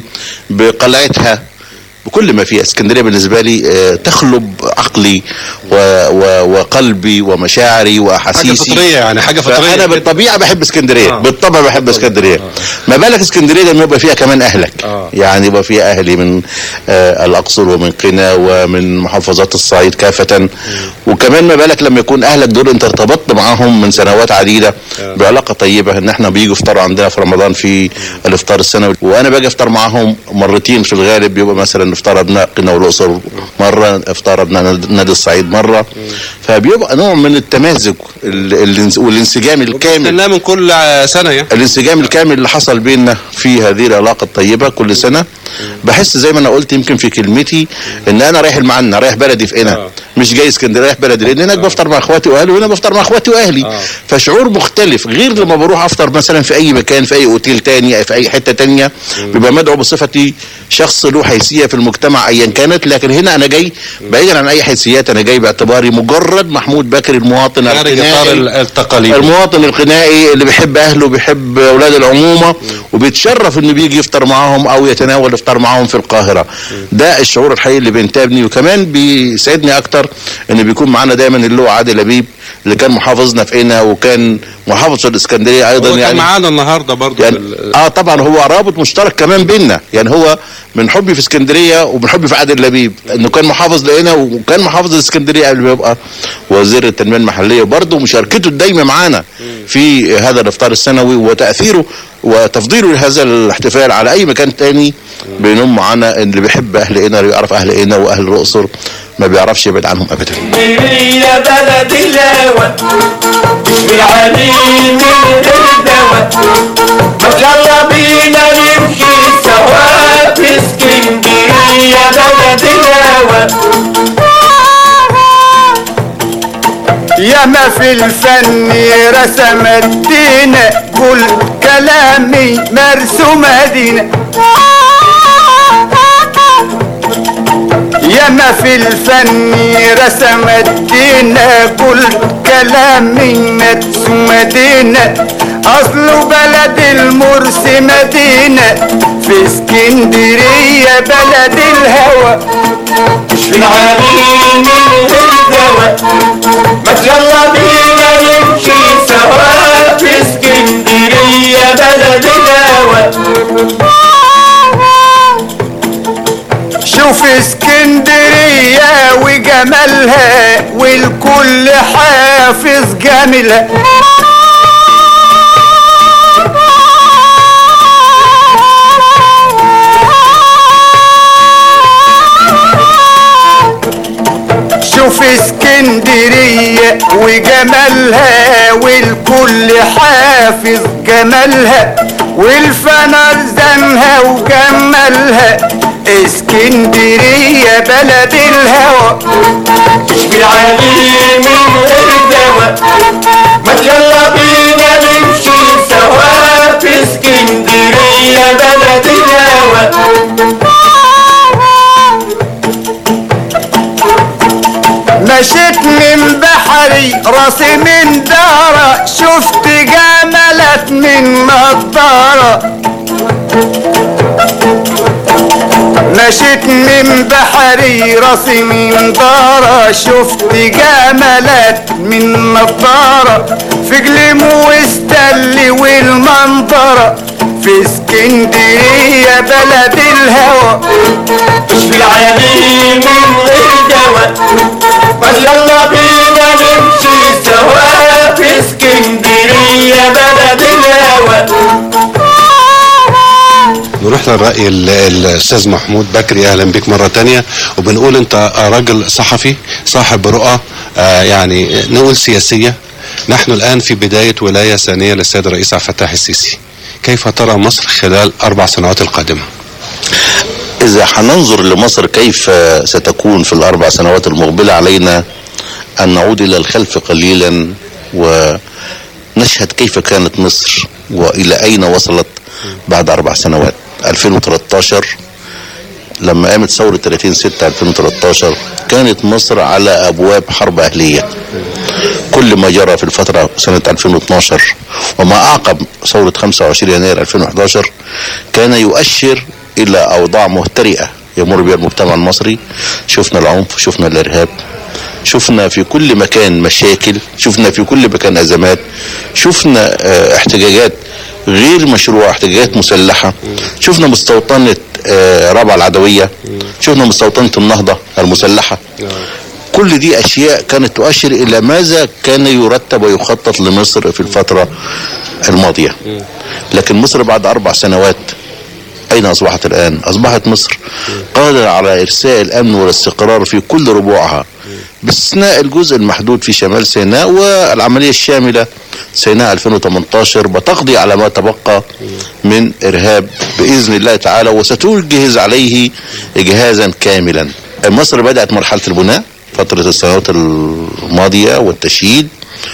بقلعتها بكل ما فيها اسكندريه بالنسبه لي آه، تخلب عقلي و و وقلبي ومشاعري واحاسيسي حاجة فطرية يعني، حاجة فطرية انا كده. بالطبيعه بحب اسكندريه آه. بالطبع بحب اسكندريه ما بالك اسكندريه لما يبقى فيها كمان اهلك آه. يعني يبقى فيها اهلي من آه الاقصر ومن قنا ومن محافظات الصعيد كافه وكمان ما بالك لما يكون اهلك دول انت ارتبطت معاهم من سنوات عديده بعلاقه طيبه ان احنا بيجوا يفطروا عندنا في رمضان في الافطار السنوي وانا باجي افطر معاهم مرتين في الغالب بيبقى مثلا افطار ابناء قنا والاقصر مره افطار ابناء نادي الصعيد مره فبيبقى نوع من التمازج ال- الانس- والانسجام الكامل بنستناه من كل آه، سنة يعني الانسجام الكامل اللي حصل بيننا في هذه العلاقه الطيبه كل سنه بحس زي ما انا قلت يمكن في كلمتي ان انا رايح المعنى رايح بلدي في قنا مش جاي اسكندريه رايح بلدي لان هناك بفطر مع اخواتي واهلي وهنا بفطر مع اخواتي واهلي فشعور مختلف غير لما بروح افطر مثلا في اي مكان في اي اوتيل تاني في اي حته تانية بيبقى مدعو بصفتي شخص له حيثيه في المجتمع ايا كانت لكن هنا انا جاي بعيدا عن اي حيثيات انا جاي باعتباري مجرد محمود بكري المواطن خارج القنائي إطار ال- التقاليد المواطن القنائي اللي بيحب اهله بيحب اولاد العمومه وبيتشرف انه بيجي يفطر معاهم او يتناول افطار معاهم في القاهره ده الشعور الحقيقي اللي بينتابني وكمان بيسعدني اكتر ان بيكون معانا دايما اللي هو عادل لبيب اللي كان محافظنا في قنا وكان محافظ في الاسكندريه ايضا هو كان يعني معانا النهارده برضه يعني اه طبعا هو رابط مشترك كمان بيننا يعني هو من حبي في اسكندريه ومن حبي في عادل لبيب انه كان محافظ لقينا وكان محافظ الاسكندريه قبل ما يبقى وزير التنميه المحليه وبرضه مشاركته الدايمه معانا في هذا الافطار السنوي وتاثيره وتفضيله لهذا الاحتفال على اي مكان تاني بينهم معانا اللي بيحب اهل قنا اللي بيعرف اهل قنا واهل الاقصر ما بيعرفش يبعد عنهم ابدا يا بلد الهوى اشفي العليل من الدواء ما يلا بينا نمشي سوا في اسكندرية بلد الهوى ياما في الفن رسم الدين كل كلامي مرسوم دين ياما في الفن رسم الدين كل كلامي مرسوم دين اصله بلد المرسي مدينة في اسكندرية بلد الهوى اشفي العليل من الدواء ما يلا بينا نمشي سوا في اسكندرية بلد الهوى شوف اسكندرية وجمالها والكل حافظ جميلها شوف اسكندرية وجمالها والكل حافظ جمالها والفنر زنها وجمالها اسكندرية بلد الهوى اشفي العليل من الدواء ما يلا بينا نمشي سوا في اسكندرية بلد الهوى مشيت من بحري راسي من دارة شفت جملت من نضارة مشيت من بحري راسي من دارة شفت جمالات من نظارة في جليم واستل والمنظرة في اسكندرية بلد الهوى تشفي العيانين من غير دواء بس يلا بينا نمشي سوا في اسكندرية بلد الهوى نروح للرأي ال- الأستاذ محمود بكري أهلا بك مرة تانية وبنقول أنت راجل صحفي صاحب رؤى آه، يعني نقول سياسية نحن الآن في بداية ولاية ثانية للسيد الرئيس عبد الفتاح السيسي كيف ترى مصر خلال أربع سنوات القادمة؟ إذا هننظر لمصر كيف ستكون في الأربع سنوات المقبلة علينا أن نعود إلى الخلف قليلا ونشهد كيف كانت مصر وإلى أين وصلت بعد أربع سنوات 2013 لما قامت ثورة 30 6 2013 كانت مصر على أبواب حرب أهلية كل ما جرى في الفترة سنة 2012 وما أعقب ثورة 25 يناير 2011 كان يؤشر إلى أوضاع مهترئة يمر بها المجتمع المصري شفنا العنف شفنا الإرهاب شفنا في كل مكان مشاكل شفنا في كل مكان أزمات شفنا آه، احتجاجات غير مشروعة احتجاجات مسلحة شفنا مستوطنة آه، رابعة العدوية شفنا مستوطنة النهضة المسلحة كل دي أشياء كانت تؤشر إلى ماذا كان يرتب ويخطط لمصر في الفترة الماضية لكن مصر بعد أربع سنوات أين أصبحت الآن؟ أصبحت مصر قادرة على إرساء الأمن والاستقرار في كل ربوعها باستثناء الجزء المحدود في شمال سيناء والعملية الشاملة سيناء 2018 بتقضي على ما تبقى من إرهاب بإذن الله تعالى وستجهز عليه إجهازا كاملا مصر بدأت مرحلة البناء فترة السنوات الماضية والتشييد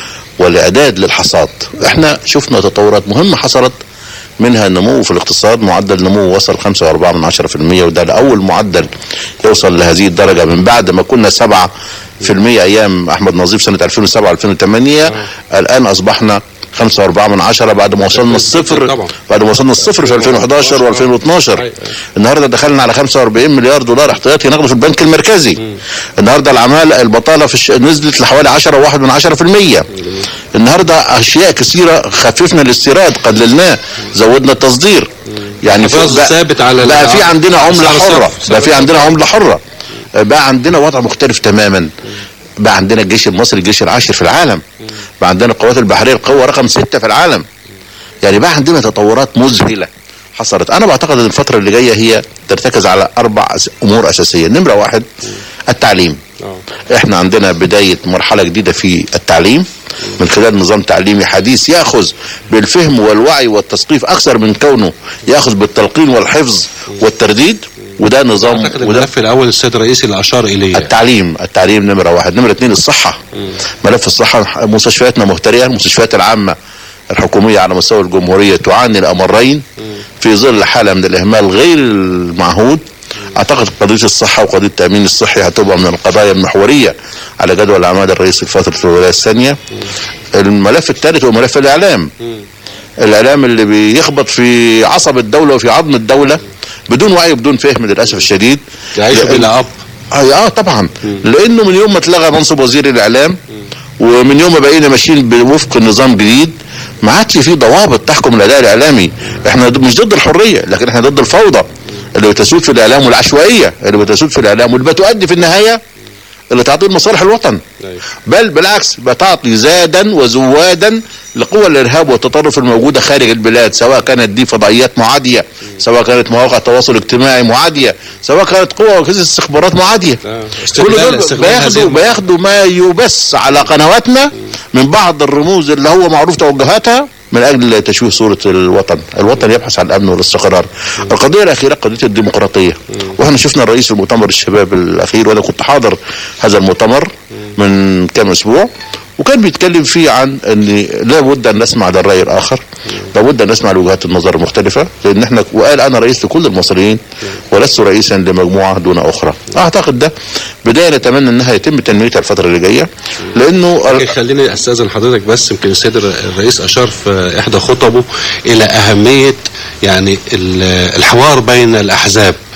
والإعداد للحصاد احنا شفنا تطورات مهمة حصلت منها النمو في الاقتصاد معدل نمو وصل 5.4 من 10% وده لأول معدل يوصل لهذه الدرجة من بعد ما كنا 7 في المية أيام أحمد نظيف سنة 2007 2008 الآن أصبحنا 5.4 من 10 بعد ما وصلنا الصفر بعد ما وصلنا الصفر في 2011 و2012 النهارده دخلنا على 45 مليار دولار احتياطي نقد في البنك المركزي النهارده العماله البطاله في الش... نزلت لحوالي 10 و1 من 10% النهارده اشياء كثيره خففنا الاستيراد قللناه زودنا التصدير يعني حفاظ بقى- ثابت على بقى في عندنا عمله سعر حره الصرف. بقى في عندنا عمله حره بقى عندنا وضع مختلف تماما بقى عندنا الجيش المصري الجيش العاشر في العالم بقى عندنا القوات البحريه القوه رقم ستة في العالم يعني بقى عندنا تطورات مذهله حصلت انا بعتقد ان الفتره اللي جايه هي ترتكز على اربع أس- امور اساسيه نمره واحد التعليم احنا عندنا بدايه مرحله جديده في التعليم من خلال نظام تعليمي حديث ياخذ بالفهم والوعي والتثقيف اكثر من كونه ياخذ بالتلقين والحفظ والترديد وده نظام أعتقد وده الملف الأول السيد الرئيسي اللي أشار إليه التعليم التعليم نمرة واحد نمرة اتنين الصحة ملف الصحة مستشفياتنا مهترئة المستشفيات العامة الحكومية على مستوى الجمهورية تعاني الأمرين في ظل حالة من الإهمال غير المعهود أعتقد قضية الصحة وقضية التأمين الصحي هتبقى من القضايا المحورية على جدول أعمال الرئيس في فترة الولاية الثانية الملف الثالث هو ملف الإعلام الإعلام اللي بيخبط في عصب الدولة وفي عظم الدولة بدون وعي وبدون فهم للأسف الشديد يعيش لأن- بلا أب اه آه طبعا لانه من يوم ما اتلغى منصب وزير الاعلام ومن يوم ما بقينا ماشيين بوفق نظام جديد ما عادش في ضوابط تحكم الاداء الاعلامي احنا ضد- مش ضد الحريه لكن احنا ضد الفوضى اللي بتسود في الاعلام والعشوائيه اللي بتسود في الاعلام واللي بتؤدي في النهايه اللي تعطيل مصالح الوطن بل بالعكس بتعطي زادا وزوادا لقوى الارهاب والتطرف الموجوده خارج البلاد سواء كانت دي فضائيات معاديه سواء كانت مواقع تواصل اجتماعي معاديه سواء كانت قوى واجهزه استخبارات معاديه كل استغلال- دول استغلال هذه بياخدوا المواقع. بياخدوا ما يبث على قنواتنا من بعض الرموز اللي هو معروف توجهاتها من اجل تشويه صوره الوطن، الوطن يبحث عن الامن والاستقرار. القضيه الاخيره قضيه الديمقراطيه، واحنا شفنا الرئيس في مؤتمر الشباب الاخير وانا كنت حاضر هذا المؤتمر من كام اسبوع وكان بيتكلم فيه عن ان لابد ان نسمع للراي الاخر لابد ان نسمع لوجهات النظر المختلفه لان احنا وقال انا رئيس لكل المصريين ولست رئيسا لمجموعه دون اخرى اعتقد ده بدايه نتمنى انها يتم تنميتها الفتره اللي جايه لانه لكن خليني استاذن حضرتك بس يمكن السيد الرئيس اشار في احدى خطبه الى اهميه يعني ال- الحوار بين الاحزاب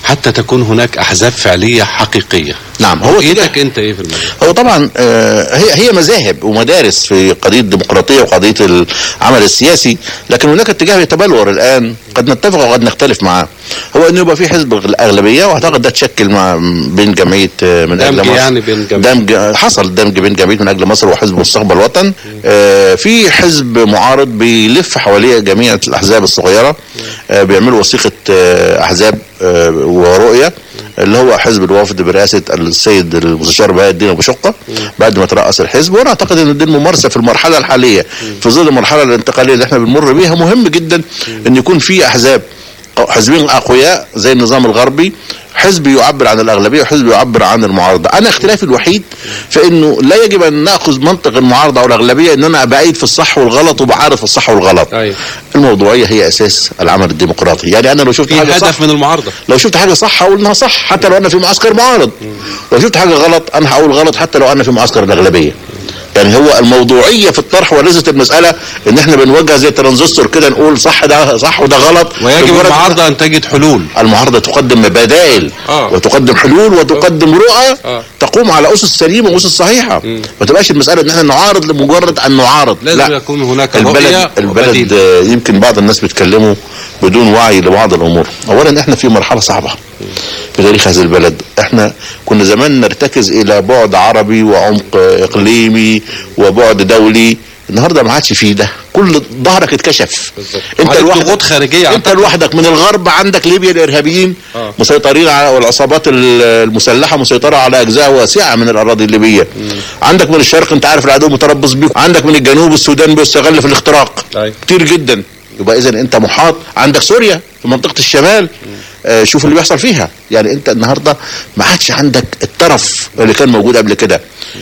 حتى تكون هناك احزاب فعليه حقيقيه نعم هو رؤيتك انت ايه في المجال هو طبعا آه، هي هي مذاهب ومدارس في قضيه الديمقراطيه وقضيه العمل السياسي لكن هناك اتجاه يتبلور الان قد نتفق وقد نختلف معاه هو انه يبقى في حزب الاغلبيه واعتقد ده تشكل مع بين جمعيه آه، من اجل دمج مصر يعني بين جمعية. دمج حصل دمج بين جمعيه من اجل مصر وحزب مستقبل الوطن آه، في حزب معارض بيلف حواليه جميع الاحزاب الصغيره آه، بيعملوا وثيقه آه، احزاب آه، ورؤيه اللي هو حزب الوفد برئاسه السيد المستشار بهاء الدين ابو شقه بعد ما ترأس الحزب وانا اعتقد ان دي الممارسه في المرحله الحاليه في ظل المرحله الانتقاليه اللي احنا بنمر بيها مهم جدا ان يكون في احزاب أو حزبين اقوياء زي النظام الغربي حزب يعبر عن الاغلبيه وحزب يعبر عن المعارضه انا اختلافي الوحيد في انه لا يجب ان ناخذ منطق المعارضه او الاغلبيه ان انا بعيد في الصح والغلط وبعارض في الصح والغلط أيوة. الموضوعيه هي اساس العمل الديمقراطي يعني انا لو شفت في حاجه هدف صح من المعارضه لو شفت حاجه صح هقول انها صح حتى لو انا في معسكر معارض لو شفت حاجه غلط انا هقول غلط حتى لو انا في معسكر الاغلبيه يعني هو الموضوعيه في الطرح وليست المساله ان احنا بنوجه زي ترانزستور كده نقول صح ده صح وده غلط ويجب بمجرد- المعارضه ان تجد حلول المعارضه تقدم بدائل آه. وتقدم حلول وتقدم رؤى آه. تقوم على اسس سليمه واسس صحيحه ما تبقاش المساله ان احنا نعارض لمجرد ان نعارض لازم لا يكون هناك البلد رؤيه البلد وبديل. آه، يمكن بعض الناس بيتكلموا بدون وعي لبعض الامور اولا احنا في مرحله صعبه في تاريخ هذا البلد احنا كنا زمان نرتكز الى بعد عربي وعمق اقليمي وبعد دولي النهارده ما عادش فيه ده كل ظهرك اتكشف انت عليك لوحدك ضغوط خارجيه انت لوحدك من الغرب عندك ليبيا الارهابيين آه. مسيطرين على والعصابات ال- المسلحه مسيطره على اجزاء واسعه من الاراضي الليبيه عندك من الشرق انت عارف العدو متربص بيك عندك من الجنوب السودان بيستغل في الاختراق أيوة. كتير جدا يبقى اذا انت محاط عندك سوريا في منطقه الشمال آه شوف اللي بيحصل فيها يعني انت النهارده ما عادش عندك الطرف اللي كان موجود قبل كده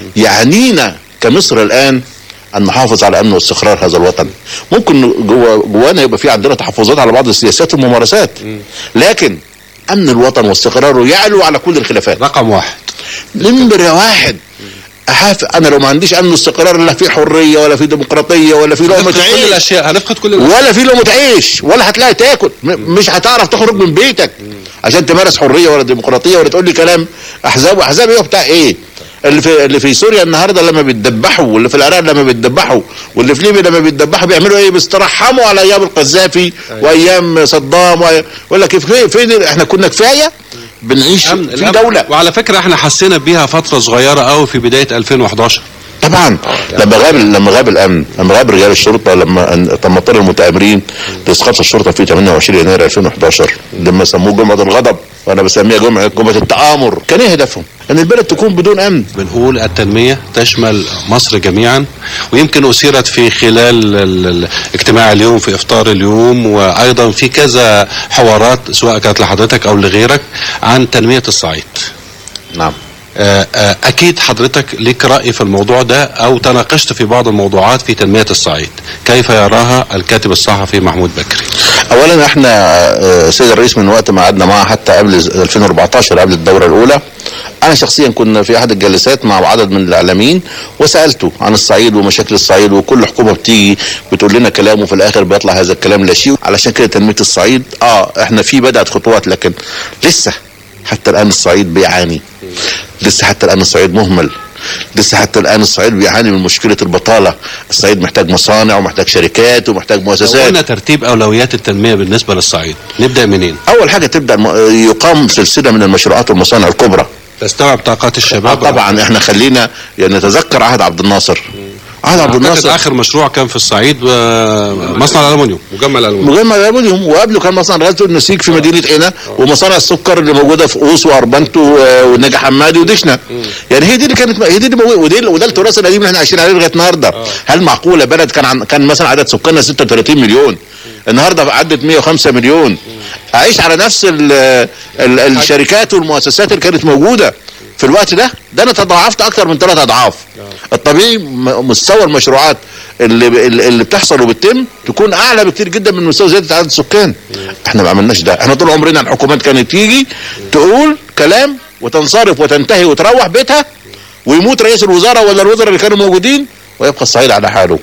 يعنينا كمصر الان ان نحافظ على امن واستقرار هذا الوطن ممكن جوا جوانا يبقى في عندنا تحفظات على بعض السياسات والممارسات لكن امن الوطن واستقراره يعلو على كل الخلافات رقم واحد نمرة واحد أحاف أنا لو ما عنديش أمن واستقرار لا في حرية ولا في ديمقراطية ولا في لقمة هنفقد كل عيش الاشياء هنفقد كل الاشياء ولا في لقمة عيش ولا هتلاقي تاكل م- مش هتعرف تخرج من بيتك عشان تمارس حرية ولا ديمقراطية ولا تقول لي كلام أحزاب وأحزاب إيه وبتاع إيه اللي في اللي في سوريا النهارده لما بيتدبحوا واللي في العراق لما بيتدبحوا واللي في ليبيا لما بيتدبحوا بيعملوا ايه بيسترحموا على ايام القذافي وايام صدام و- يقول لك فين فين احنا كنا كفايه بنعيش في الأمن. دوله وعلى فكره احنا حسينا بيها فتره صغيره قوي في بدايه 2011 طبعا لما غاب لما غاب الامن لما غاب رجال الشرطه لما أن- تم اضطر المتآمرين لاسقاط الشرطه في 28 يناير 2011 لما سموه جمعه الغضب وانا بسميها جمعه جمعه التآمر كان ايه هدفهم؟ ان البلد تكون بدون امن بنقول التنمية تشمل مصر جميعا ويمكن أثيرت في خلال ال- ال- اجتماع اليوم في إفطار اليوم وأيضا في كذا حوارات سواء كانت لحضرتك أو لغيرك عن تنمية الصعيد نعم آه، آه، أكيد حضرتك لك رأي في الموضوع ده أو تناقشت في بعض الموضوعات في تنمية الصعيد كيف يراها الكاتب الصحفي محمود بكري اولا احنا آه، السيد الرئيس من وقت ما قعدنا معاه حتى قبل 2014 قبل الدوره الاولى انا شخصيا كنا في احد الجلسات مع عدد من الاعلاميين وسالته عن الصعيد ومشاكل الصعيد وكل حكومه بتيجي بتقول لنا كلام وفي الاخر بيطلع هذا الكلام لا شيء علشان كده تنميه الصعيد اه احنا في بدات خطوات لكن لسه حتى الان الصعيد بيعاني لسه حتى الان الصعيد مهمل لسه حتى الان الصعيد بيعاني من مشكله البطاله الصعيد محتاج مصانع ومحتاج شركات ومحتاج لو مؤسسات قلنا ترتيب أولويات التنمية بالنسبة للصعيد نبدأ منين؟ اول حاجه تبدا الم- يقام سلسله من المشروعات والمصانع الكبرى تستوعب طاقات الشباب آه طبعا احنا خلينا يعني نتذكر عهد عبد الناصر عهد عبد أعتقد الناصر آخر مشروع كان في الصعيد آه، مصنع الألمنيوم مجمع الألمنيوم مجمع الالومنيوم وقبله كان مصنع غزل النسيج في مدينه قنا ومصانع السكر اللي موجوده في قوس واربنت و- والنجا حمادي ودشنا يعني هي دي اللي كانت هي دي اللي موجودة وده وده التراث القديم اللي احنا عايشين عليه لغايه النهارده هل معقوله بلد كان عن كان مثلا عدد سكانها 36 مليون النهارده عدت 105 مليون اعيش على نفس ال ال الشركات والمؤسسات اللي كانت موجوده في الوقت ده ده انا تضاعفت اكتر من ثلاث اضعاف الطبيعي م- مستوى المشروعات اللي اللي اللي بتحصل وبتتم تكون اعلى بكتير جدا من مستوى زياده عدد السكان احنا ما عملناش ده احنا طول عمرنا الحكومات كانت تيجي تقول كلام وتنصرف وتنتهي وتروح بيتها ويموت رئيس الوزراء ولا الوزراء اللي كانوا موجودين ويبقى الصعيد على حاله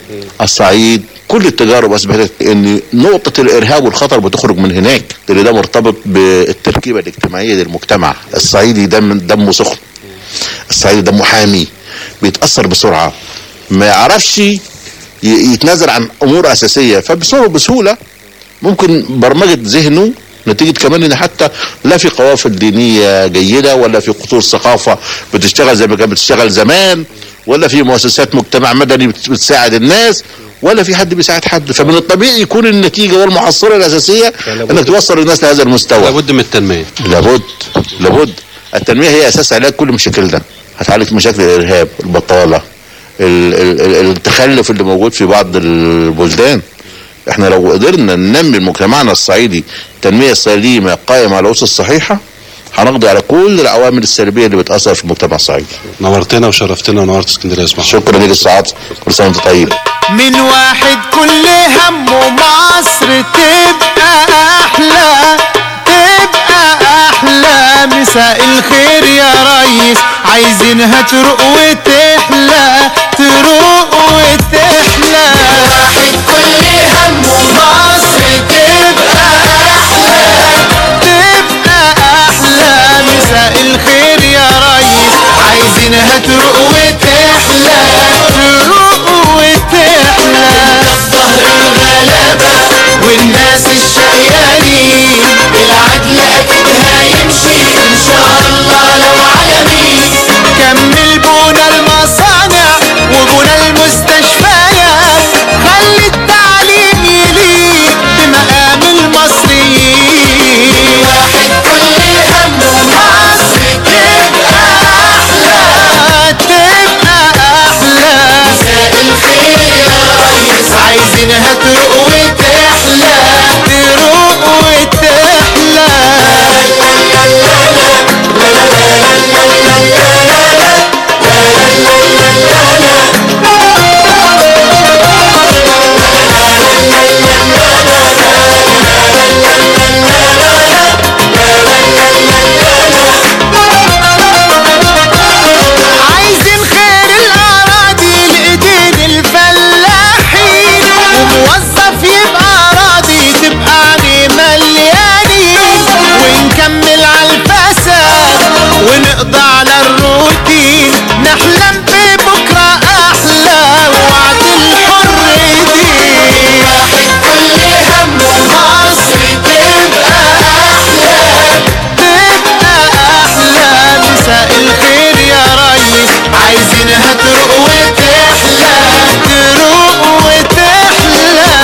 الصعيد كل التجارب اثبتت ان نقطه الارهاب والخطر بتخرج من هناك لان ده مرتبط بالتركيبه الاجتماعيه للمجتمع الصعيدي دم دمه سخن الصعيدي دمه حامي بيتاثر بسرعه ما يعرفش ي- يتنازل عن امور اساسيه فبسهوله بسهوله ممكن برمجه ذهنه نتيجة كمان ان حتى لا في قوافل دينية جيدة ولا في قصور ثقافة بتشتغل زي ما كانت بتشتغل زمان ولا في مؤسسات مجتمع مدني بت- بتساعد الناس ولا في حد بيساعد حد فمن الطبيعي يكون النتيجة والمحصلة الأساسية انك توصل الناس لهذا المستوى لابد من التنمية لابد لابد التنمية هي أساس علاج كل مشاكلنا هتعالج مشاكل الإرهاب البطالة ال- ال- ال- التخلف اللي موجود في بعض البلدان احنا لو قدرنا ننمي مجتمعنا الصعيدي تنمية سليمة قائمة على الأسس الصحيحة هنقضي على كل العوامل السلبية اللي بتأثر في المجتمع الصعيدي نورتنا وشرفتنا ونورت اسكندريه اسمع شكرا ليك السعاد كل سنة وانت طيب من واحد كل همه مصر تبقى احلى تبقى احلى مساء الخير يا ريس عايزينها تروق وتحلى تروق وتحلى واحد كل همه مصر تبقى احلى تبقى احلى مساء الخير يا ريس عايزينها تروق وتحلى تروق وتحلى الظهر الغلابة والناس الشقيانين العدل اكيد هيمشي ان شاء الله لو على مين كمل بونا المصانع وبونا المستشفيات خلي التعليم يليق بمقام المصريين واحد كل همه مصر تبقى احلى تبقى احلى مساء الخير يا ريس عايزينها تروق وتحلى تروق وتحلى عايزين خير الاراضي لايدين الفلاحين وموظف يبقى راضي تبقى عليه مليانين ونكمل على الفساد ونقضى على الروتين نحلم ببكره احلى ووعد الحر دين واحد كل همه مصر تبقى احلى تبقى احلى مساء الخير يا ريس عايزينها تروق وتحلى تروق وتحلى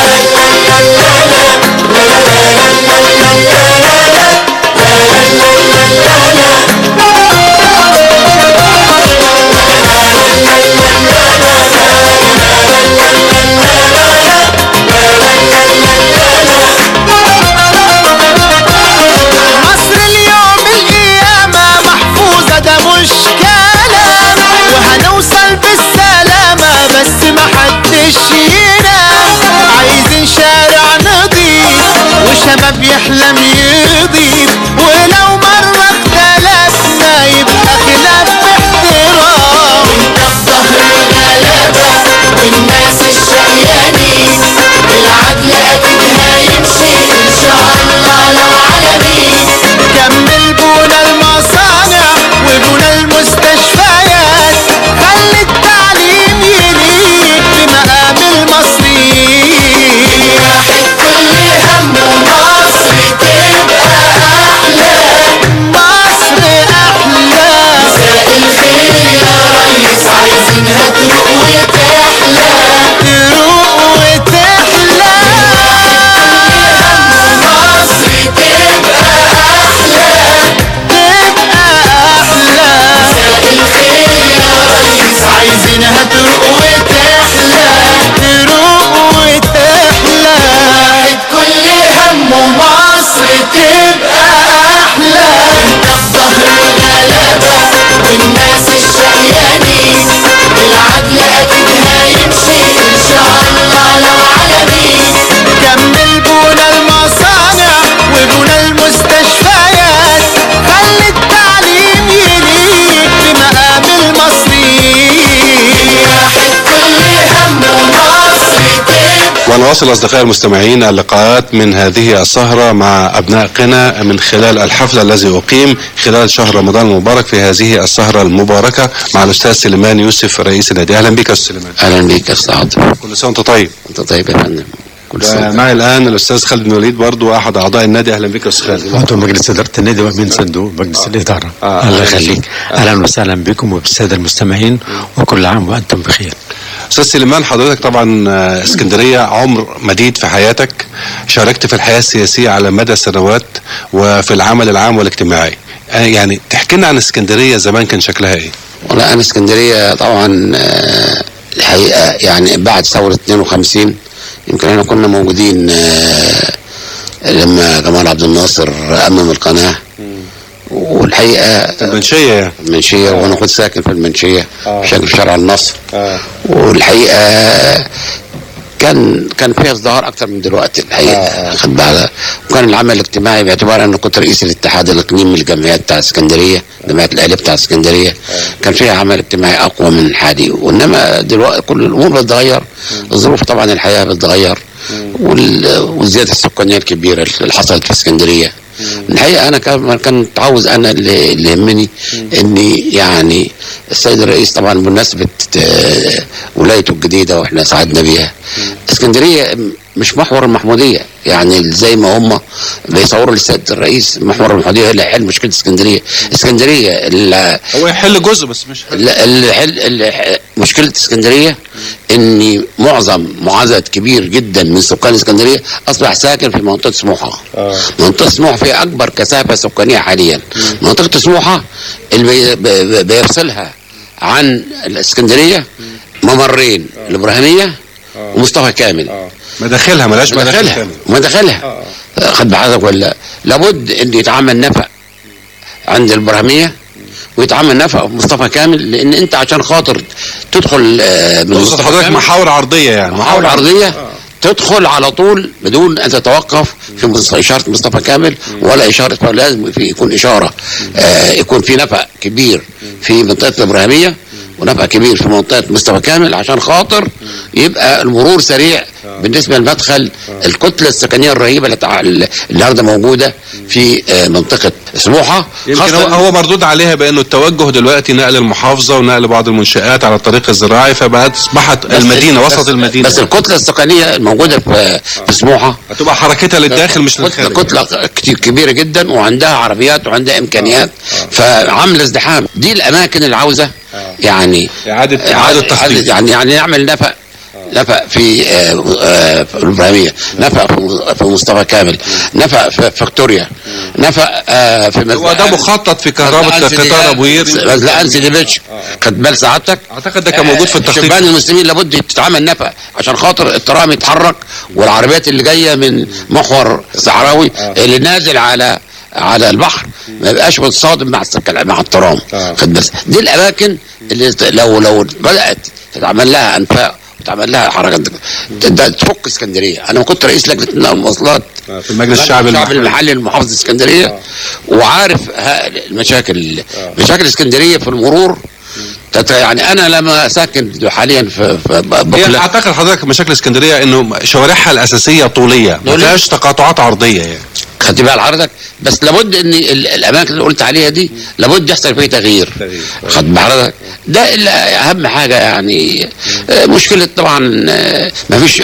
مصر اليوم القيامة محفوظة ده مش كلام وهنوصل بالسلامة بس محدش ينام عايزين شارع نضيف وشباب يحلم يضيف ولو مرة اختلفنا يبقى خلاف باحترام وانت في ظهر الغلابة والناس الشقيانين العدل اكيد هيمشي ان شاء الله لو على مين كمل بونا المصانع وبونا المستشفيات خلي التعليم يليق بمقام المصريين واحد كل همه مصر تبقى احلى مصر احلى مساء الخير يا ريس عايزينها تروق وتحلى تروق وتحلى مصر تبقى احلى تبقى احلى مساء الخير يا ريس عايزينها تروق وتحلى تروق وتحلى واحد كل همه مصر تبقى احلى انت في ظهر الغلابة والناس الشقيانين العدل اكيد هيمشي ان شاء الله لو على مين كمل بونا المصانع وبونا المستشفيات خلي التعليم يليق بمقام المصريين نواصل أصدقائي المستمعين اللقاءات من هذه السهرة مع أبناء قنا من خلال الحفل الذي أقيم خلال شهر رمضان المبارك في هذه السهرة المباركة مع الأستاذ سليمان يوسف رئيس النادي أهلا بك يا أستاذ سليمان اهلا بيك يا استاذ عاطف كل سنة وأنت طيب انت طيب يا فندم كل سنه معي الآن الأستاذ خالد بن وليد برضو أحد أعضاء النادي أهلا بك يا أستاذ خالد عضو مجلس إدارة النادي وأمين صندوق مجلس الإدارة آه، الله أهلا يخليك وسهلا. أهلا وسهلا بكم وبالسادة المستمعين وكل عام وأنتم بخير استاذ سليمان حضرتك طبعا آه، اسكندريه عمر مديد في حياتك شاركت في الحياه السياسيه على مدى سنوات وفي العمل العام والاجتماعي آه، يعني تحكي لنا عن اسكندريه زمان كان شكلها ايه؟ والله انا اسكندريه طبعا آه، الحقيقه يعني بعد ثوره 52 يمكن احنا كنا موجودين آه، لما جمال عبد الناصر امم القناه والحقيقه المنشيه يعني المنشيه وانا كنت ساكن في المنشيه آه. ساكن في شارع النصر آه. والحقيقه كان كان فيها ازدهار اكتر من دلوقتي الحقيقه خد بالك وكان العمل الاجتماعي باعتبار انا كنت رئيس الاتحاد الاقليمي للجمعيات بتاع اسكندريه جمعيه الاهليه بتاع اسكندريه كان فيها عمل اجتماعي اقوى من حالي وانما دلوقتي كل الامور بتتغير الظروف طبعا الحياه بتتغير وال- والزياده السكانيه الكبيره اللي حصلت في اسكندريه الحقيقه انا كان كنت عاوز انا اللي اللي يهمني اني يعني السيد الرئيس طبعا بمناسبه آه، ولايته الجديده واحنا سعدنا بيها اسكندريه مش محور المحموديه يعني زي ما هم بيصوروا للسيد الرئيس محور المحموديه هي اللي هيحل مشكله اسكندريه اسكندريه اللي هو يحل جزء بس مش حل. اللي حل اللي مشكله اسكندريه ان معظم معدد كبير جدا من سكان اسكندريه اصبح ساكن في منطقه سموحه منطقه سموحه فيها اكبر كثافه سكانيه حاليا منطقه سموحه اللي بي- بي- بيفصلها عن الاسكندريه ممرين الابراهيميه ومصطفى كامل مداخلها ملاش مداخل مداخلها تاني. مداخلها خد بحضرتك ولا لابد ان يتعمل نفق عند الابراهيميه ويتعمل نفق في مصطفى كامل لان انت عشان خاطر تدخل آه، من تقصد مصطفى حضرتك كامل محاور عرضيه يعني محاور عرضيه تدخل على طول بدون ان تتوقف في مص- اشاره مصطفى كامل ولا اشاره لازم في يكون اشاره آه يكون في نفق كبير في منطقه الابراهيميه ونفق كبير في منطقه مصطفى كامل عشان خاطر يبقى المرور سريع بالنسبه لمدخل الكتله السكنيه الرهيبه اللي تع- اللي النهارده موجوده في آه منطقه سموحه يمكن هو, هو مردود عليها بانه التوجه دلوقتي نقل المحافظه ونقل بعض المنشات على الطريق الزراعي فبقت اصبحت بس- المدينه بس- وسط المدينه بس الكتله السكنيه الموجوده في في سموحه هتبقى حركتها للداخل مش للخارج كتله كتير كبيره جدا وعندها عربيات وعندها امكانيات فعامله ازدحام دي الاماكن اللي عاوزه يعني اعاده اعاده تخطيط يعني يعني نعمل نفق نفق في آه، آه، في الابراهيميه نفق في- في مصطفى كامل نفق في فيكتوريا نفق آه، في هو ده مخطط في كهرباء قطار ابو قير لا انسي دي بيتش خد بال سعادتك اعتقد ده كان موجود في التخطيط شبان المسلمين لابد تتعمل نفق عشان خاطر الترام يتحرك والعربيات اللي جايه من محور صحراوي اللي نازل على على البحر ما يبقاش متصادم مع السكن مع الترام خد بس دي الاماكن اللي ت- لو لو بدات تتعمل لها انفاق وتعمل لها حركات تبدا تفك اسكندريه انا كنت رئيس لجنه المواصلات في المجلس الشعبي الشعب المحلي. المحلي لمحافظه اسكندريه وعارف ها- المشاكل مشاكل اسكندريه في المرور تت- يعني انا لما ساكن حاليا في, في هي بقلة اعتقد حضرتك مشاكل اسكندريه انه شوارعها الاساسيه طوليه ما فيهاش تقاطعات عرضيه يعني خدت بال حضرتك بس لابد ان ال- الاماكن اللي قلت عليها دي لابد يحصل فيها تغيير خد بال حضرتك ده اللي اهم حاجه يعني آه، مشكله طبعا آه، ما فيش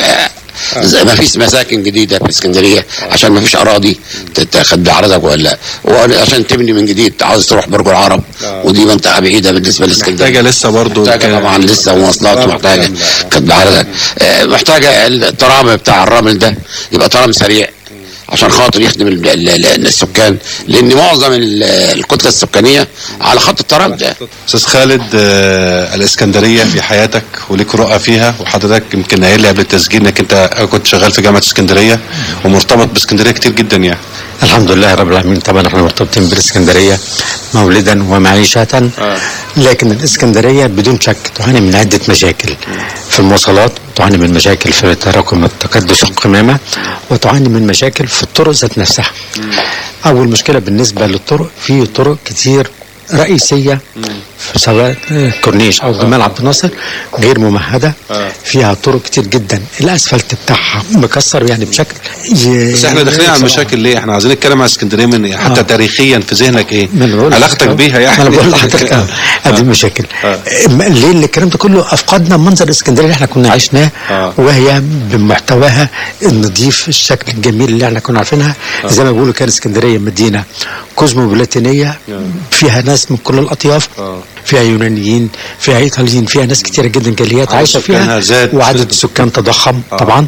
ما فيش مساكن جديده في اسكندريه عشان ما فيش اراضي تاخد بحضرتك ولا وعشان تبني من جديد عاوز تروح برج العرب ودي منطقه بعيده بالنسبه لاسكندريه محتاجه لسه برضه محتاجه طبعا لسه مواصلات محتاجه خد بحضرتك آه، محتاجه الترام بتاع الرمل ده يبقى ترام سريع عشان خاطر يخدم ال- ال- ال- السكان لان معظم ال- الكتله السكانيه على خط الترام ده استاذ خالد آه، الاسكندريه في حياتك وليك رؤى فيها وحضرتك يمكن قايل لي قبل التسجيل انك انت كنت شغال في جامعه اسكندريه ومرتبط باسكندريه كتير جدا يعني الحمد لله رب العالمين طبعا احنا مرتبطين بالاسكندريه مولدا ومعيشه لكن الاسكندريه بدون شك تعاني من عده مشاكل في المواصلات تعاني من مشاكل في تراكم التكدس القمامه وتعاني من مشاكل في الطرق ذات نفسها اول مشكله بالنسبه للطرق في طرق كتير رئيسيه سواء كورنيش او جمال عبد الناصر غير ممهده فيها طرق كتير جدا الاسفلت بتاعها مكسر يعني بشكل ي- بس احنا داخلين على صراحة. المشاكل ليه؟ احنا عايزين نتكلم على اسكندريه من حتى آه. تاريخيا في ذهنك ايه؟ ما أنا بقول علاقتك لحضرتك- بيها يعني ما انا بقول لحضرتك آه، ادي المشاكل م- ليه اللي الكلام ده كله افقدنا منظر اسكندريه اللي احنا كنا عشناه وهي بمحتواها النظيف الشكل الجميل اللي احنا كنا عارفينها آه. زي ما بيقولوا كان اسكندريه مدينه كوزموبوليتانيه فيها ناس من كل الاطياف فيها يونانيين فيها ايطاليين فيها ناس كتيره جدا جاليات عدد عايشه سكانها فيها زاد. وعدد السكان تضخم طبعا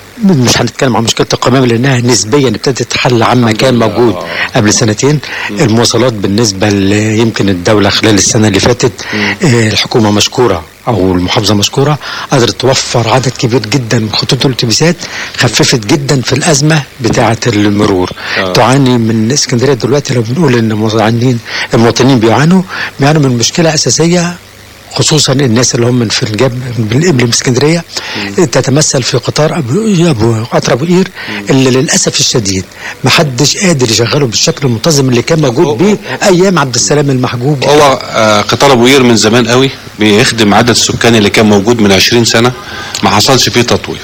مش هنتكلم عن مشكله القمامه لانها نسبيا ابتدت تتحل عما كان موجود قبل سنتين المواصلات بالنسبه ل- يمكن الدوله خلال السنه اللي فاتت آه، الحكومه مشكوره او المحافظه مشكوره قدرت توفر عدد كبير جدا من خطوط الاتوبيسات خففت جدا في الازمه بتاعه المرور آه. تعاني من اسكندريه دلوقتي لو بنقول ان المواطنين المواطنين بيعانوا بيعانوا من مشكله اساسيه خصوصا الناس اللي هم من في الجب من قبل من اسكندريه تتمثل في قطار ابو ابو قطر ابو قير اللي للاسف الشديد ما حدش قادر يشغله بالشكل المنتظم اللي كان موجود بيه ايام عبد السلام المحجوب هو آه، قطار ابو قير من زمان قوي بيخدم عدد السكان اللي كان موجود من 20 سنه ما حصلش فيه تطوير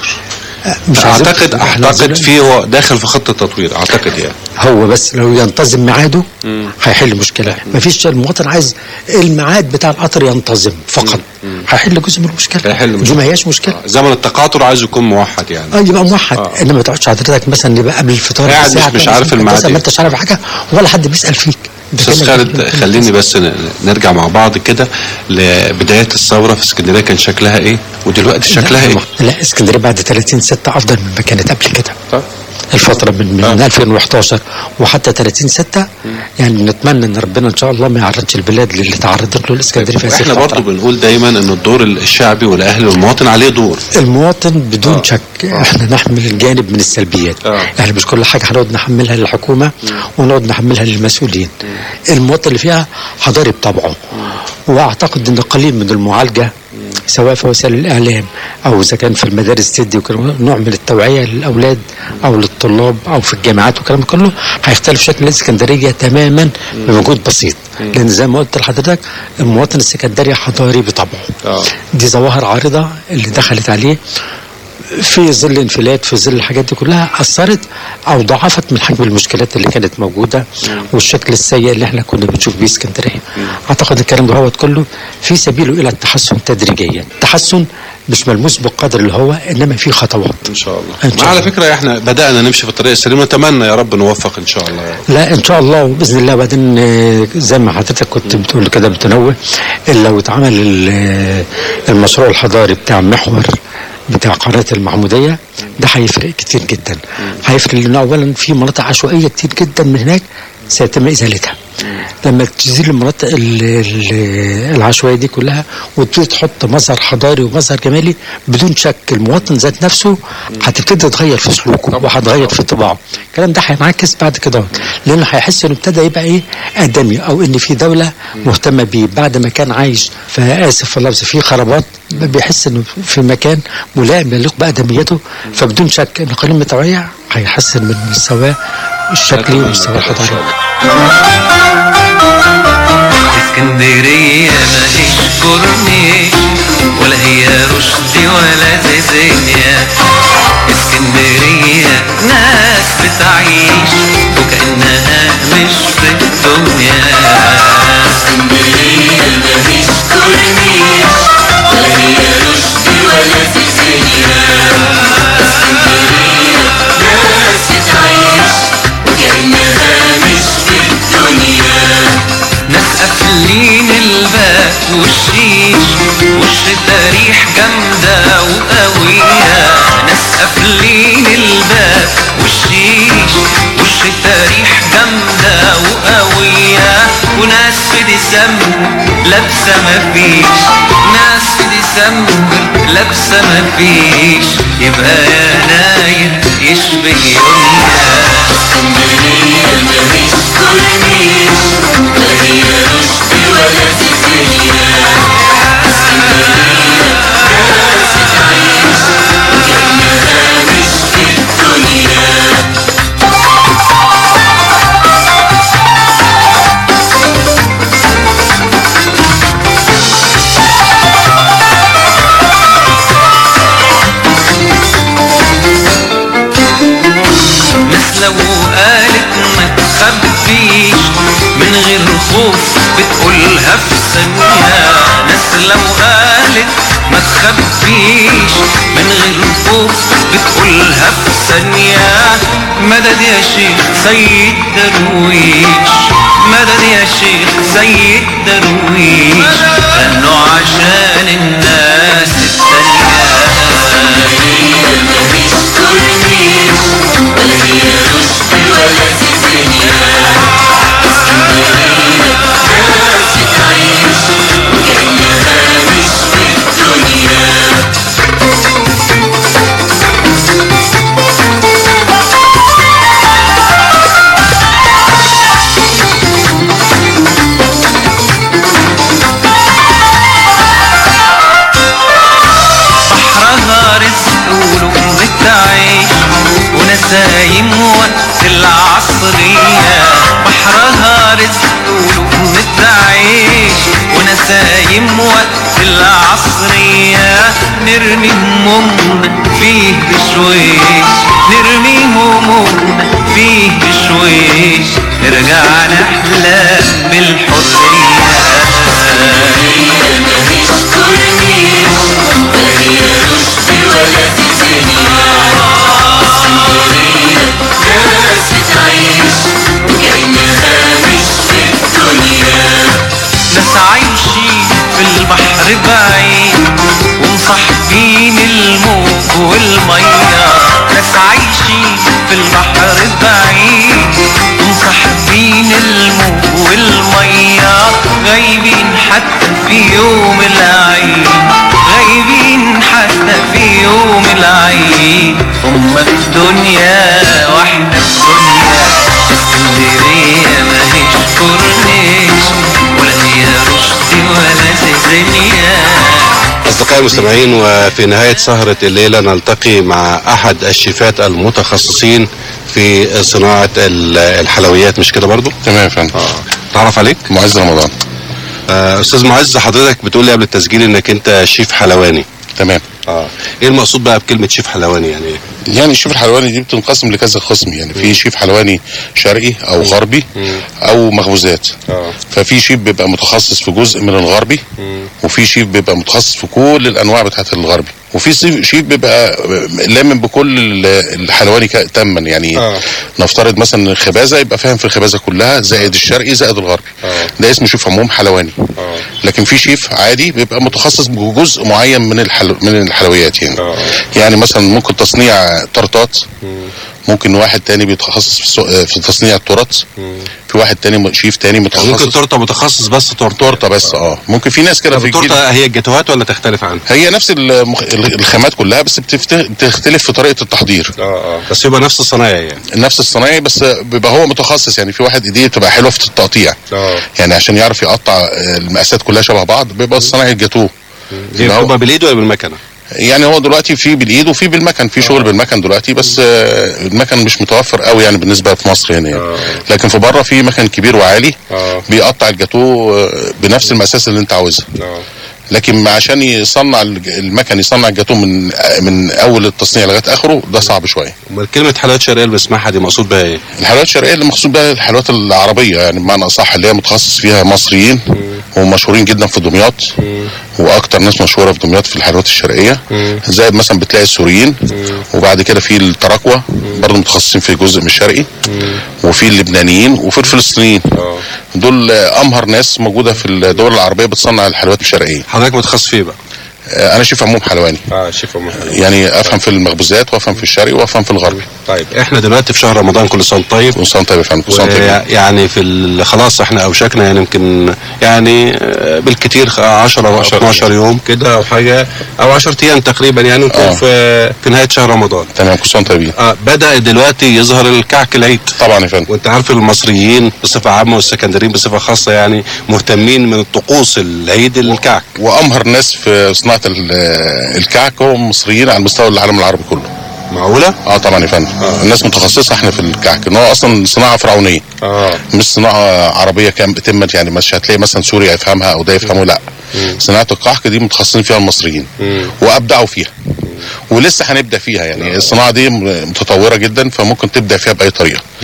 مش عايزين- اعتقد إحنا اعتقد عايزين- فيه هو داخل في خطه تطوير اعتقد يعني هو بس لو ينتظم ميعاده هيحل مشكله مفيش المواطن عايز الميعاد بتاع القطر ينتظم فقط هيحل جزء من المشكله هيحل دي ما هياش مشكله زمن التقاطر عايز يكون موحد يعني اه يبقى موحد انما ما تقعدش حضرتك مثلا يبقى قبل الفطار قاعد بساعة مش- مش كده، عارف مثلاً الميعاد مثلاً إيه. ما انتش عارف حاجه ولا حد بيسال فيك استاذ خالد خليني بس ن- نرجع مع بعض كده لبدايات الثوره في اسكندريه كان شكلها ايه ودلوقتي شكلها ايه لا اسكندريه بعد 30 6 افضل من ما كانت قبل كده الفترة من, من 2011 وحتى 30 6 يعني نتمنى ان ربنا ان شاء الله ما يعرضش البلاد للي تعرضت له الاسكندريه في هذه احنا الفترة. برضو بنقول دايما ان الدور الشعبي والاهلي والمواطن عليه دور المواطن بدون شك احنا نحمل الجانب من السلبيات يعني مش كل حاجه هنقعد نحملها للحكومه ونقعد نحملها للمسؤولين المواطن اللي فيها حضاري بطبعه واعتقد ان قليل من المعالجه سواء في وسائل الاعلام او اذا كان في المدارس تدي وكلام نوع من التوعيه للاولاد او للطلاب او في الجامعات والكلام ده كله هيختلف شكل الاسكندريه تماما بمجهود بسيط لان زي ما قلت لحضرتك المواطن السكندري حضاري بطبعه دي ظواهر عارضه اللي دخلت عليه في ظل انفلات في ظل الحاجات دي كلها اثرت او ضاعفت من حجم المشكلات اللي كانت موجوده والشكل السيء اللي احنا كنا بنشوف بيه اسكندريه اعتقد الكلام ده هو كله في سبيله الى التحسن تدريجيا تحسن مش ملموس بالقدر اللي هو انما في خطوات ان شاء الله إن شاء ما على الله. فكره احنا بدانا نمشي في الطريق السليم نتمنى يا رب نوفق ان شاء الله لا ان شاء الله وباذن الله بعدين آه، زي ما حضرتك كنت بتقول كده بتنوه إن لو اتعمل ال- آه، المشروع الحضاري بتاع محور بتاع قناه المحموديه ده هيفرق كتير جدا هيفرق لان اولا في مناطق عشوائيه كتير جدا من هناك سيتم ازالتها لما تزيل المناطق ال- ال- العشوائيه دي كلها وتبتدي تحط مظهر حضاري ومظهر جمالي بدون شك المواطن ذات نفسه هتبتدي تغير في سلوكه وهتغير في طباعه الكلام ده هينعكس بعد كده لانه هيحس انه ابتدى يبقى ايه ادمي او ان في دوله مهتمه بيه بعد ما كان عايش فاسف في اللفظ في خرابات بيحس انه في مكان ملائم يليق بادميته فبدون شك ان قليل من التوعيه هيحسن من مستواه الشكلي ومستواه الحضاري اسكندرية ماهيش كورنيش ولا هي رشدي ولا زيزينيا اسكندرية ناس بتعيش وكأنها مش في الدنيا اسكندرية ماهيش كورنيش ولا هي رشدي ولا زيزينيا اسكندرية ناس بتعيش وكأنها مش في الدنيا ناس قافلين الباب والشيش وش تاريخ جامدة وقوية ناس قافلين الباب والشيش وش تاريخ جامدة وقوية وناس في ديسمبر لابسة مفيش ناس في ديسمبر لابسة مفيش يبقى يناير يشبه يونيا اسكندرية مفيش كورنيش لا هي رشدي ولا سيسيليا اسكندرية ناس بتعيش وكأنها مش في الدنيا الخوف بتقولها في ثانية ناس لو قالت ما تخبيش من غير خوف بتقولها في ثانية مدد يا شيخ سيد درويش مدد يا شيخ سيد درويش غنوا عشان الناس التانية بحرها رزق ولقمة عيش ونسايم وقت العصرية بحرها رزق ولقمة عيش ونسايم وقت العصرية نرمي همومنا فيه بشويش نرمي همومنا فيه بشويش نرجع نحلم بالحرية ناس عايشين في البحر بعيد ومصاحبين الموج والمية ناس عايشين في البحر بعيد ومصاحبين الموج والمية غايبين حتى في يوم العيد غايبين حتى في يوم العيد هما في الدنيا واحنا في دنيا اسكندرية ماهيش كورنيش ولا هي رشدي ولا زيزينيا أصدقائي المستمعين وفي نهاية سهرة الليلة نلتقي مع أحد الشيفات المتخصصين في صناعة ال- الحلويات مش كده برضو؟ تمام يا فندم تعرف عليك؟ معز رمضان آه أستاذ معز حضرتك بتقول لي قبل التسجيل إنك أنت شيف حلواني تمام اه إيه المقصود بقى بكلمة شيف حلواني يعني إيه؟ يعني الشيف الحلواني دي بتنقسم لكذا قسم يعني في شيف حلواني شرقي او غربي او مخبوزات ففي شيف بيبقى متخصص في جزء من الغربي وفي شيف بيبقى متخصص في كل الانواع بتاعت الغربي وفي سيف- شيف بيبقى لامن بكل ال- الحلواني ك- تما يعني آه. نفترض مثلا الخبازه يبقى فاهم في الخبازه كلها زائد الشرقي زائد الغربي ده اسمه شيف عموم حلواني لكن في شيف عادي بيبقى متخصص بجزء معين من الحلو من الحلويات يعني يعني مثلا ممكن تصنيع تورتات ممكن واحد تاني بيتخصص في, السو- في تصنيع التورت في واحد تاني م- شيف تاني متخصص ممكن تورته متخصص بس تورته تورته بس اه ممكن في ناس كده طب في الجيل التورته هي الجاتوهات ولا تختلف عنها؟ هي نفس المخ... الخامات كلها بس بتفت- بتختلف في طريقه التحضير اه اه بس يبقى نفس الصنايعي يعني نفس الصنايعي بس بيبقى هو متخصص يعني في واحد ايديه بتبقى حلوه في التقطيع اه يعني عشان يعرف يقطع آه، المقاسات كلها شبه بعض بيبقى الصنايعي الجاتوه دي يبقى هو- بتبقى بالايد ولا بالمكنه؟ يعني هو دلوقتي في بالايد وفي بالمكن في شغل بالمكن دلوقتي بس آه، المكن مش متوفر قوي يعني بالنسبه في مصر هنا يعني. لكن في بره في مكن كبير وعالي بيقطع الجاتوه آه، بنفس المقاسات اللي انت عاوزها لكن عشان يصنع الج- المكن يصنع الجاتوه من من اول التصنيع لغايه اخره ده صعب شويه امال كلمه حلويات شرقيه اللي بسمعها دي مقصود بها ايه؟ الحلويات الشرقيه اللي مقصود بها الحلويات العربيه يعني بمعنى اصح اللي هي متخصص فيها مصريين ومشهورين جدا في دمياط واكتر ناس مشهوره في دمياط في الحلويات الشرقيه زائد مثلا بتلاقي السوريين وبعد كده في التراكوة برضه متخصصين في جزء من الشرقي وفي اللبنانيين وفي الفلسطينيين دول آه، امهر ناس موجوده في الدول العربيه بتصنع الحلويات الشرقيه حضرتك متخصص في ايه بقى؟ آه، انا شيف عموم حلواني اه شيف عموم يعني افهم في المخبوزات وافهم في الشرقي وافهم في الغربي طيب احنا دلوقتي في شهر رمضان كل سنه وأنت طيب كل سنه وأنت طيب يا فندم كل سنه وأنت طيب يعني في ال- خلاص احنا اوشكنا يعني يمكن يعني آه، بالكتير خ- 10 او 12 يوم كده او حاجه او 10 ايام تقريبا يعني نكون آه. في في نهايه شهر رمضان تمام كل سنه وأنت طيبين اه بدا دلوقتي يظهر الكعك العيد طبعا يا فندم وانت عارف المصريين بصفه عامه والسكندريين بصفه خاصه يعني مهتمين من الطقوس العيد الكعك وامهر ناس في صناعه ال- الكعك هم المصريين على مستوى العالم العربي كله معقوله اه طبعا يا فندم آه. الناس متخصصه احنا في الكعك ان هو اصلا صناعه فرعونيه اه مش صناعه عربيه كام تمت يعني مش هتلاقي مثلا سوريا يفهمها او ده يفهمه لا صناعه الكحك دي متخصصين فيها المصريين وابدعوا فيها ولسه هنبدا فيها يعني الصناعه دي م- متطوره جدا فممكن تبدا فيها باي طريقه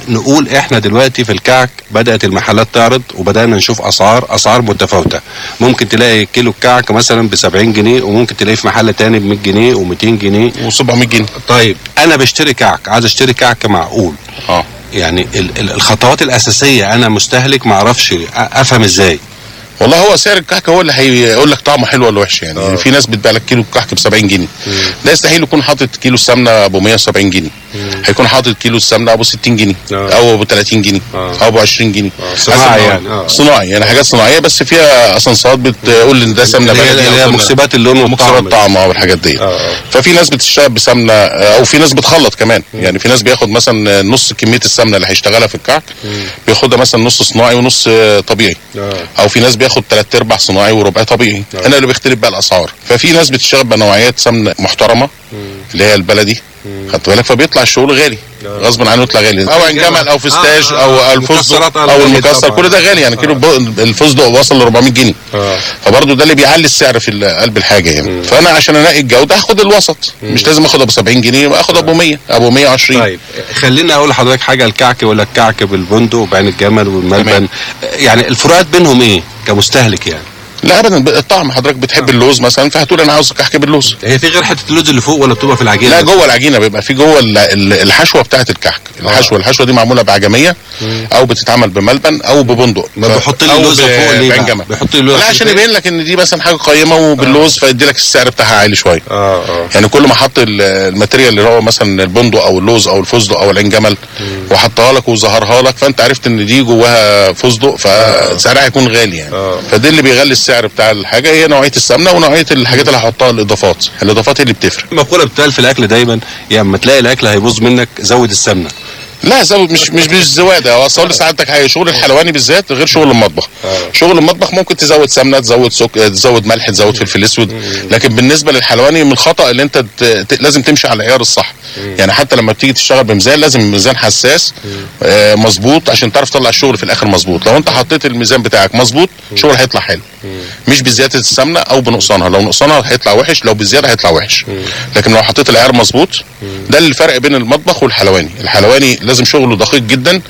نقول احنا دلوقتي في الكعك بدات المحلات تعرض وبدانا نشوف اسعار اسعار متفاوته ممكن تلاقي كيلو الكعك مثلا ب 70 جنيه وممكن تلاقيه في محل تاني ب 100 جنيه و200 جنيه و700 جنيه طيب انا بشتري كعك عايز اشتري كعك معقول اه يعني ال- ال- الخطوات الاساسيه انا مستهلك ما اعرفش أ- افهم ازاي والله هو سعر الكحك هو اللي هيقول لك طعمه حلو ولا وحش يعني, يعني في ناس بتبيع لك كيلو الكحك ب 70 جنيه ده يستحيل يكون حاطط كيلو السمنه ابو 170 جنيه هيكون حاطط كيلو السمنه ابو 60 جنيه او ابو 30 جنيه او ابو 20 جنيه صناعي حسب يعني، نوع. آه. صناعي يعني حاجات صناعيه بس فيها اسانسات بتقول ان ده سمنه اللي هي- بلدي اللي هي أو سمنة- مكسبات اللون والطعم مكسبات دي. الطعم اه والحاجات دي ففي ناس بتشتغل بسمنه او في ناس بتخلط كمان يعني في ناس بياخد مثلا نص كميه السمنه اللي هيشتغلها في الكعك بياخدها مثلا نص صناعي ونص آه، طبيعي او في ناس بياخد ثلاث ارباع صناعي وربع طبيعي هنا اللي بيختلف بقى الاسعار ففي ناس بتشتغل بنوعيات سمنه محترمه اللي هي البلدي خدت بالك فبيطلع الشغل غالي غصب عنه يطلع غالي او عين جمل او فستاج آه، او آه، الفستق المكسرات او غالية المكسر طبعاً. كل ده غالي يعني كيلو ب- الفستق وصل ل 400 جنيه فبرضه ده اللي بيعلي السعر في ال- قلب الحاجه يعني فانا عشان انقي الجوده هاخد الوسط مش لازم اخد ابو 70 جنيه يبقى اخد ابو 100 ابو 120 طيب خليني اقول لحضرتك حاجه الكعك ولا الكعك بالبندق وبعين الجمل والملبن يعني الفروقات بينهم ايه كمستهلك يعني لا ابدا الطعم حضرتك بتحب اللوز مثلا فهتقول انا عاوز كحك باللوز هي في غير حته اللوز اللي فوق ولا بتبقى في العجينه لا بس؟ جوه العجينه بيبقى في جوه ال- ال- الحشوه بتاعه الكحك الحشوه الحشوه دي معموله بعجميه او بتتعمل بملبن او ببندق ما ف- بيحط لي أو اللوزة ب- فوق ليه بعين بقى؟ جمل. بيحط لي اللوزة لا عشان عشان إيه؟ يبين لك ان دي مثلا حاجه قيمه وباللوز فيدي لك السعر بتاعها عالي شويه اه اه يعني كل ما حط ال- الماتيريال اللي هو مثلا البندق او اللوز او الفستق او العين جمل وحطها لك وظهرها لك فانت عرفت ان دي جواها فستق فسعرها هيكون غالي يعني فده اللي بيغلي السعر بتاع الحاجه هي نوعيه السمنه ونوعيه الحاجات اللي هحطها الاضافات الاضافات هي اللي بتفرق مقوله بتقال في الاكل دايما يا اما تلاقي الاكل هيبوظ منك زود السمنه لا زود مش مش مش زواده هو اصل سعادتك حاجه شغل الحلواني بالذات غير شغل المطبخ شغل المطبخ ممكن تزود سمنه تزود سك تزود ملح تزود فلفل اسود لكن بالنسبه للحلواني من الخطا اللي انت ت... ت... لازم تمشي على العيار الصح يعني حتى لما بتيجي تشتغل بميزان لازم ميزان حساس آه مظبوط عشان تعرف تطلع الشغل في الاخر مظبوط لو انت حطيت الميزان بتاعك مظبوط الشغل هيطلع حلو مش بزياده السمنه او بنقصانها لو نقصانها هيطلع وحش لو بزياده هيطلع وحش لكن لو حطيت العيار مظبوط ده الفرق بين المطبخ والحلواني الحلواني لازم شغله دقيق جدا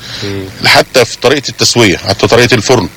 حتى في طريقه التسويه حتى طريقه الفرن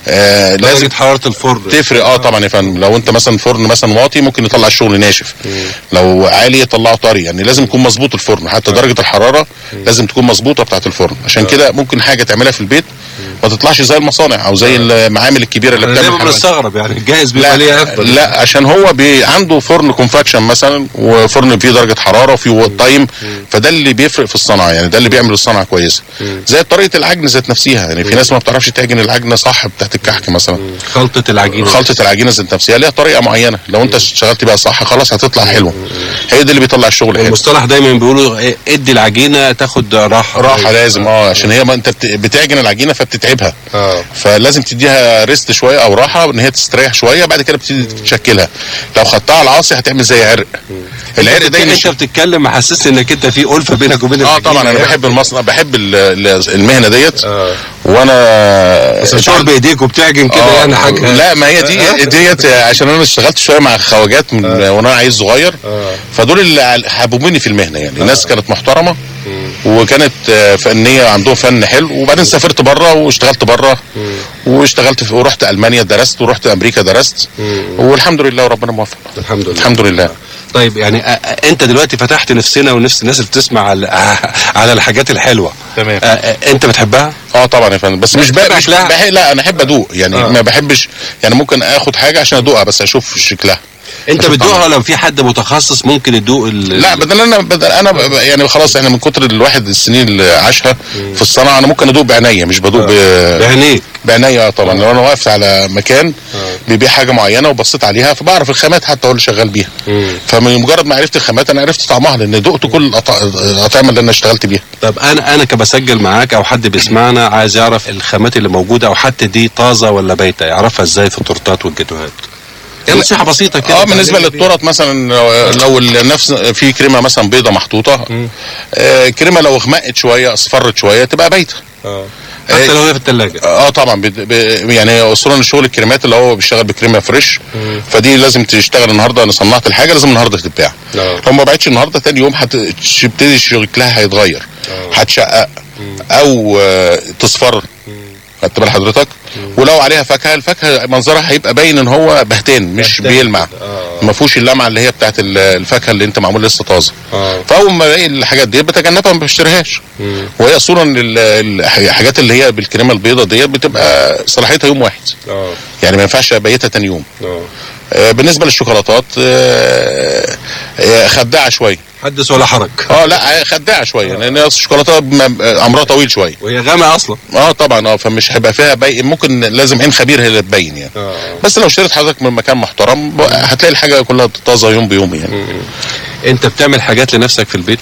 آه درجه حراره الفرن تفرق اه طبعا يا فندم لو انت مثلا فرن مثلا واطي ممكن يطلع الشغل ناشف لو عالي يطلعه طري يعني لازم يكون مظبوط الفرن حتى درجه الحراره لازم تكون مظبوطه بتاعه الفرن عشان كده ممكن حاجه تعملها في البيت ما تطلعش زي المصانع او زي المعامل الكبيره اللي انا بتعمل دايما حلويات. بستغرب يعني الجاهز بيبقى ليه لا افضل لا عشان هو بي عنده فرن كونفكشن مثلا وفرن فيه درجه حراره وفيه تايم فده اللي بيفرق في الصنعه يعني ده اللي بيعمل الصنعه كويسه زي طريقه العجن ذات نفسها يعني في ناس ما بتعرفش تعجن العجنه صح بتاعت الكحك مثلا خلطه العجينه خلطه العجينه ذات نفسها ليها طريقه معينه لو انت اشتغلت بيها صح خلاص هتطلع حلوه هي دي اللي بيطلع الشغل حلو المصطلح دايما بيقولوا إيه، ادي العجينه تاخد راحه راحه لازم اه عشان هي ما انت بت- بتعجن العجينه فبتتعبها اه فلازم تديها ريست شويه او راحه ان هي تستريح شويه بعد كده بتبتدي تشكلها لو خدتها على العاصي هتعمل زي عرق العرق ده انت ينشف بتتكلم محسسني انك انت في الفه بينك وبين اه العجينة طبعا انا يعني. بحب المصنع بحب ال- ال- المهنه ديت وانا بس الشغل بايديك وبتعجن كده آه، يعني حاجه لا ما هي دي ديت عشان انا اشتغلت شويه مع خواجات من وانا عيل صغير فدول اللي حببوني في المهنه يعني الناس كانت محترمه وكانت آه، فنيه عندهم فن حلو وبعدين سافرت بره واشتغلت بره واشتغلت في ورحت المانيا درست ورحت امريكا درست والحمد لله وربنا موفق الحمد لله الحمد لله طيب يعني آه، آه، انت دلوقتي فتحت نفسنا ونفس الناس اللي بتسمع على على الحاجات الحلوه تمام آه، آه، انت بتحبها اه طبعا يا فندم بس مش بتحب بقى مش أكلها؟ بحب لا انا احب ادوق يعني آه. ما بحبش يعني ممكن اخد حاجه عشان ادوقها بس اشوف شكلها انت أشوف بتدوقها طعمها. لو في حد متخصص ممكن يدوق ال... لا بدل انا بدل انا ب- يعني خلاص احنا من كتر الواحد السنين اللي عاشها في الصنعه انا ممكن ادوق بعينيا مش بدوق ب... بعينيك بعينيا اه طبعا لو انا واقف على مكان بيبيع حاجه معينه وبصيت عليها فبعرف الخامات حتى هو اللي شغال بيها فمن مجرد ما عرفت الخامات انا عرفت طعمها لان دقت كل الأط- الاطعمه اللي انا اشتغلت بيها طب انا انا كبسجل معاك او حد بيسمعنا عايز يعرف الخامات اللي موجوده او حتى دي طازه ولا بايته يعرفها ازاي في التورتات والجاتوهات يعني نصيحه بسيطه كده اه بالنسبه للتورت مثلا لو- لو النفس في كريمه مثلا بيضه محطوطه آه كريمه لو غمقت شويه اصفرت شويه تبقى بايته اه حتى لو هي في الثلاجه اه طبعا بد... ب... يعني وصلنا لشغل الكريمات اللي هو بيشتغل بكريمه فريش فدي لازم تشتغل النهارده انا صنعت الحاجه لازم النهارده تتباع لو ما بعتش النهارده تاني يوم هتبتدي شكلها هيتغير هتشقق او آه، تصفر خدت بال حضرتك ولو عليها فاكهه الفاكهه منظرها هيبقى باين ان هو بهتان مش بيلمع ما فيهوش اللمعه اللي هي بتاعت ال- الفاكهه اللي انت معمول لسه طازه فاول ما الاقي الحاجات دي بتجنبها ما بشتريهاش وهي اصولا ال- ال- الحاجات اللي هي بالكريمه البيضاء ديت بتبقى صلاحيتها يوم واحد يعني ما ينفعش ابيتها تاني يوم آه، بالنسبه للشوكولاتات آه، آه، خداعه شويه حدث ولا حرج اه لا خداعه شويه لان الشوكولاته م- عمرها طويل شويه وهي غامقه اصلا اه طبعا اه فمش هيبقى فيها بي... ممكن لازم عين خبير هي اللي تبين يعني بس لو اشتريت حضرتك من مكان محترم ب- هتلاقي الحاجه كلها طازه يوم بيوم يعني انت بتعمل حاجات لنفسك في البيت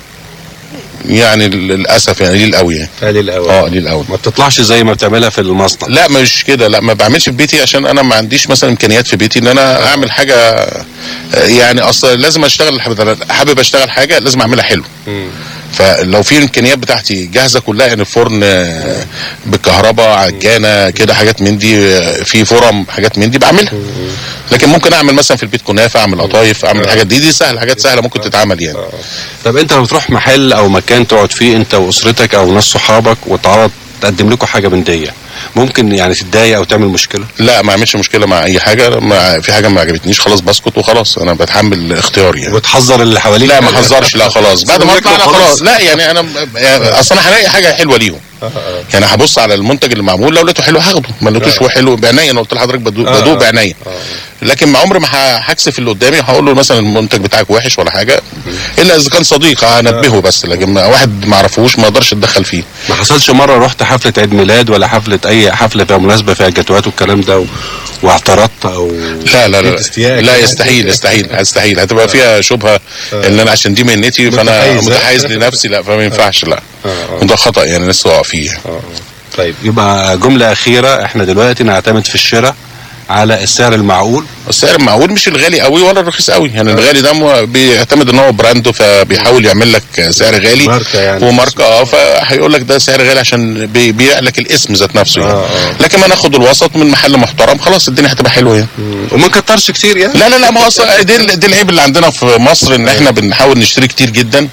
يعني للاسف يعني قليل قوي يعني قليل قوي اه قليل قوي ما بتطلعش زي ما بتعملها في المصنع لا مش كده لا ما بعملش في بيتي عشان انا ما عنديش مثلا امكانيات في بيتي ان انا اعمل حاجه آه، يعني اصلا لازم اشتغل حابب حابب اشتغل حاجه لازم اعملها حلو فلو في الامكانيات بتاعتي جاهزه كلها يعني فرن آه، بالكهرباء عجانه كده حاجات من دي آه، في فرم حاجات من دي بعملها لكن ممكن اعمل مثلا في البيت كنافه اعمل قطايف اعمل الحاجات دي دي سهله حاجات سهله ممكن تتعمل يعني طب انت لما بتروح محل او مكان تقعد فيه انت واسرتك او ناس صحابك وتعرض تقدم لكم حاجه من دي ممكن يعني تتضايق او تعمل مشكله لا ما اعملش مشكله مع اي حاجه ما في حاجه ما عجبتنيش خلاص بسكت وخلاص انا بتحمل اختياري يعني وتحذر اللي حواليك لا ما حذرش لا خلاص بعد ما اطلع لا خلاص لا يعني انا يعني اصل انا هلاقي حاجه حلوه ليهم يعني هبص على المنتج اللي معمول لو لقيته حلو هاخده ما لقيتوش هو حلو بعناية انا قلت لحضرتك بدوق آه. بدوق بعناية لكن ما عمري ما ه- هكسف اللي قدامي هقول له مثلا المنتج بتاعك وحش ولا حاجه الا اذا كان صديق هنبهه بس لكن ما- واحد ما اعرفوش ما اقدرش اتدخل فيه ما حصلش مره رحت حفله عيد ميلاد ولا حفله اي حفله فيها مناسبه فيها جاتوهات والكلام ده و... واعترضت او لا لا لا استياء لا كده. يستحيل يستحيل يستحيل هتبقى فيها شبهه ان انا عشان دي مهنتي فانا متحيز. متحيز لنفسي لا فما ينفعش لا وده خطا يعني لسه واقع فيه طيب يبقى جمله اخيره احنا دلوقتي نعتمد في الشراء على السعر المعقول السعر المعقول مش الغالي قوي ولا الرخيص قوي يعني الغالي ده مو- بيعتمد ان هو براند فبيحاول يعمل لك سعر غالي ماركة يعني. وماركه اه فهيقول لك ده سعر غالي عشان بي- بيبيع لك الاسم ذات نفسه يعني لكن ما ناخد الوسط من محل محترم خلاص الدنيا هتبقى حلوه يعني وما نكترش كتير يعني لا لا لا ما هو اصلا دي, دي العيب اللي عندنا في مصر ان احنا بنحاول نشتري كتير جدا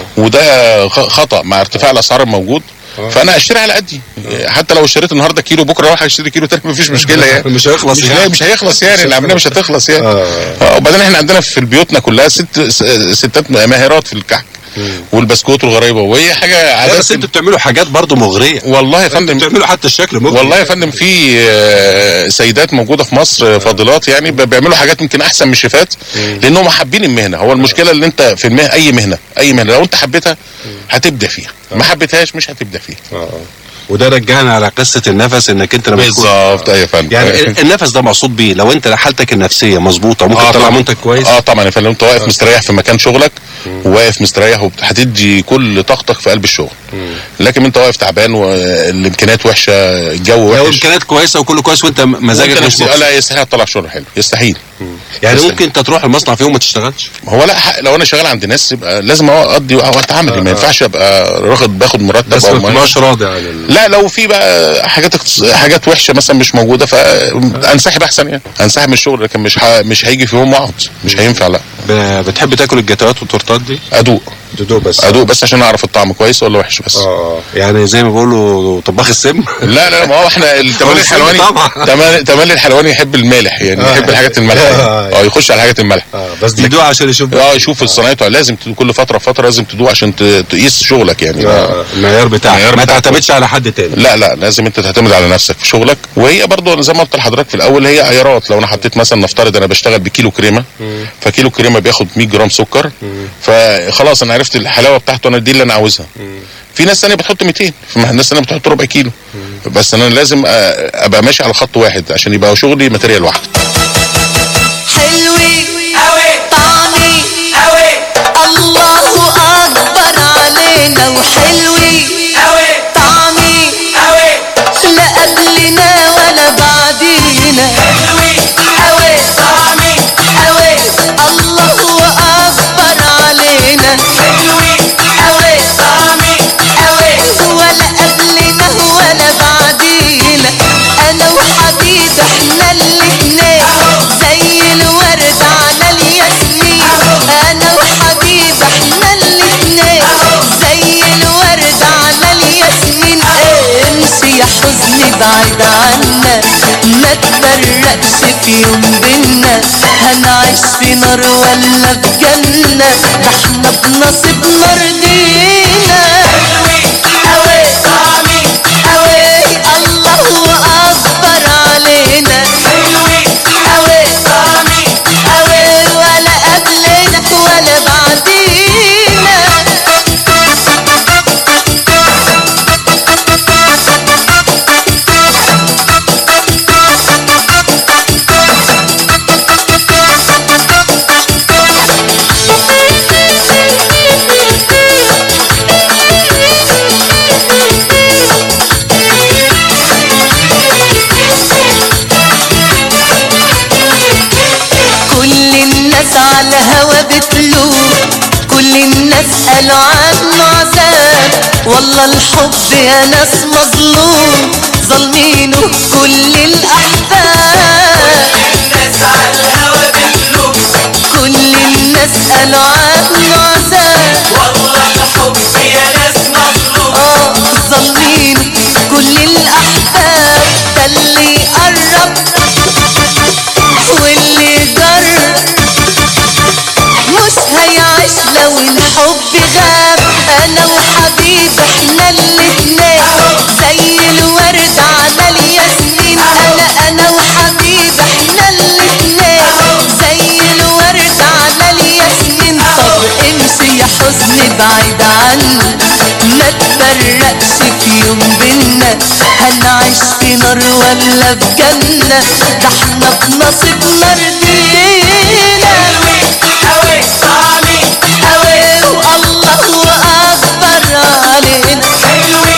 وده خ- خطا مع ارتفاع الاسعار الموجود فانا اشتري على قدي حتى لو اشتريت النهارده كيلو بكره اروح اشتري كيلو تاني مفيش مشكله يعني مش هيخلص مش, يعني. لا مش هيخلص يعني العمليه مش هتخلص يعني اه وبعدين احنا عندنا في بيوتنا كلها ست س- ستات ماهرات في الكحك والبسكوت والغرايبه وهي حاجه لا عادات بس انتوا بتعملوا حاجات برضو مغريه والله يا فندم بتعملوا حتى الشكل مغري والله يا فندم في آه، سيدات موجوده في مصر آه، فاضلات يعني ب- بيعملوا حاجات يمكن احسن من الشيفات لانهم حابين المهنه هو المشكله اللي انت في المهنه اي مهنه اي مهنه لو انت حبيتها هتبدا فيها ما حبيتهاش مش هتبدا فيها وده رجعنا على قصه النفس انك انت لما تكون- بالظبط ايوه يا فندم يعني ال- النفس ده مقصود بيه لو انت حالتك النفسيه مظبوطه ممكن آه تطلع طبعاً. منتج كويس اه طبعا يا فندم انت واقف مستريح في مكان شغلك وواقف مستريح وهتدي كل طاقتك في قلب الشغل لكن انت واقف تعبان والامكانيات وحشه الجو لو وحش امكانيات كويسه وكله كويس وانت مزاجك وانت مش نفسي- مبسوط. لا يستحيل تطلع شغل حلو يستحيل يعني يستحيل. ممكن انت تروح المصنع في يوم ما تشتغلش هو لا حق لو انا شغال عند ناس يبقى لازم اقضي وقت عملي ما ينفعش ابقى واخد باخد مرتب بس أو ما تبقاش راضي عن ال- لا لو في بقى حاجات اقتص- حاجات وحشه مثلا مش موجوده فانسحب احسن يعني انسحب من الشغل لكن مش ه... مش هيجي في يوم واقعد مش هينفع لا ب- بتحب تاكل الجاتوهات والتورتات دي ادوق تدوق بس ادوق بس عشان اعرف الطعم كويس ولا وحش بس اه يعني زي ما بيقولوا طباخ السم لا لا ما هو احنا التمالي السم الحلواني طبعا. تمالي تمالي الحلواني يحب المالح يعني آه. يحب الحاجات المالحه آه. اه يخش على الحاجات المالحه بس دي دوق عشان يشوف اه يشوف صنايعته لازم تدوق كل فتره فتره لازم تدوق عشان ت- تقيس شغلك يعني آه، المعيار بتاعك المعيار ما بتاعك. تعتمدش على حد تاني لا لا لازم انت تعتمد على نفسك في شغلك وهي برضو زي ما قلت لحضرتك في الاول هي عيارات لو انا حطيت مثلا نفترض انا بشتغل بكيلو كريمه فكيلو كريمه بياخد 100 جرام سكر فخلاص انا عرفت الحلاوه بتاعته انا دي اللي انا عاوزها في ناس ثانيه بتحط 200 في ناس ثانيه بتحط ربع كيلو بس انا لازم أ- ابقى ماشي على خط واحد عشان يبقى شغلي ماتيريال واحد حلوي أوي طعمي أوي الله أكبر علينا وحلوي أوي طعمي أوي لا قبلنا ولا بعدينا حلوي أوي طعمي أوي الله أكبر علينا حلوي أوي طعمي أوي ولا قبلنا ولا بعيد عنا ما تفرقش في يوم بينا هنعيش في نار ولا في جنة ده احنا بنصيبنا رضينا أوي طعمي أوي الله أكبر علينا أوي طعمي أوي ولا قبلنا ولا بعدينا كل الناس على هوا بتلوم كل الناس قالوا عنه عذاب والله الحب يا ناس مظلوم ظالمينه كل الاحباب الناس على الهوا بتلوم كل الناس قالوا عنه عذاب والله الحب يا ناس مظلوم اه ظالمينه كل الاحباب ده اللي قرب واللي جرب مش هيعيش لو الحب غاب انا وحبيب احنا الاتنين زي الورد على الياسمين انا انا وحبيب احنا الاتنين زي الورد على الياسمين طب امشي يا حزن بعيد عني ما تفرقش في يوم بينا هنعيش في نار ولا في جنة ده احنا بنصيبنا رضينا أوي طعمي أوي والله أكبر علينا أوي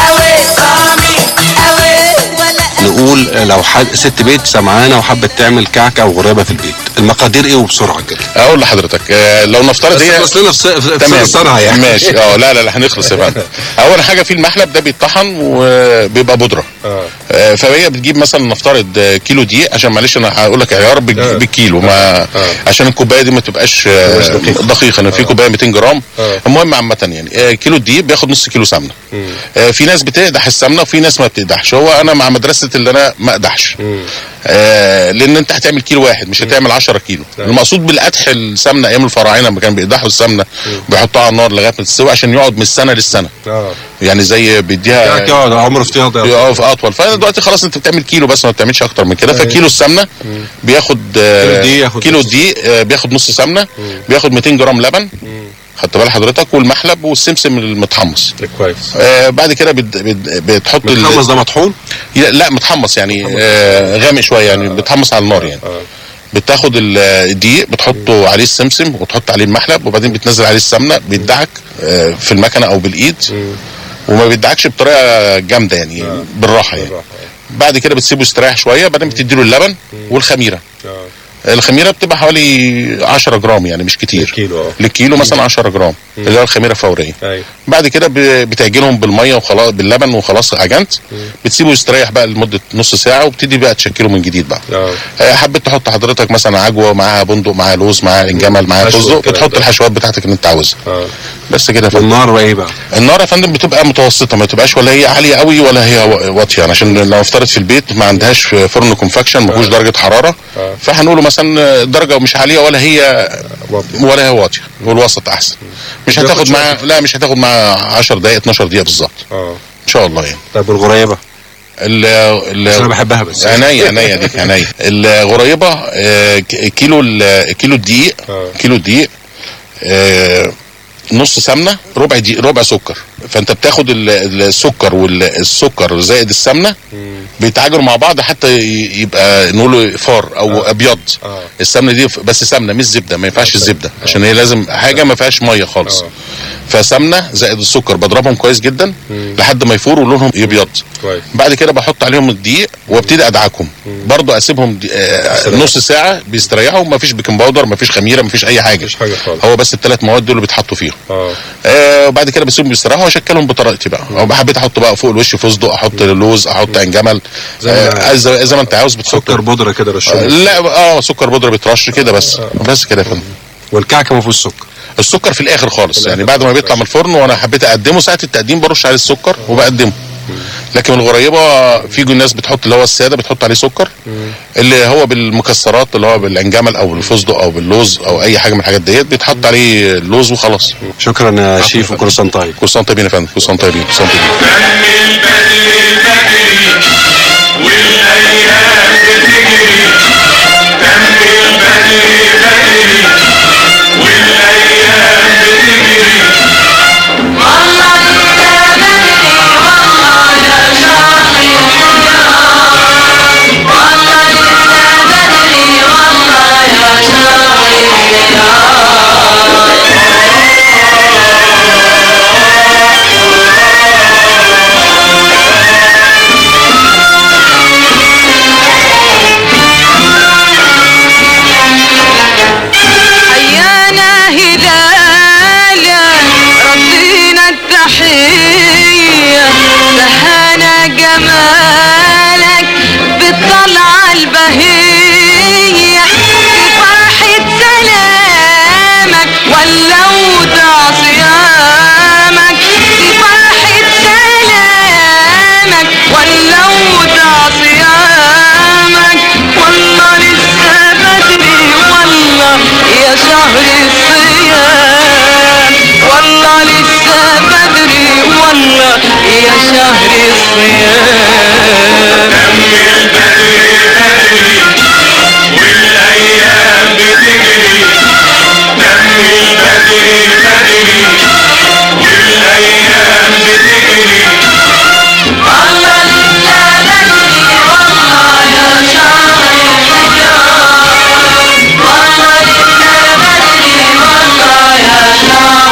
طعمي أوي ولا نقول لو حد ست بيت سمعانه وحبت تعمل كعكه او غرابه في البيت المقادير ايه وبسرعه كده اقول لحضرتك آه، لو نفترض بس هي خلصنا في س- في- في تمام. الصنعة يعني. ماشي اه لا لا لا هنخلص يا فندم اول حاجه في المحلب ده بيتطحن وبيبقى بودره آه، فهي بتجيب مثلا نفترض آه، كيلو دقيق عشان معلش انا هقول لك عيار بالج- بالكيلو ما عشان الكوبايه دي ما تبقاش آه، دقيقه انا في كوبايه 200 جرام المهم عامه يعني آه، كيلو الدقيق بياخد نص كيلو سمنه آه، في ناس بتقدح السمنه وفي ناس ما بتقدحش هو انا مع مدرسه اللي انا ما اقدحش آه لان انت هتعمل كيلو واحد مش هتعمل 10 كيلو المقصود بالقدح السمنه ايام الفراعنه لما كانوا بيقدحوا السمنه وبيحطوها على النار لغايه ما تستوي عشان يقعد من السنه للسنه يعني زي بيديها كعكة يقعد عمره افتراضي يقف اطول فانا دلوقتي خلاص انت بتعمل كيلو بس ما بتعملش اكتر من كده فكيلو السمنه بياخد آه، كيلو دقيق ياخد كيلو دقيق آه، بياخد نص سمنه بياخد 200 جرام لبن خدت بال حضرتك والمحلب والسمسم المتحمص كويس آه بعد كده بت بت بتحط ال- متحمص ده مطحون لا, لا متحمص يعني آه غامق شويه يعني بتحمص على النار يعني بتاخد ال- الدقيق بتحطه عليه السمسم وتحط عليه المحلب وبعدين بتنزل عليه السمنه بيدعك آه في المكنه او بالايد وما بيدعكش بطريقه جامده يعني بالراحه يعني بعد كده بتسيبه يستريح شويه بعدين بتديله اللبن والخميره الخميره بتبقى حوالي 10 جرام يعني مش كتير كيلو للكيلو مثلا 10 جرام اللي هو الخميره فوريه بعد كده ب- بتعجنهم بالميه وخلاص باللبن وخلاص عجنت بتسيبه يستريح بقى لمده نص ساعه وبتدي بقى تشكله من جديد بقى آه، حبيت تحط حضرتك مثلا عجوه معاها بندق معاها لوز معاها انجمل معاها حشو فستق الكلام بتحط ده. الحشوات بتاعتك اللي انت عاوزها بس كده يا فندم والنار بقى ايه بقى النار يا فندم بتبقى متوسطه ما تبقاش ولا هي عاليه قوي ولا هي و- واطيه يعني عشان لو افترض في البيت ما عندهاش فرن كونفكشن ما فيهوش درجه حراره فهنقوله مثلا درجه مش عاليه ولا هي ولا هي واطيه والوسط احسن مش بياخد هتاخد شوية. معاه لا مش هتاخد معاه 10 دقائق 12 دقيقه بالظبط اه ان شاء الله يعني طب والغريبه ال ال بس أنا بحبها بس. عينيا عينيا ديك عينيا الغريبه آه، ك- كيلو ال- كيلو الدقيق كيلو الدقيق آه، نص سمنه ربع دقيق ربع سكر فانت بتاخد ال- السكر والسكر زائد السمنه بيتعاجروا مع بعض حتى ي- يبقى نقوله فار او ابيض السمنه دي ف- بس سمنه مش زبده ما ينفعش الزبده عشان هي لازم حاجه ما فيهاش ميه خالص فسمنه زائد السكر بضربهم كويس جدا لحد ما يفوروا ولونهم يبيض كويس بعد كده بحط عليهم الدقيق وابتدي ادعكهم برضو اسيبهم دي- آه نص ساعه بيستريحوا مفيش بيكنج باودر مفيش خميره مفيش اي حاجه مفيش حاجه خالص هو بس الثلاث مواد دول اللي بيتحطوا فيهم اه آه وبعد كده بسيبهم يستراحوا واشكلهم بطريقتي بقى او حبيت احط بقى فوق الوش فستق احط لوز احط انجمل زي ما- آه زي زي ما انت عاوز بتحط سكر بودره كده آه رشوه لا اه سكر بودره بيترش كده بس بس كده يا فندم والكعكه ما فيهوش سكر السكر في الاخر خالص يعني بعد ما بيطلع من الفرن وانا حبيت اقدمه ساعه التقديم برش عليه السكر وبقدمه لكن الغريبه في ناس بتحط اللي هو الساده بتحط عليه سكر اللي هو بالمكسرات اللي هو بالانجمل او بالفستق او باللوز او اي حاجه من الحاجات ديت بيتحط عليه اللوز وخلاص شكرا يا شيف وكل سنه طيب كل سنه طيبين يا فندم كل سنه طيبين كل سنه طيبين حيانا هلالا ردينا التحية دهانا جمالك بالطلعة البهية بفرحة سلامك ولوت عصيامك بفرحة سلامك ولوت عصيامك والله لسه بدري والله يا شهر الصيام والله لسه بدري والله يا شهر الصيام والايام بتجري دم البدري بدري والايام بتجري والله لسه بدري والله يا شهر الصيام والله لسه بدري والله يا شهر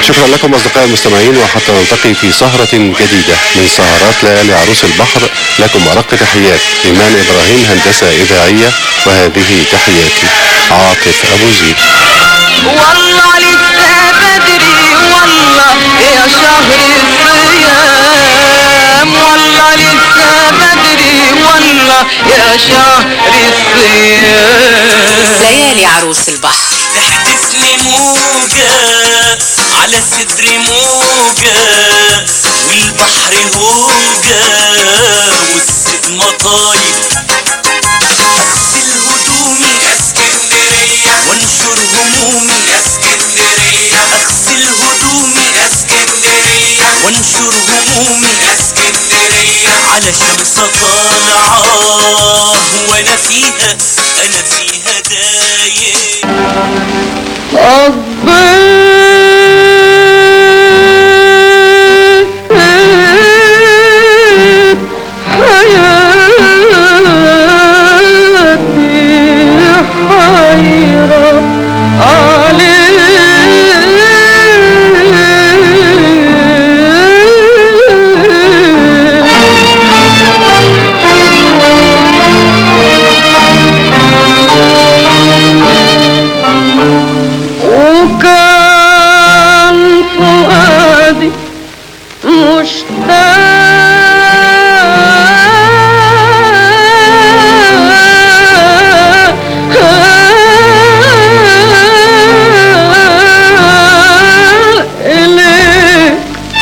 شكرا لكم أصدقائي المستمعين وحتى نلتقي في سهرة جديدة من سهرات ليالي عروس البحر لكم أرق تحيات إيمان إبراهيم هندسة إذاعية وهذه تحياتي عاطف أبو زيد والله لسه بدري والله يا شهر الصيام والله لسه بدري والله يا شهر الصيام ليالي عروس البحر تحدفني موجة على صدري موجة والبحر هوجة والسد مطاير أغسل هدومي يا اسكندرية وانشر همومي يا اسكندرية أغسل هدومي يا اسكندرية وانشر همومي يا اسكندرية على شمس طالعة وانا فيها انا فيها دايم وكان فؤادي مشتاق إليك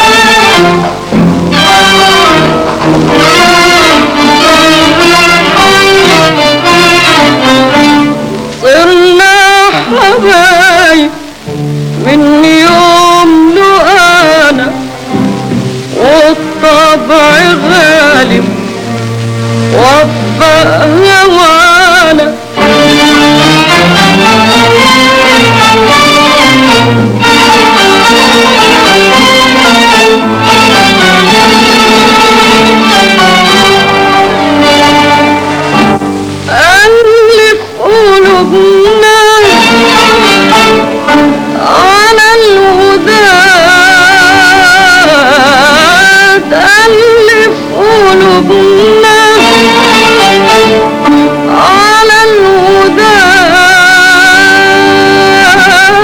صرنا حبايب من يوم له انا والطبع غالب وفق هوانا ألف قلوبنا على الهدى ألف قلوبنا على الهدى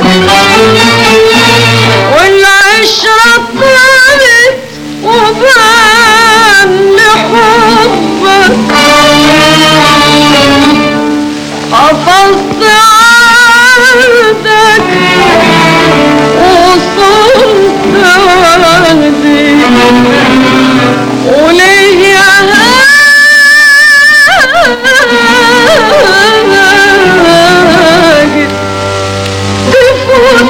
والعشرة طالت وبان حبك حفظت عهدك وصلت عهدي وليه يا هاجر تفوت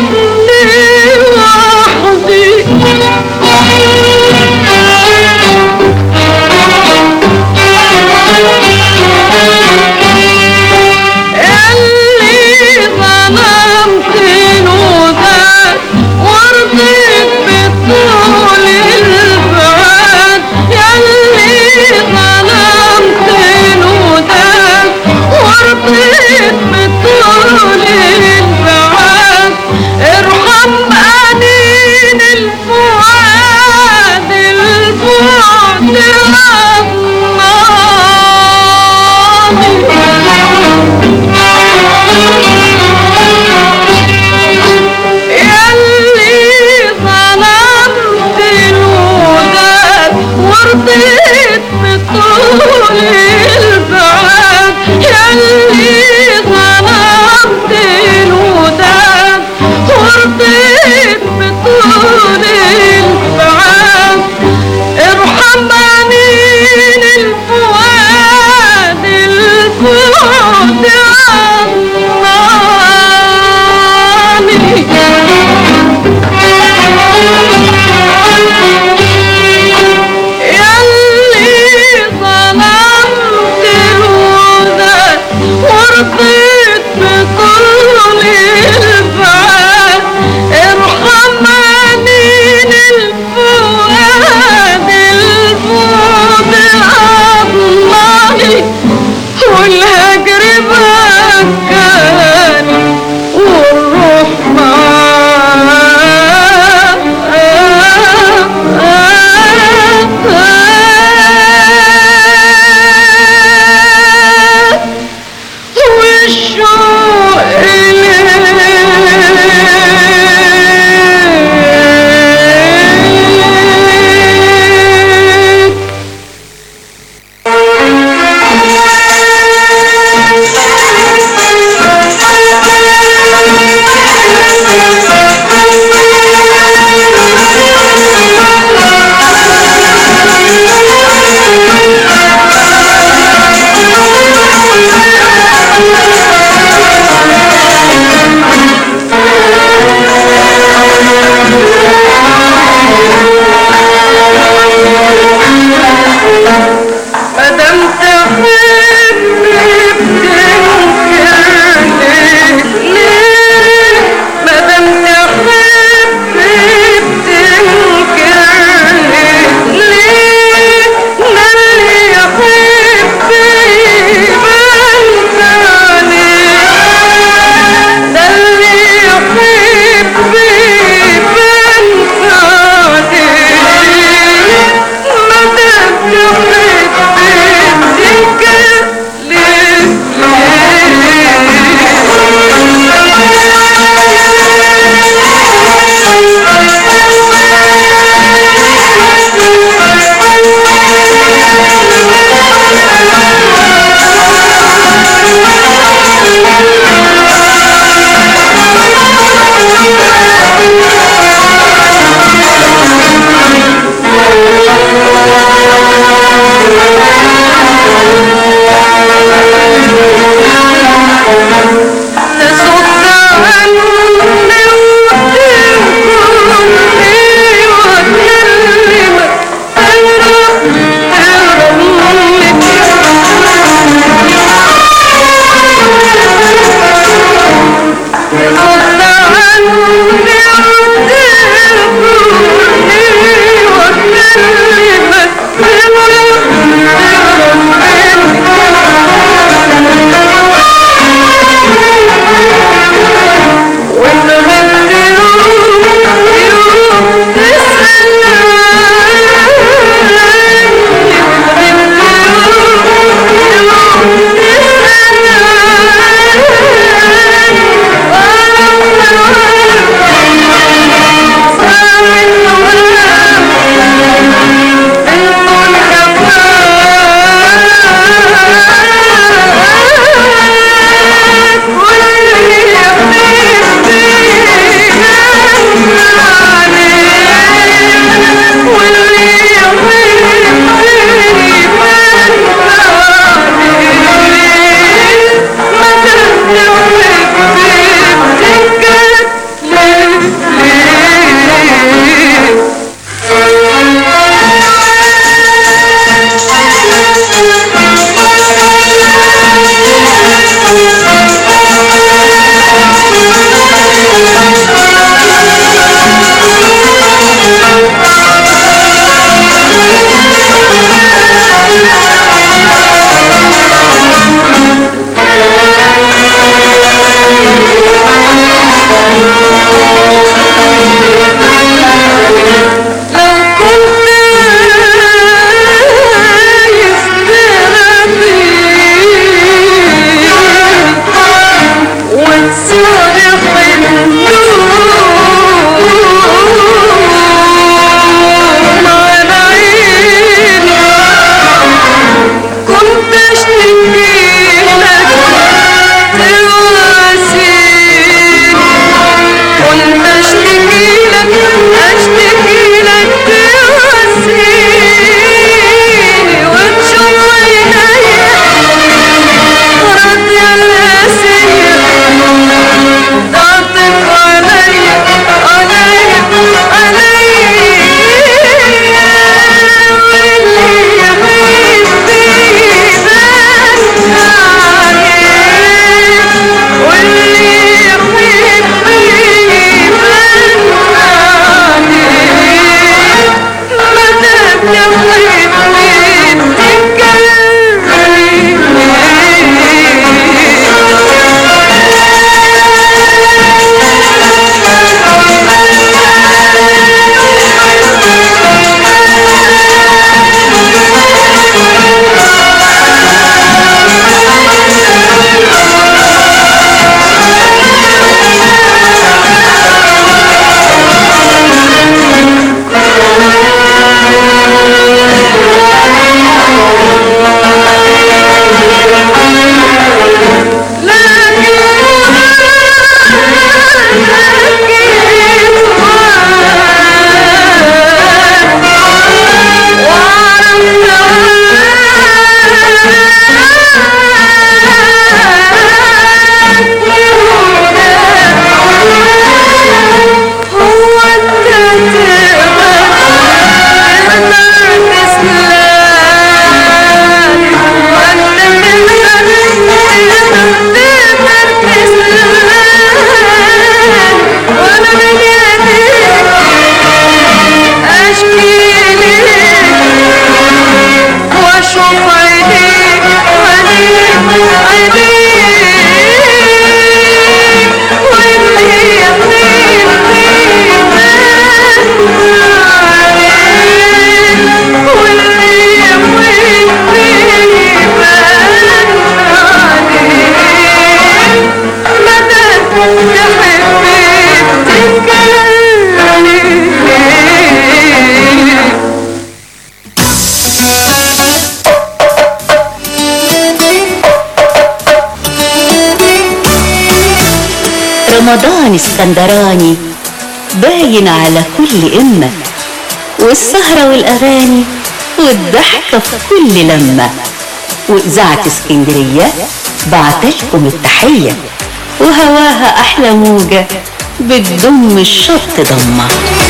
رمضان اسكندراني باين على كل إمة والسهرة والأغاني والضحكة في كل لمة وإذاعة اسكندرية بعتلكم التحية وهواها أحلى موجة بتضم الشط ضمة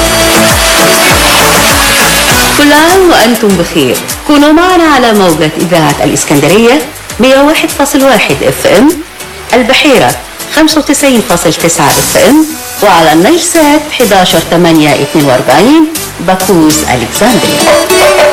كل عام وأنتم بخير كونوا معنا على موجة إذاعة الإسكندرية 101.1 اف ام البحيرة 95.9 اف ام وعلى النيل سات 11 8 42 باكوس الكسندريا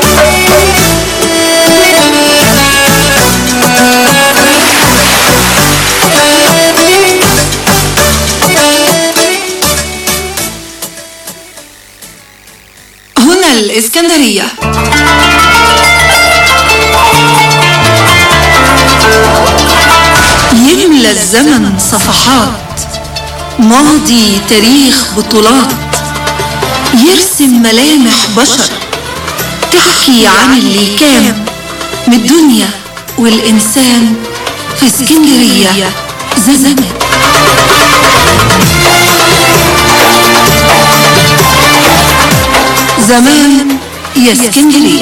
هنا الإسكندرية يملى الزمن صفحات ماضي تاريخ بطولات يرسم ملامح بشر تحكي عن اللي كان من الدنيا والإنسان في اسكندرية زمان زمان يا اسكندرية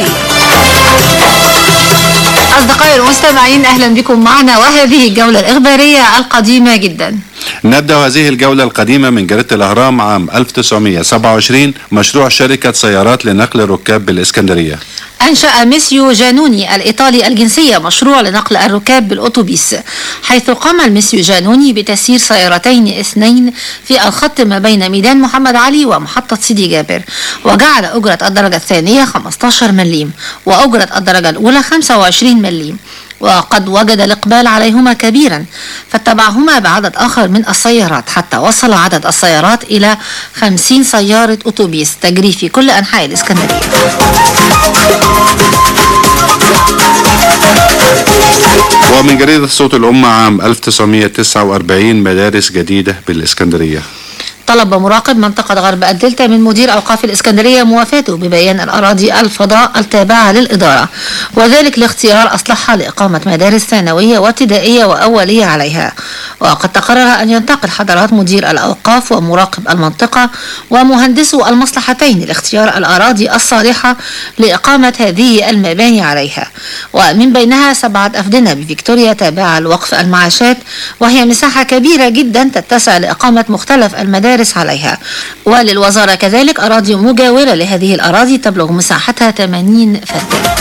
أصدقائي المستمعين أهلا بكم معنا وهذه الجولة الإخبارية القديمة جدا نبدأ هذه الجولة القديمة من جريدة الأهرام عام 1927 مشروع شركة سيارات لنقل الركاب بالإسكندرية أنشأ ميسيو جانوني الإيطالي الجنسية مشروع لنقل الركاب بالأتوبيس حيث قام الميسيو جانوني بتسيير سيارتين اثنين في الخط ما بين ميدان محمد علي ومحطة سيدي جابر وجعل أجرة الدرجة الثانية 15 مليم وأجرة الدرجة الأولى 25 مليم وقد وجد الإقبال عليهما كبيرا فاتبعهما بعدد آخر من السيارات حتى وصل عدد السيارات إلى 50 سيارة أتوبيس تجري في كل أنحاء الإسكندرية ومن جريدة صوت الأمة عام 1949 مدارس جديدة بالإسكندرية طلب مراقب منطقة غرب الدلتا من مدير أوقاف الإسكندرية موافاته ببيان الأراضي الفضاء التابعة للإدارة وذلك لاختيار أصلحها لإقامة مدارس ثانوية وابتدائية وأولية عليها وقد تقرر أن ينتقل حضرات مدير الأوقاف ومراقب المنطقة ومهندسو المصلحتين لاختيار الأراضي الصالحة لإقامة هذه المباني عليها ومن بينها سبعة أفدنة بفيكتوريا تابعة لوقف المعاشات وهي مساحة كبيرة جدا تتسع لإقامة مختلف المدارس عليها وللوزارة كذلك أراضي مجاورة لهذه الأراضي تبلغ مساحتها 80 فدان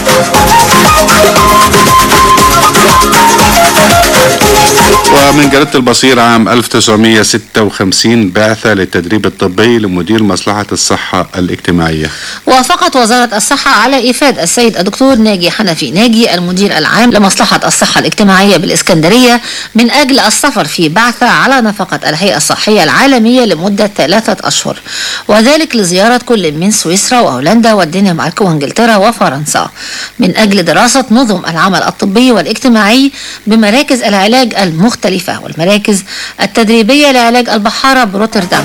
ومن جريدة البصير عام 1956 بعثة للتدريب الطبي لمدير مصلحة الصحة الاجتماعية وافقت وزارة الصحة على إيفاد السيد الدكتور ناجي حنفي ناجي المدير العام لمصلحة الصحة الاجتماعية بالإسكندرية من أجل السفر في بعثة على نفقة الهيئة الصحية العالمية لمدة ثلاثة أشهر وذلك لزيارة كل من سويسرا وهولندا والدنمارك وانجلترا وفرنسا من أجل دراسة نظم العمل الطبي والاجتماعي بمراكز العلاج المختلفة والمراكز التدريبية لعلاج البحارة بروتردام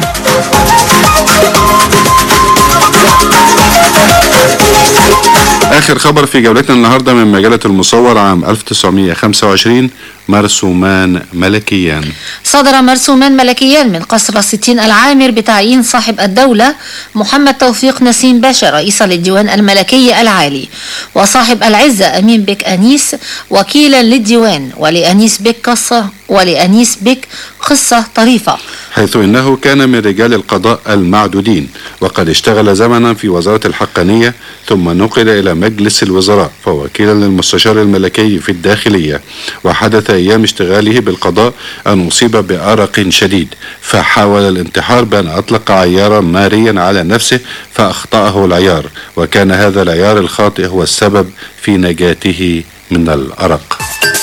آخر خبر في جولتنا النهاردة من مجلة المصور عام 1925 مرسومان ملكيان صدر مرسومان ملكيان من قصر الستين العامر بتعيين صاحب الدولة محمد توفيق نسيم باشا رئيسا للديوان الملكي العالي وصاحب العزة أمين بك أنيس وكيلا للديوان ولأنيس بك قصة ولأنيس بك قصة طريفة حيث انه كان من رجال القضاء المعدودين وقد اشتغل زمنا في وزارة الحقانية ثم نقل الى مجلس الوزراء فوكيلا للمستشار الملكي في الداخلية وحدث ايام اشتغاله بالقضاء ان اصيب بارق شديد فحاول الانتحار بان اطلق عيارا ناريا على نفسه فاخطأه العيار وكان هذا العيار الخاطئ هو السبب في نجاته من الارق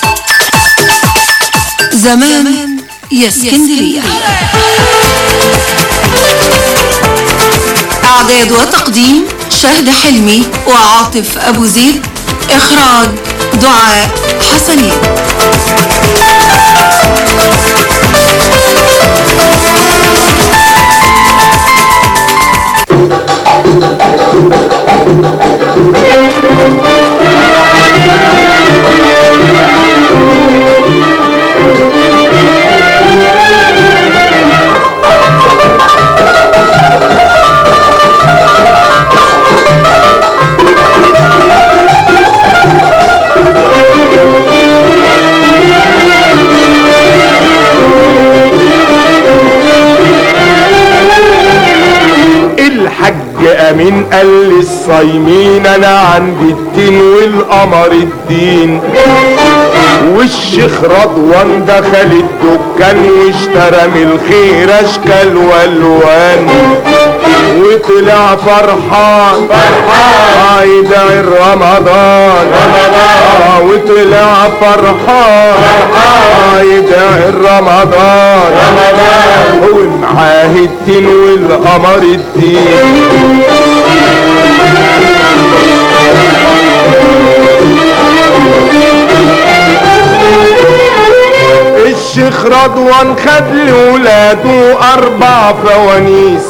زمان يا اسكندرية إعداد وتقديم شهد حلمي وعاطف أبو زيد إخراج دعاء حسنين مين قال للصايمين انا عندي الدين والقمر الدين والشيخ رضوان دخل الدكان واشترى من الخير اشكال والوان وطلع فرحان فرحان يدعي رمضان رمضان وطلع فرحان فرحان يدعي رمضان رمضان ومعاه الدين والقمر الدين الشيخ رضوان خد لولاده اربع فوانيس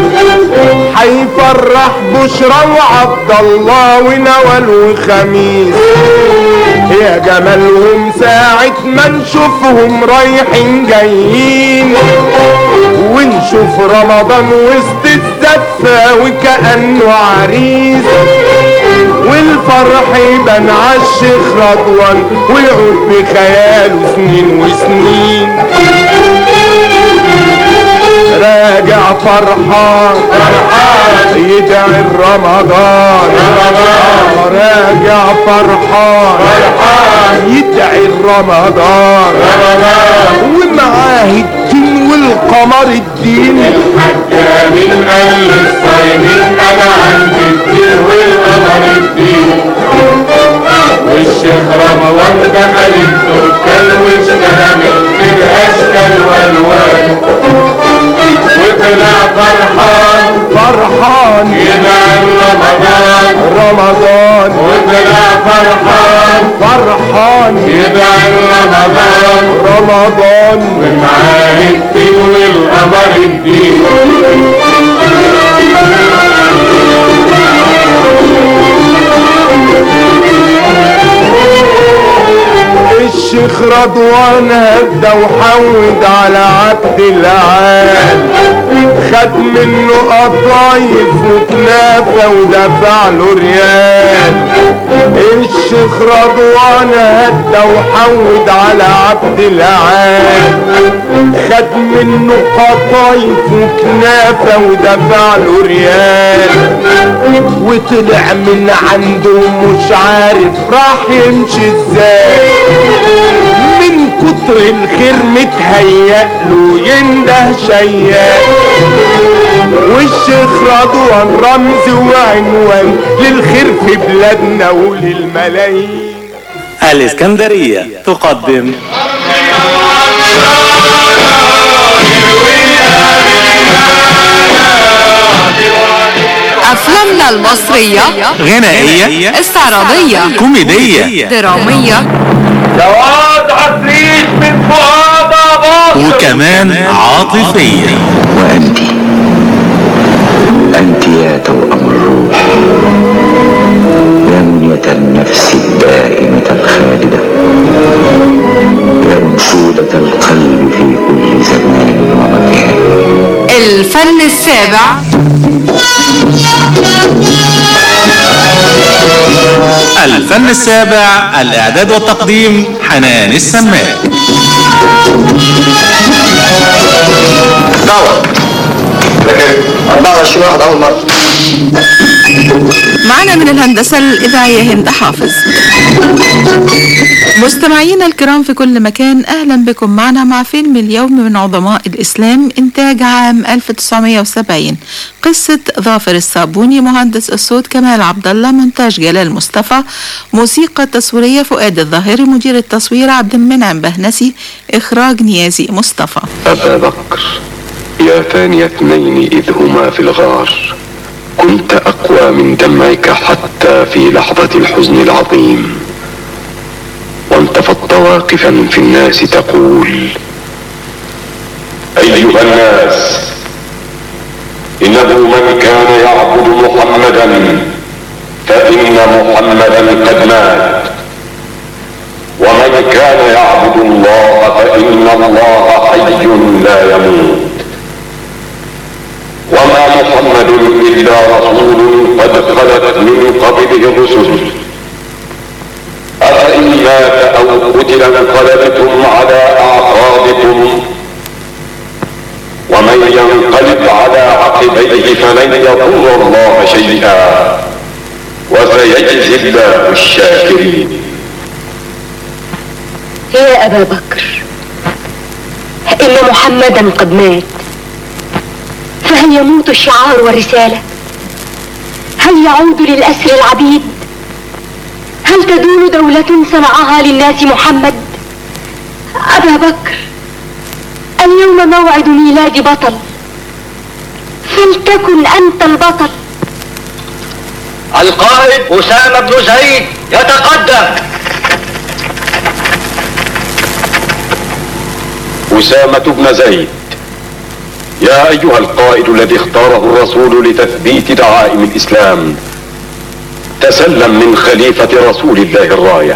هيفرح بشرى وعبد الله ونوال وخميس يا جمالهم ساعة ما نشوفهم رايحين جايين ونشوف رمضان وسط الزفة وكأنه عريس والفرح يبان عالشيخ رضوان ويعود بخياله سنين وسنين راجع فرحان فرحان يدعي رمضان رمضان راجع فرحان فرحان يدعي رمضان رمضان ومعاه الدين والقمر الدين الحاجة من قال الصايمين انا عندي الدين والقمر الدين والشيخ رمضان دخل الدكان واشترى من الاشكال والوان وطلع فرحان فرحان يدعي رمضان رمضان وطلع فرحان فرحان يدعي رمضان رمضان ومعاه الدين والقمر الدين الشيخ رضوان هدى وحود على عبد العال خد منه قطايف وكنافة ودفع له ريال الشيخ رضوان هدى وحود على عبد العال خد منه قطايف وكنافة ودفع له ريال وطلع من عنده مش عارف راح يمشي ازاي من كتر الخير متهيأ له ينده شياء والشيخ رضوان رمز وعنوان للخير في بلادنا وللملايين الإسكندرية تقدم أفلامنا المصرية غنائية استعراضية كوميدية درامية جواد عفريت من فؤاد أباظة وكمان عاطفية وأنت أنت يا توأم الروح يا منية النفس الدائمة الخالدة يا أنشودة القلب في كل زمان ومكان الفن السابع الفن السابع الإعداد والتقديم حنان السماك دعوة لكن 24 واحد أول مرة معنا من الهندسة الإذاعية هند حافظ مستمعينا الكرام في كل مكان أهلا بكم معنا مع فيلم اليوم من عظماء الإسلام إنتاج عام 1970 قصة ظافر الصابوني مهندس الصوت كمال عبد الله مونتاج جلال مصطفى موسيقى تصويرية فؤاد الظاهري مدير التصوير عبد المنعم بهنسي إخراج نيازي مصطفى أبا بكر يا ثاني اثنين إذ هما في الغار كنت أقوى من دمعك حتى في لحظة الحزن العظيم وانتفضت واقفا في الناس تقول أيها الناس إنه من كان يعبد محمدا فإن محمدا قد مات ومن كان يعبد الله فإن الله حي لا يموت وما محمد إلا رسول قد خلت من قبله الرسل أفإن مات أو قتل انقلبتم على أعقابكم ومن ينقلب على عقبيه فلن يضر الله شيئا وسيجزي الله الشاكرين يا أبا بكر إن محمدا قد مات فهل يموت الشعار والرسالة هل يعود للأسر العبيد هل تدول دولة صنعها للناس محمد أبا بكر اليوم موعد ميلاد بطل فلتكن أنت البطل القائد أسامة بن زيد يتقدم أسامة بن زيد يا أيها القائد الذي اختاره الرسول لتثبيت دعائم الإسلام تسلم من خليفة رسول الله الراية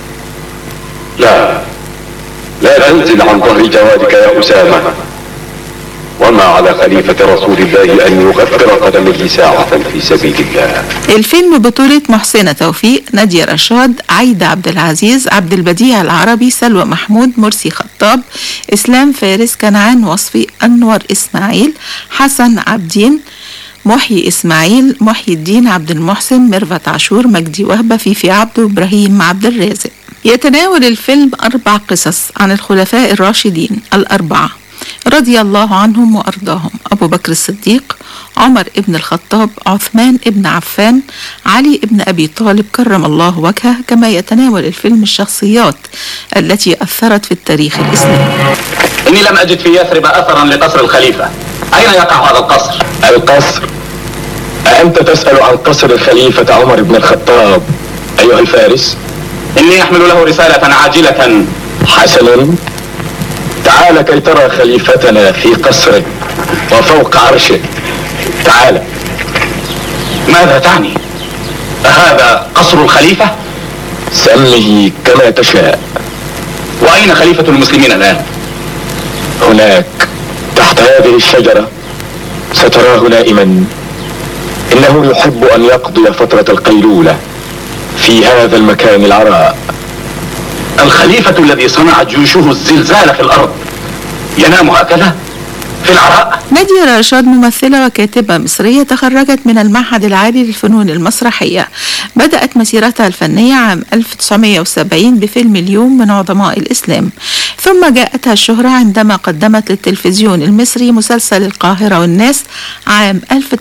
لا لا تنزل عن ظهر جوادك يا أسامة وما على خليفة رسول الله أن يغفر قدمه ساعة في سبيل الله الفيلم بطولة محسنة توفيق نادية رشاد عايدة عبد العزيز عبد البديع العربي سلوى محمود مرسي خطاب إسلام فارس كنعان وصفي أنور إسماعيل حسن عبدين محيي إسماعيل محيي الدين عبد المحسن ميرفت عاشور مجدي وهبة فيفي عبده إبراهيم عبد الرازق يتناول الفيلم أربع قصص عن الخلفاء الراشدين الأربعة رضي الله عنهم وأرضاهم أبو بكر الصديق عمر ابن الخطاب عثمان ابن عفان علي ابن أبي طالب كرم الله وجهه كما يتناول الفيلم الشخصيات التي أثرت في التاريخ الإسلامي إني لم أجد في يثرب أثرا لقصر الخليفة أين يقع هذا القصر؟ القصر أأنت تسأل عن قصر الخليفة عمر بن الخطاب أيها الفارس إني أحمل له رسالة عاجلة حسنا تعال كي ترى خليفتنا في قصره وفوق عرشه تعال ماذا تعني؟ أهذا قصر الخليفة؟ سمه كما تشاء وأين خليفة المسلمين الآن؟ هناك تحت هذه الشجرة ستراه نائما إنه يحب أن يقضي فترة القيلولة في هذا المكان العراء الخليفة الذي صنع جيوشه الزلزال في الأرض ينام هكذا في العراء نادية رشاد ممثلة وكاتبة مصرية تخرجت من المعهد العالي للفنون المسرحية بدأت مسيرتها الفنية عام 1970 بفيلم اليوم من عظماء الإسلام ثم جاءتها الشهرة عندما قدمت للتلفزيون المصري مسلسل القاهرة والناس عام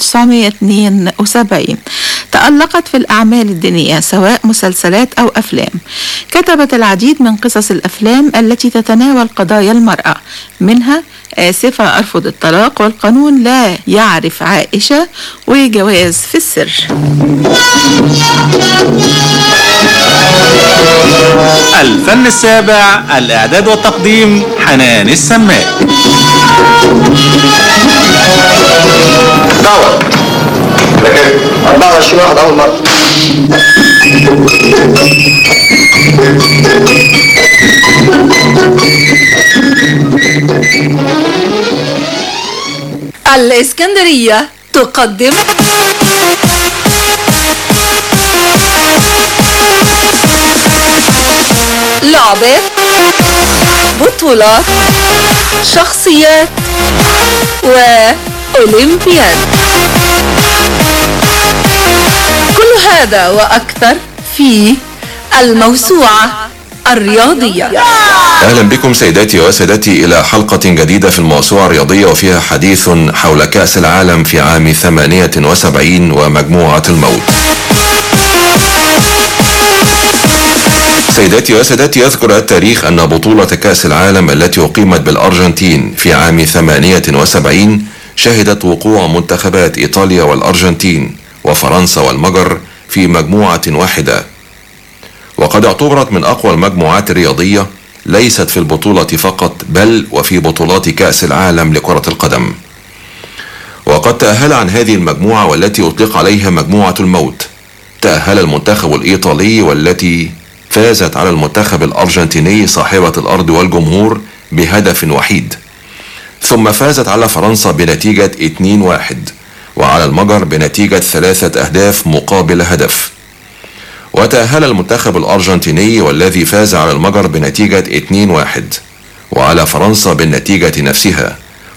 1972 تألقت في الأعمال الدينية سواء مسلسلات أو أفلام كتبت العديد من قصص الأفلام التي تتناول قضايا المرأة منها آسفة أرفض الطلاق والقانون لا يعرف عائشة وجواز في السر الفن السابع الإعداد والتقديم حنان السماء دور لكن 24 واحد أول مرة الإسكندرية تقدم لعبة بطولات شخصيات وأولمبياد كل هذا وأكثر في الموسوعة الرياضية أهلا بكم سيداتي وسادتي إلى حلقة جديدة في الموسوعة الرياضية وفيها حديث حول كأس العالم في عام 78 ومجموعة الموت سيداتي وسادتي يذكر التاريخ أن بطولة كأس العالم التي أقيمت بالأرجنتين في عام 78 شهدت وقوع منتخبات إيطاليا والأرجنتين وفرنسا والمجر في مجموعة واحدة وقد اعتبرت من أقوى المجموعات الرياضية ليست في البطولة فقط بل وفي بطولات كأس العالم لكرة القدم وقد تأهل عن هذه المجموعة والتي أطلق عليها مجموعة الموت تأهل المنتخب الإيطالي والتي فازت على المنتخب الأرجنتيني صاحبة الأرض والجمهور بهدف وحيد ثم فازت على فرنسا بنتيجة 2-1 وعلى المجر بنتيجة ثلاثة أهداف مقابل هدف وتأهل المنتخب الأرجنتيني والذي فاز على المجر بنتيجة 2-1 وعلى فرنسا بالنتيجة نفسها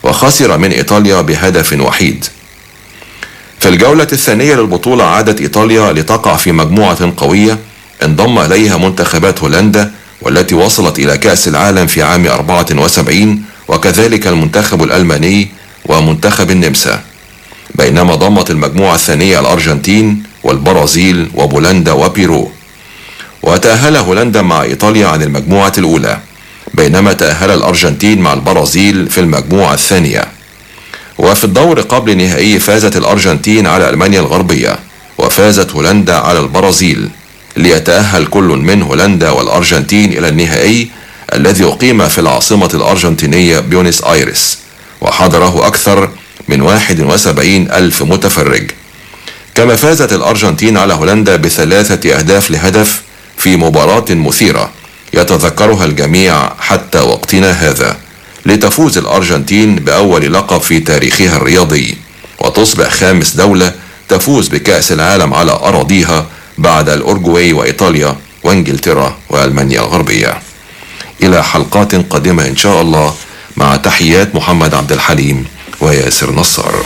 وخسر من إيطاليا بهدف وحيد في الجولة الثانية للبطولة عادت إيطاليا لتقع في مجموعة قوية انضم إليها منتخبات هولندا والتي وصلت إلى كأس العالم في عام 74 وكذلك المنتخب الألماني ومنتخب النمسا بينما ضمت المجموعة الثانية الأرجنتين والبرازيل وبولندا وبيرو وتأهل هولندا مع إيطاليا عن المجموعة الأولى بينما تأهل الأرجنتين مع البرازيل في المجموعة الثانية وفي الدور قبل نهائي فازت الأرجنتين على ألمانيا الغربية وفازت هولندا على البرازيل ليتأهل كل من هولندا والأرجنتين إلى النهائي الذي أقيم في العاصمة الأرجنتينية بيونس آيرس وحضره أكثر من 71 ألف متفرج كما فازت الأرجنتين على هولندا بثلاثة أهداف لهدف في مباراة مثيرة يتذكرها الجميع حتى وقتنا هذا لتفوز الأرجنتين بأول لقب في تاريخها الرياضي وتصبح خامس دولة تفوز بكأس العالم على أراضيها بعد الأورجواي وإيطاليا وإنجلترا وألمانيا الغربية إلى حلقات قادمة إن شاء الله مع تحيات محمد عبد الحليم وياسر نصار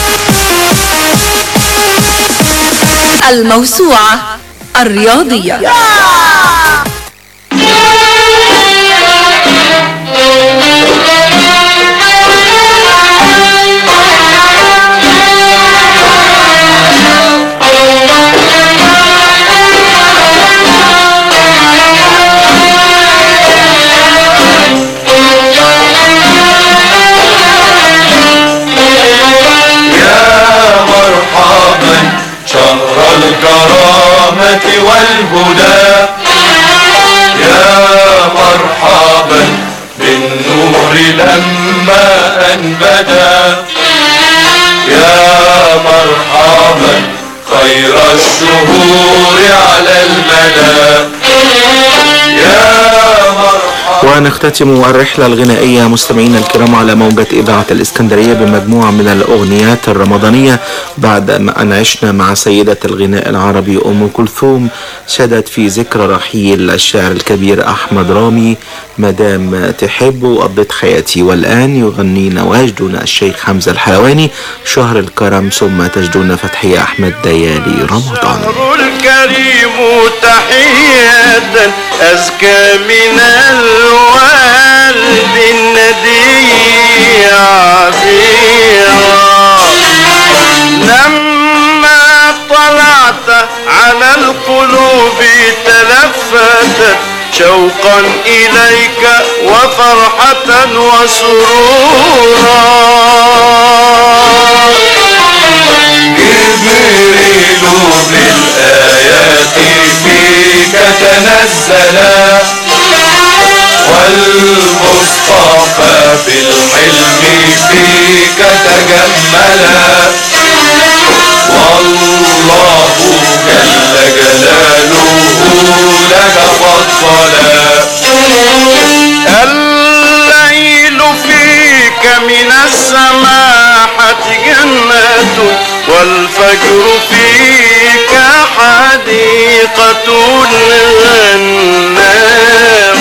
الموسوعة الرياضية يا مرحبا شهر الكرامة والهدى يا مرحبا بالنور لما أنبدا يا مرحبا خير الشهور على المدى يا ونختتم الرحلة الغنائية مستمعينا الكرام على موجة إذاعة الإسكندرية بمجموعة من الأغنيات الرمضانية بعد ما أن عشنا مع سيدة الغناء العربي أم كلثوم شدت في ذكرى رحيل الشاعر الكبير أحمد رامي مدام تحب وقضيت حياتي والآن يغنينا ويجدنا الشيخ حمزة الحلواني شهر الكرم ثم تجدون فتحية أحمد ديالي رمضان الشهر الكريم تحية أزكى من الوالد الندي عبيرا لما طلعت على القلوب تلفتت شوقا إليك وفرحة وسرورا جبريل بالآيات فيك تنزلا والمصطفى بالحلم فيك تجملا والله جل جلاله لك فضلا الليل فيك من السماحة جنة والفجر فيك حديقة الغنام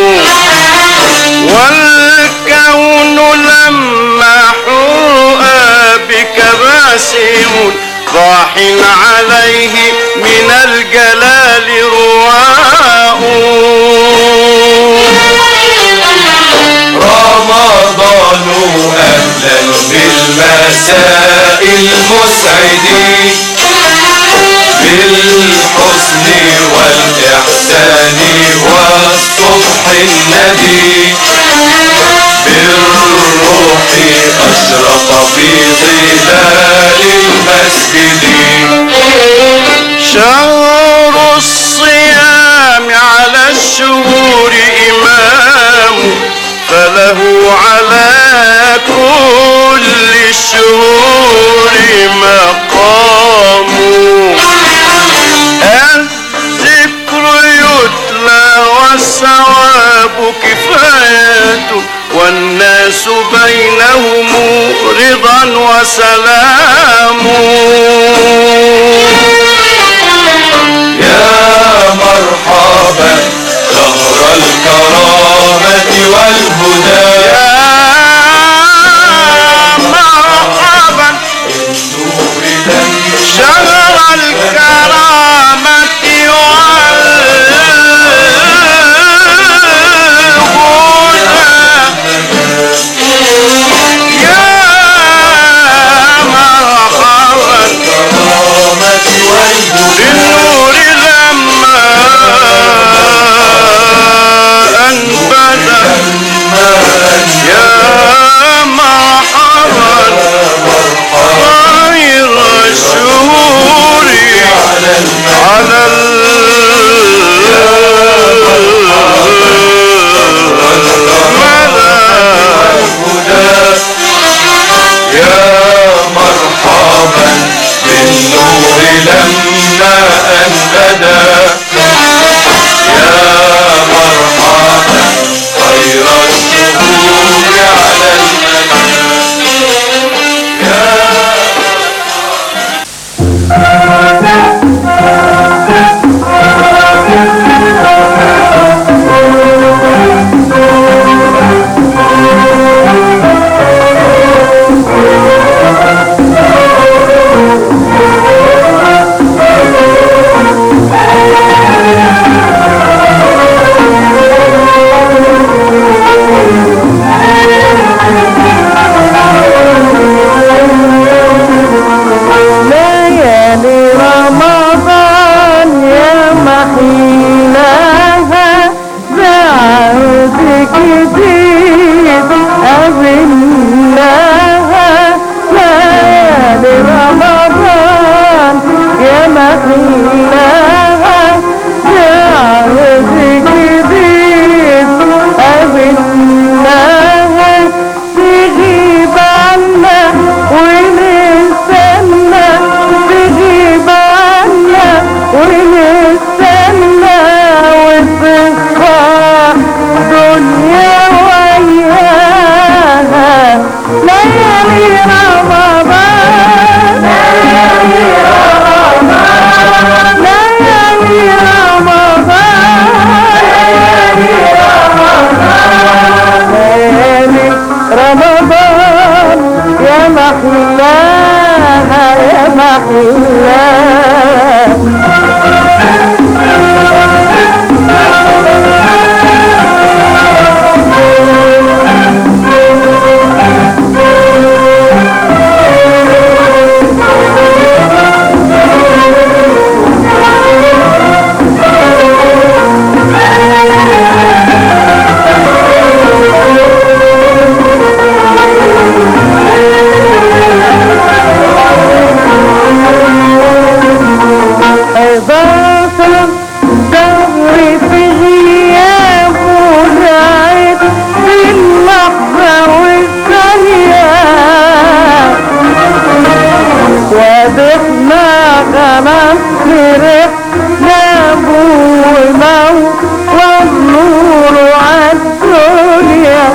والكون لما حرأ بك باسم ضاح عليه من الجلال رواء رمضان أهلا بالمساء المسعد بالحسن والإحسان والصبح الندي بالروح أشرق في ظلال المسجد شهر الصيام على الشهور إمام فله على كل الشهور مقام الذكر يتلى والثواب كفاية والناس بينهم رضا وسلام يا مرحبا شهر الكرامة والهدى يا رمضان يا محلاها يا محلاها إضافة دهر في غياب ونعيد في اللحظة والثانية وضحنا خلاص فرحنا بومو والنور عالدنيا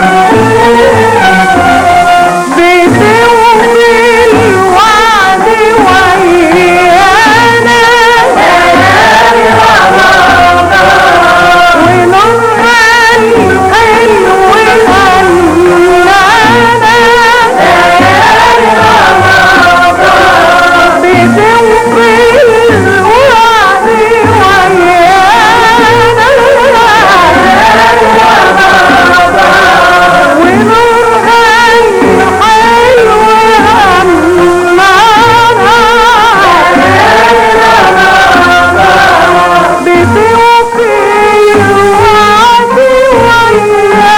بتوفي الوعد ويانا ونورها الحلو هنانا بتوفي الوعد ويانا ونورها الحلو هنانا بتوفي الوعد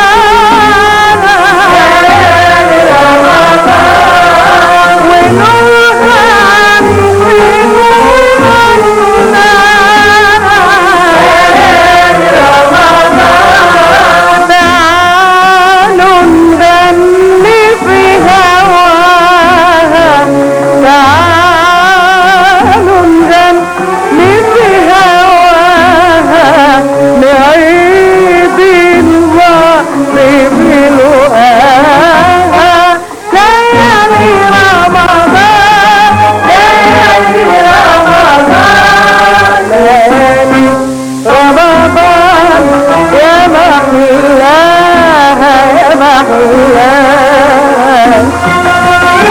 تعالوا نغني في هواها تعالوا نغني في هواها نعيد الوعد بلقاها ليالي رمضان ليالي رمضان ليالي رمضان يا محلاها يا محلاها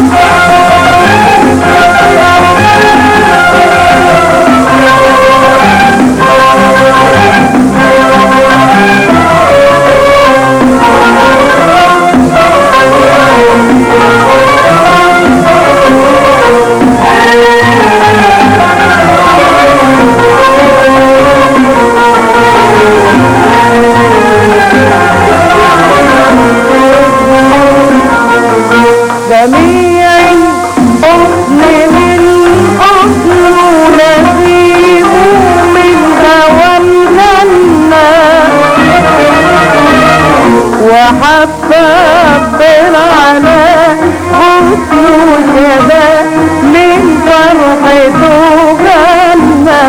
جميع الحسن من حسن نسيب من هوى الجنة وحبب على حسن شباب من فرحته جنة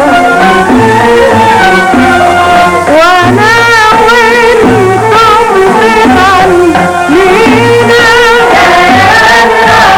وانا وانتم بمن لينا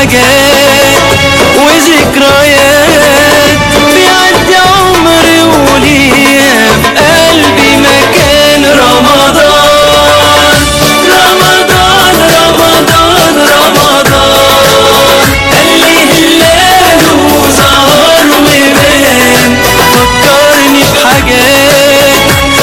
بحاجات وذكريات بيعدي عمري وليا في قلبي مكان رمضان رمضان رمضان رمضان قال لي هلاله ظهر وبان فكرني بحاجات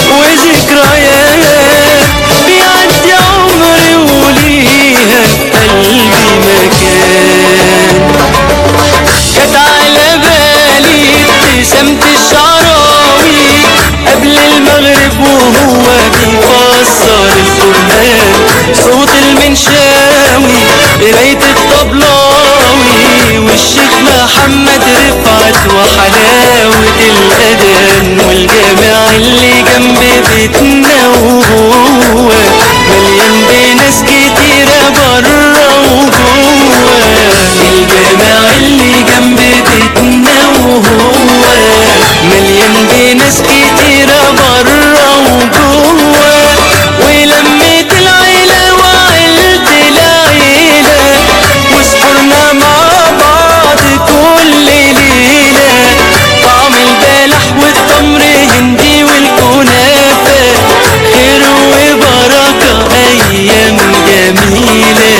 وذكريات بيعدي عمري وليها في قلبي مكان كانت على بالي ابتسامة الشعراوي قبل المغرب وهو بيفسر القرآن صوت المنشاوي قراية الطبلاوي والشيخ محمد رفعت وحلاوة الأذان والجامع اللي جنب بيتنا وهو مليان بناس كتيرة برا وجوه الجامع اللي جنب بيتنا وهو مليان بناس كتيرة برا وجوه ولمة العيلة وعيلة العيلة وسحرنا مع بعض كل ليلة طعم البلح والتمر هندي والكنافة خير وبركة أيام جميلة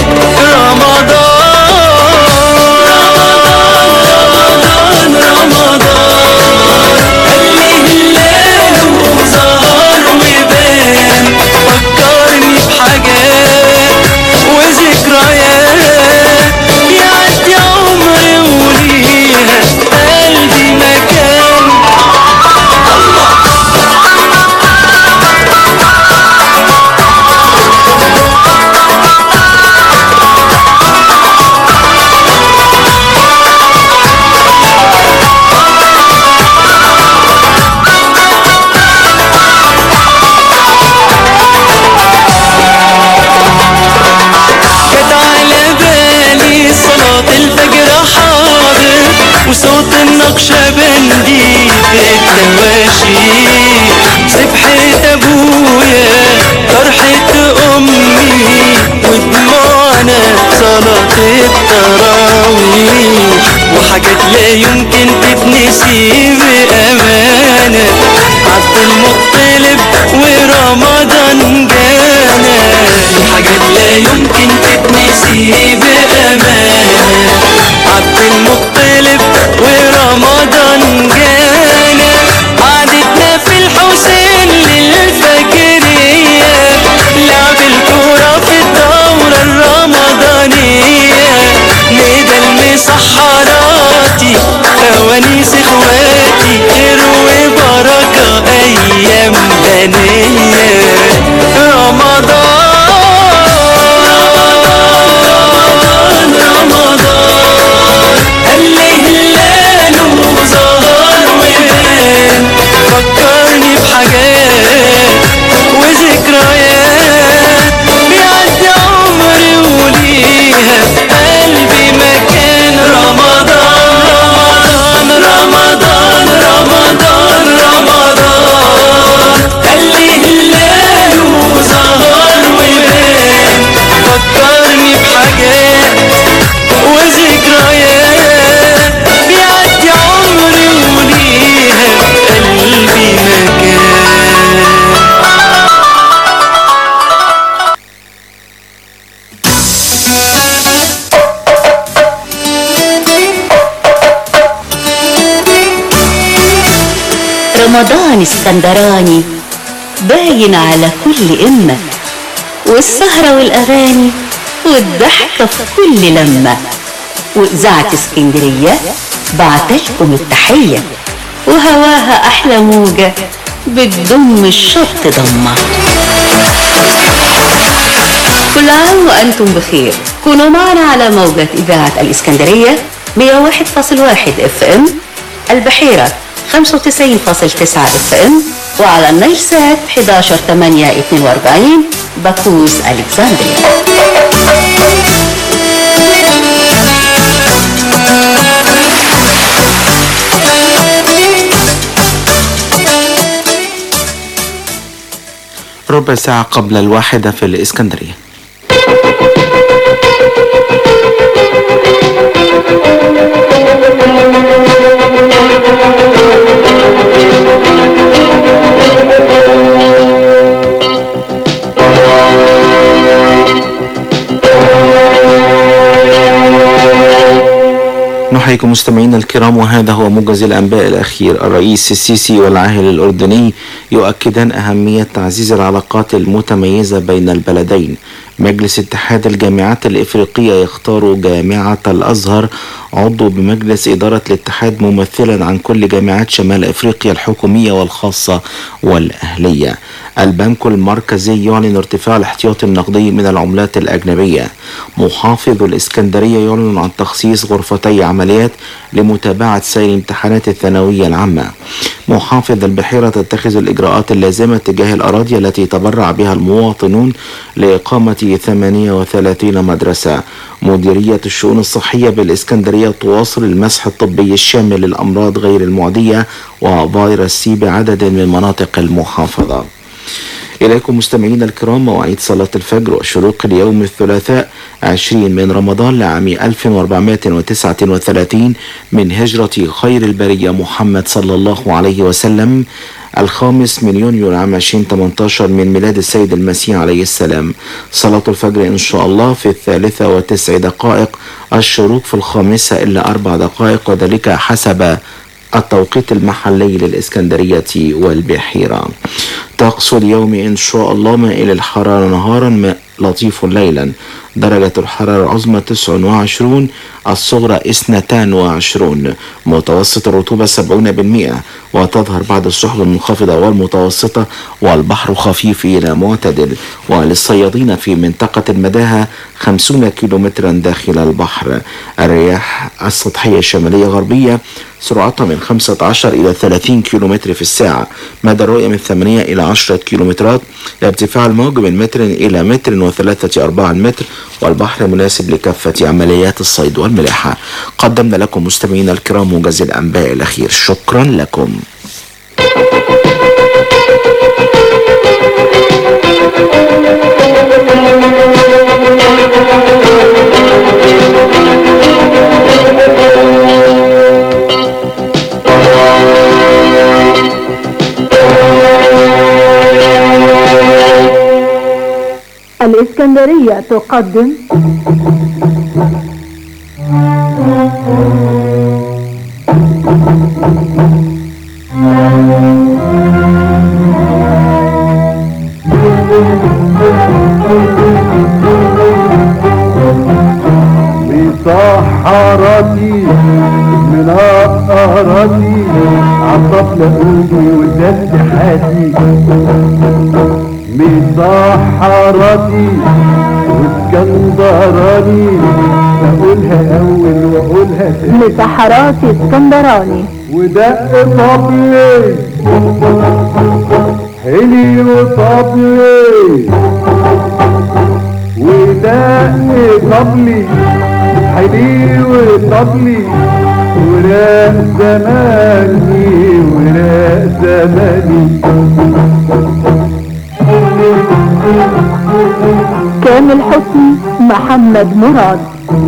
رمضان رمضان قال لي هلاله ظهر وبان فكرني بحاجات وذكريات بيعدي عمري وليها في قلبي مكان كانت على بالي صلاة الفجر حاضر وصوت النقشبندي في التواشي سبحة ابويا فرحة امي ودموعنا صلاة التراويح وحاجات لا يمكن تتنسي بأمانة عبد المطلب ورمضان جانا حاجات لا يمكن تتنسي بأمانة عبد المطلب ورمضان جانا قعدتنا في الحسين للفجرية لعب الكورة في الدورة الرمضانية ندى المسحراتي فوانيس اخواتي خير وبركة ايام هنية رمضان رمضان قال لي هلاله ظهر وبان فكرني بحاجات وذكريات بيعدي عمري وليها في قلبي مكان رمضان رمضان رمضان رمضان قال لي هلاله ظهر وبان فكرني بحاجات وذكريات بيعدي عمري وليها في قلبي مكان رمضان اسكندراني باين على كل إمة والسهرة والأغاني والضحكة في كل لمة وإذاعة اسكندرية بعتلكم التحية وهواها أحلى موجة بتضم الشط ضمة كل عام وأنتم بخير كونوا معنا على موجة إذاعة الإسكندرية 101.1 اف ام البحيرة 95.9 اف ام وعلى النيل سات 11 8 42 باكوس الكسندريا ربع ساعة قبل الواحدة في الإسكندرية نحييكم مستمعينا الكرام وهذا هو موجز الأنباء الأخير الرئيس السيسي والعاهل الأردني يؤكدان أهمية تعزيز العلاقات المتميزة بين البلدين مجلس اتحاد الجامعات الإفريقية يختار جامعة الأزهر عضو بمجلس إدارة الاتحاد ممثلا عن كل جامعات شمال أفريقيا الحكومية والخاصة والأهلية البنك المركزي يعلن ارتفاع الاحتياطي النقدي من العملات الأجنبية محافظ الإسكندرية يعلن عن تخصيص غرفتي عمليات لمتابعة سير امتحانات الثانوية العامة محافظ البحيرة تتخذ الإجراءات اللازمة تجاه الأراضي التي تبرع بها المواطنون لإقامة 38 مدرسة مديرية الشؤون الصحية بالإسكندرية تواصل المسح الطبي الشامل للأمراض غير المعدية وفيروس سي بعدد من مناطق المحافظة إليكم مستمعينا الكرام مواعيد صلاة الفجر وشروق اليوم الثلاثاء 20 من رمضان لعام 1439 من هجرة خير البرية محمد صلى الله عليه وسلم الخامس من يونيو عام 2018 من ميلاد السيد المسيح عليه السلام صلاة الفجر إن شاء الله في الثالثة وتسع دقائق الشروق في الخامسة إلا أربع دقائق وذلك حسب التوقيت المحلي للإسكندرية والبحيرة طقس اليوم إن شاء الله مائل الحرارة نهارا لطيف ليلا درجة الحرارة العظمى 29 الصغرى 22 متوسط الرطوبة 70% وتظهر بعض السحب المنخفضة والمتوسطة والبحر خفيف إلى معتدل وللصيادين في منطقة المداهة 50 كيلومترا داخل البحر الرياح السطحية الشمالية غربية سرعتها من 15 إلى 30 كيلومتر في الساعة مدى الرؤية من 8 إلى 10 كيلومترات ارتفاع الموج من متر إلى متر وثلاثة أرباع المتر والبحر مناسب لكافة عمليات الصيد والملاحة قدمنا لكم مستمعينا الكرام موجز الأنباء الأخير شكرا لكم الإسكندرية تقدم مسحرتي من أقهرتي عطف لقوني وزدت حاتي مسحرتي واسكندراني اقولها اول واقولها تاني مسحراتي اسكندراني ودق طبلي حلي وطبلي ودق طبلي حلي وطبلي وراء زماني وراء زماني كامل حسني محمد مراد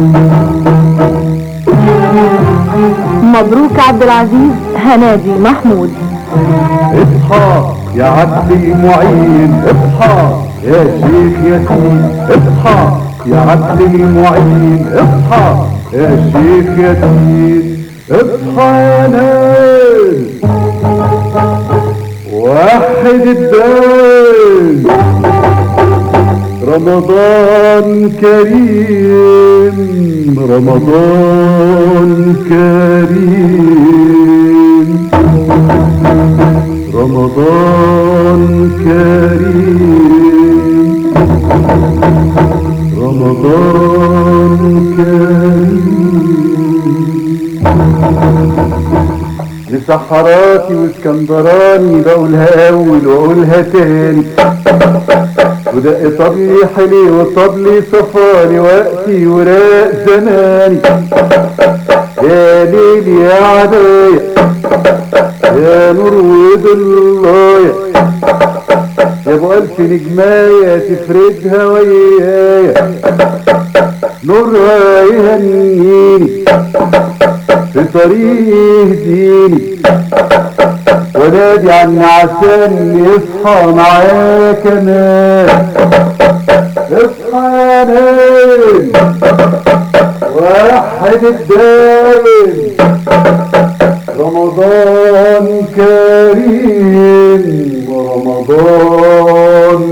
مبروك عبد العزيز هنادي محمود اصحى يا عبد المعين اصحى يا شيخ ياسين اصحى يا عبد المعين اصحى يا شيخ ياسين اصحى يا ناس وحد الدين رمضان كريم رمضان كريم رمضان كريم رمضان كريم لسحراتي واسكندراني بقولها اول واقولها تاني ودق طبلي حلي وطبلي صفاني وقتي وراق زماني يا ليل يا عدايا يا نور وضلايا يا ابو الف نجماية تفردها ويايا نورها يهنيني في طريق يهديني ونادي عن عشان يصحى معايا كمان اصحى يا نايم وحد الدايم رمضان كريم رمضان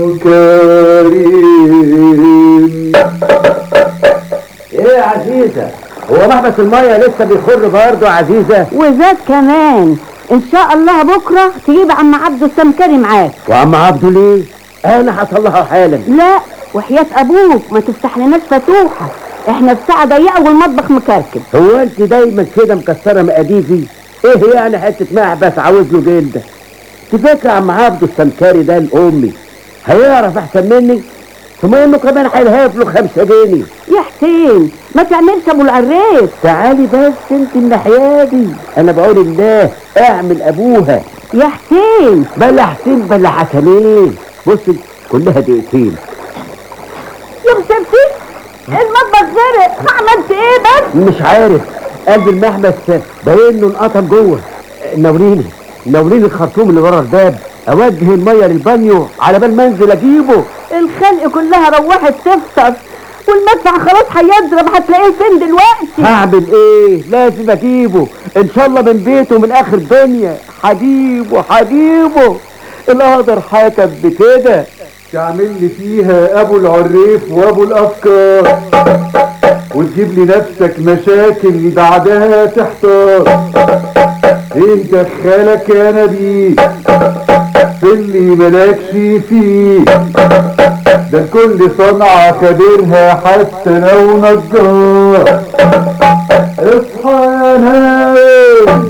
كريم ايه يا عزيزة هو محبس المية لسه بيخر برضه يا عزيزة وزاد كمان ان شاء الله بكره تجيب عم عبده السمكري معاك وعم عبده ليه انا هصلحه حالا لا وحياة ابوك ما تفتح لناش فتوحة احنا في ساعة ضيقة والمطبخ مكركب هو انت دايما كده مكسرة مقاديفي ايه يعني حتة محبس عاوز له جلدة تفكر عم عبده السمكري ده لامي هيعرف احسن مني ثم انه كمان هيلهاف له خمسة جنيه يا حسين ما تعملش ابو العريس تعالي بس انت الناحية دي انا بقول الله اعمل ابوها يا حسين بلا حسين بلا حسنين بصي كلها دقيقتين يا مسبتي المطبخ غرق عملت ايه بس مش عارف قلب المحبس باين له انقطم جوه نوريني نوريني الخرطوم اللي ورا الباب اوجه الميه للبانيو على بال ما انزل اجيبه الخلق كلها روحت تفطر والمدفع خلاص هيضرب هتلاقيه فين دلوقتي هعمل ايه لازم اجيبه ان شاء الله من بيته من اخر دنيا هجيبه هجيبه القدر حكم بكده تعمل لي فيها ابو العريف وابو الافكار وتجيب لي نفسك مشاكل بعدها تحتار انت دخلك يا نبي في اللي ملاكش فيه ده الكل صنعة كبيرها حتى لو نجار اصحى يا نايم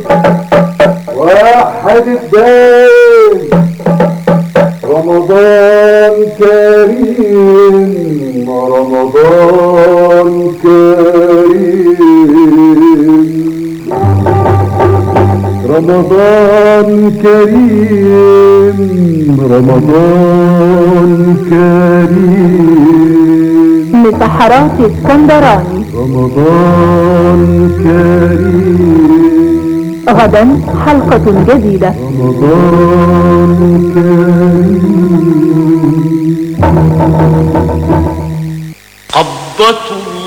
وحد الدايم رمضان كريم رمضان كريم رمضان كريم رمضان كريم مسحرات اسكندراني رمضان كريم غدا حلقة جديدة رمضان قبضة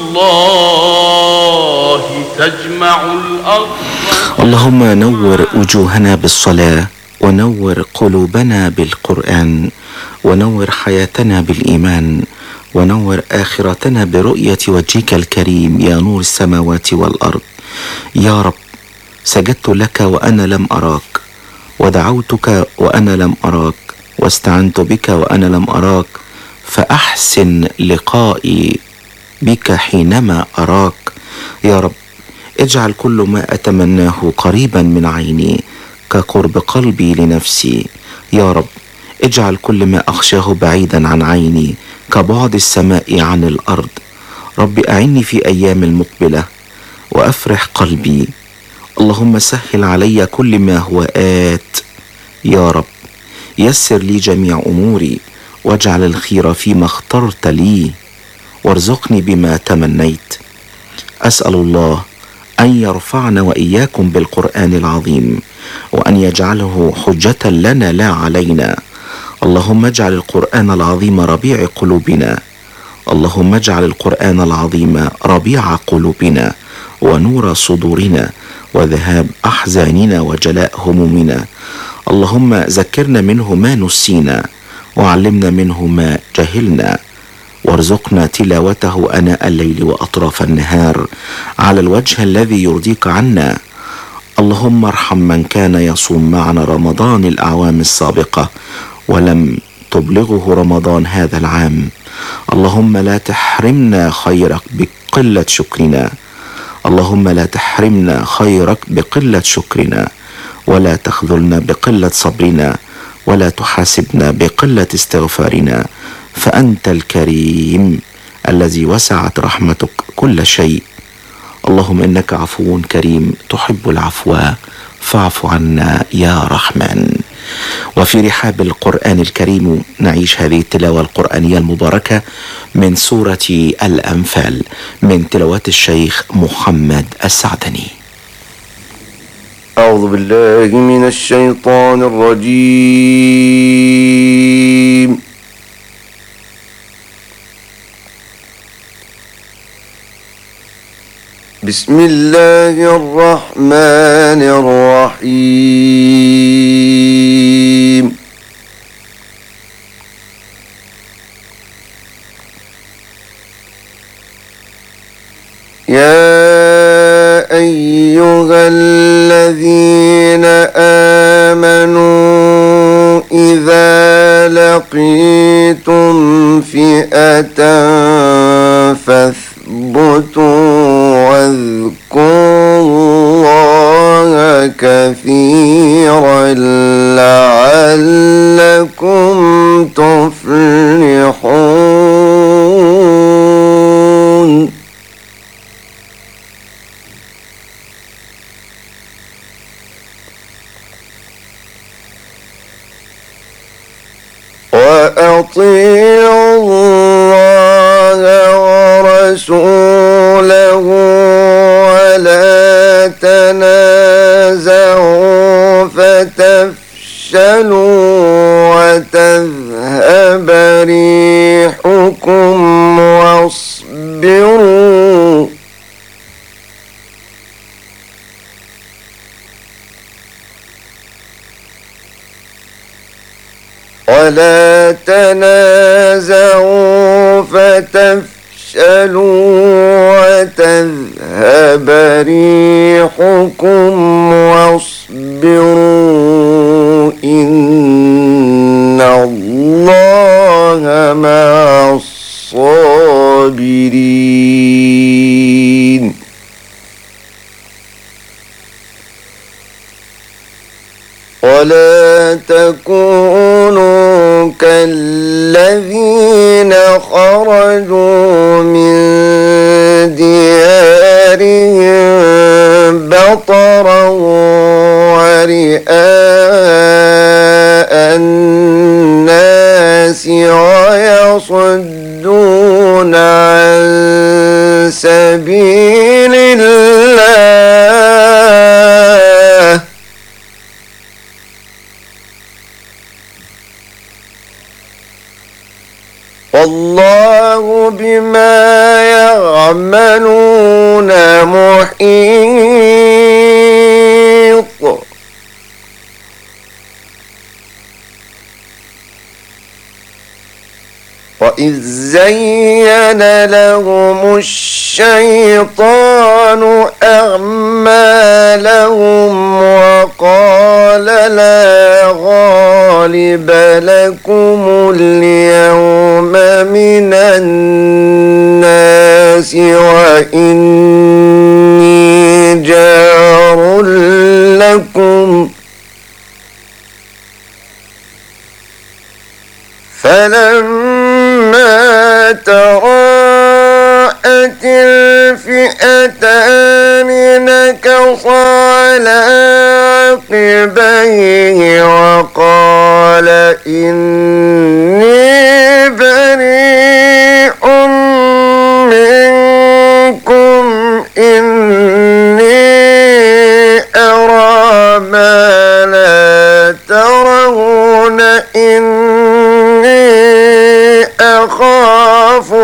الله تجمع الأرض اللهم نور وجوهنا بالصلاة ونور قلوبنا بالقرآن ونور حياتنا بالإيمان ونور آخرتنا برؤية وجهك الكريم يا نور السماوات والأرض يا رب سجدت لك وأنا لم أراك ودعوتك وأنا لم أراك واستعنت بك وأنا لم أراك فأحسن لقائي بك حينما أراك يا رب اجعل كل ما أتمناه قريبا من عيني كقرب قلبي لنفسي يا رب اجعل كل ما أخشاه بعيدا عن عيني كبعد السماء عن الأرض رب أعني في أيام المقبلة وأفرح قلبي اللهم سهل علي كل ما هو آت يا رب يسر لي جميع أموري واجعل الخير فيما اخترت لي وارزقني بما تمنيت أسأل الله أن يرفعنا وإياكم بالقرآن العظيم وأن يجعله حجة لنا لا علينا اللهم اجعل القرآن العظيم ربيع قلوبنا اللهم اجعل القرآن العظيم ربيع قلوبنا ونور صدورنا وذهاب أحزاننا وجلاء همومنا اللهم ذكرنا منه ما نسينا وعلمنا منه ما جهلنا وارزقنا تلاوته اناء الليل واطراف النهار على الوجه الذي يرضيك عنا اللهم ارحم من كان يصوم معنا رمضان الاعوام السابقه ولم تبلغه رمضان هذا العام اللهم لا تحرمنا خيرك بقله شكرنا اللهم لا تحرمنا خيرك بقله شكرنا ولا تخذلنا بقله صبرنا ولا تحاسبنا بقله استغفارنا فانت الكريم الذي وسعت رحمتك كل شيء اللهم انك عفو كريم تحب العفو فاعف عنا يا رحمن وفي رحاب القران الكريم نعيش هذه التلاوه القرانيه المباركه من سوره الانفال من تلاوات الشيخ محمد السعدني أعوذ بالله من الشيطان الرجيم بسم الله الرحمن الرحيم يا أيها الذين آمنوا إذا لقيتم فئة فاثبتوا واذكروا الله كثيرا لعلكم تفلحون وأطيعوا الله ورسوله ولا تنازعوا فتفشلوا وتذهب ريحكم واصبروا ولا تنازعوا فتفشلوا وتذهب ريحكم واصبروا إن الله مع الصابرين ولا تكونوا كالذين خرجوا من ديارهم بطرا ورئاء الناس ويصدون عن سبيل الله والله بما يعملون محيط وإذ زين لهم الشيطان أعمالهم وقال لا غالب لكم اليوم من الناس وإني جار لكم فلما تراءت الفئتان نكص على عقبيه وقال إني بريء منكم إني أرى ما لا ترون إني أخاف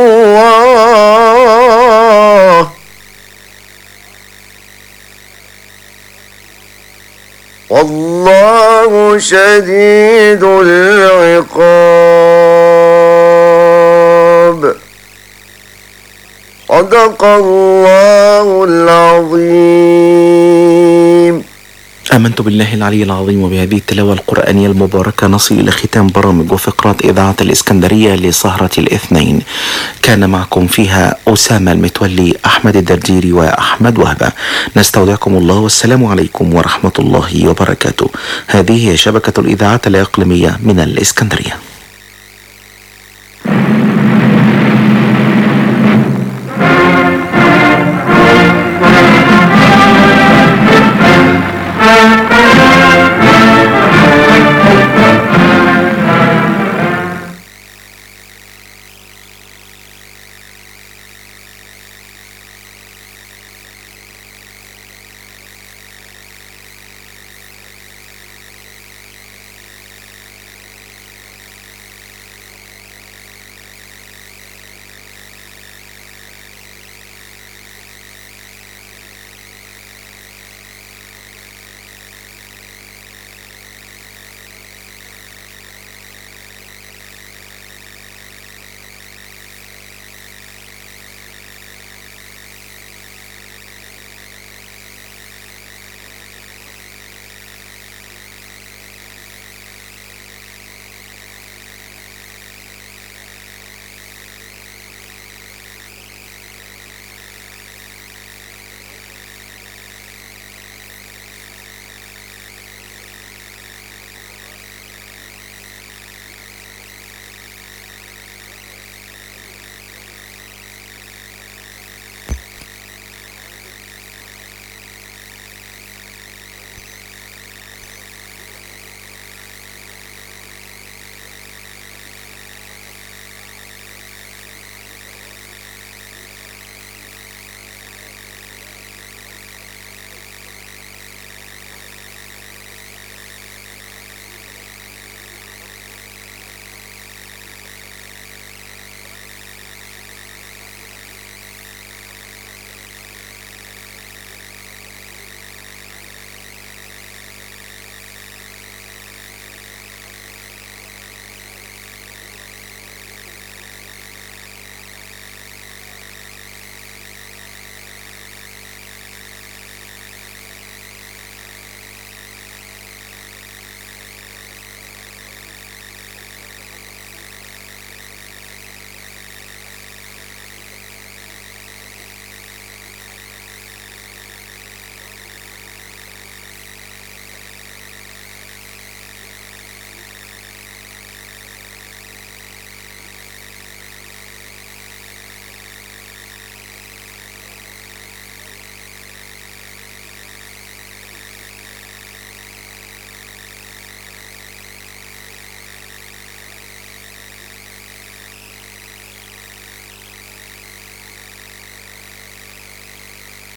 الله والله شديد العقاب صدق الله العظيم آمنت بالله العلي العظيم وبهذه التلاوة القرآنية المباركة نصل إلى ختام برامج وفقرات إذاعة الإسكندرية لسهرة الاثنين كان معكم فيها أسامة المتولي أحمد الدرديري وأحمد وهبة نستودعكم الله والسلام عليكم ورحمة الله وبركاته هذه هي شبكة الإذاعات الإقليمية من الإسكندرية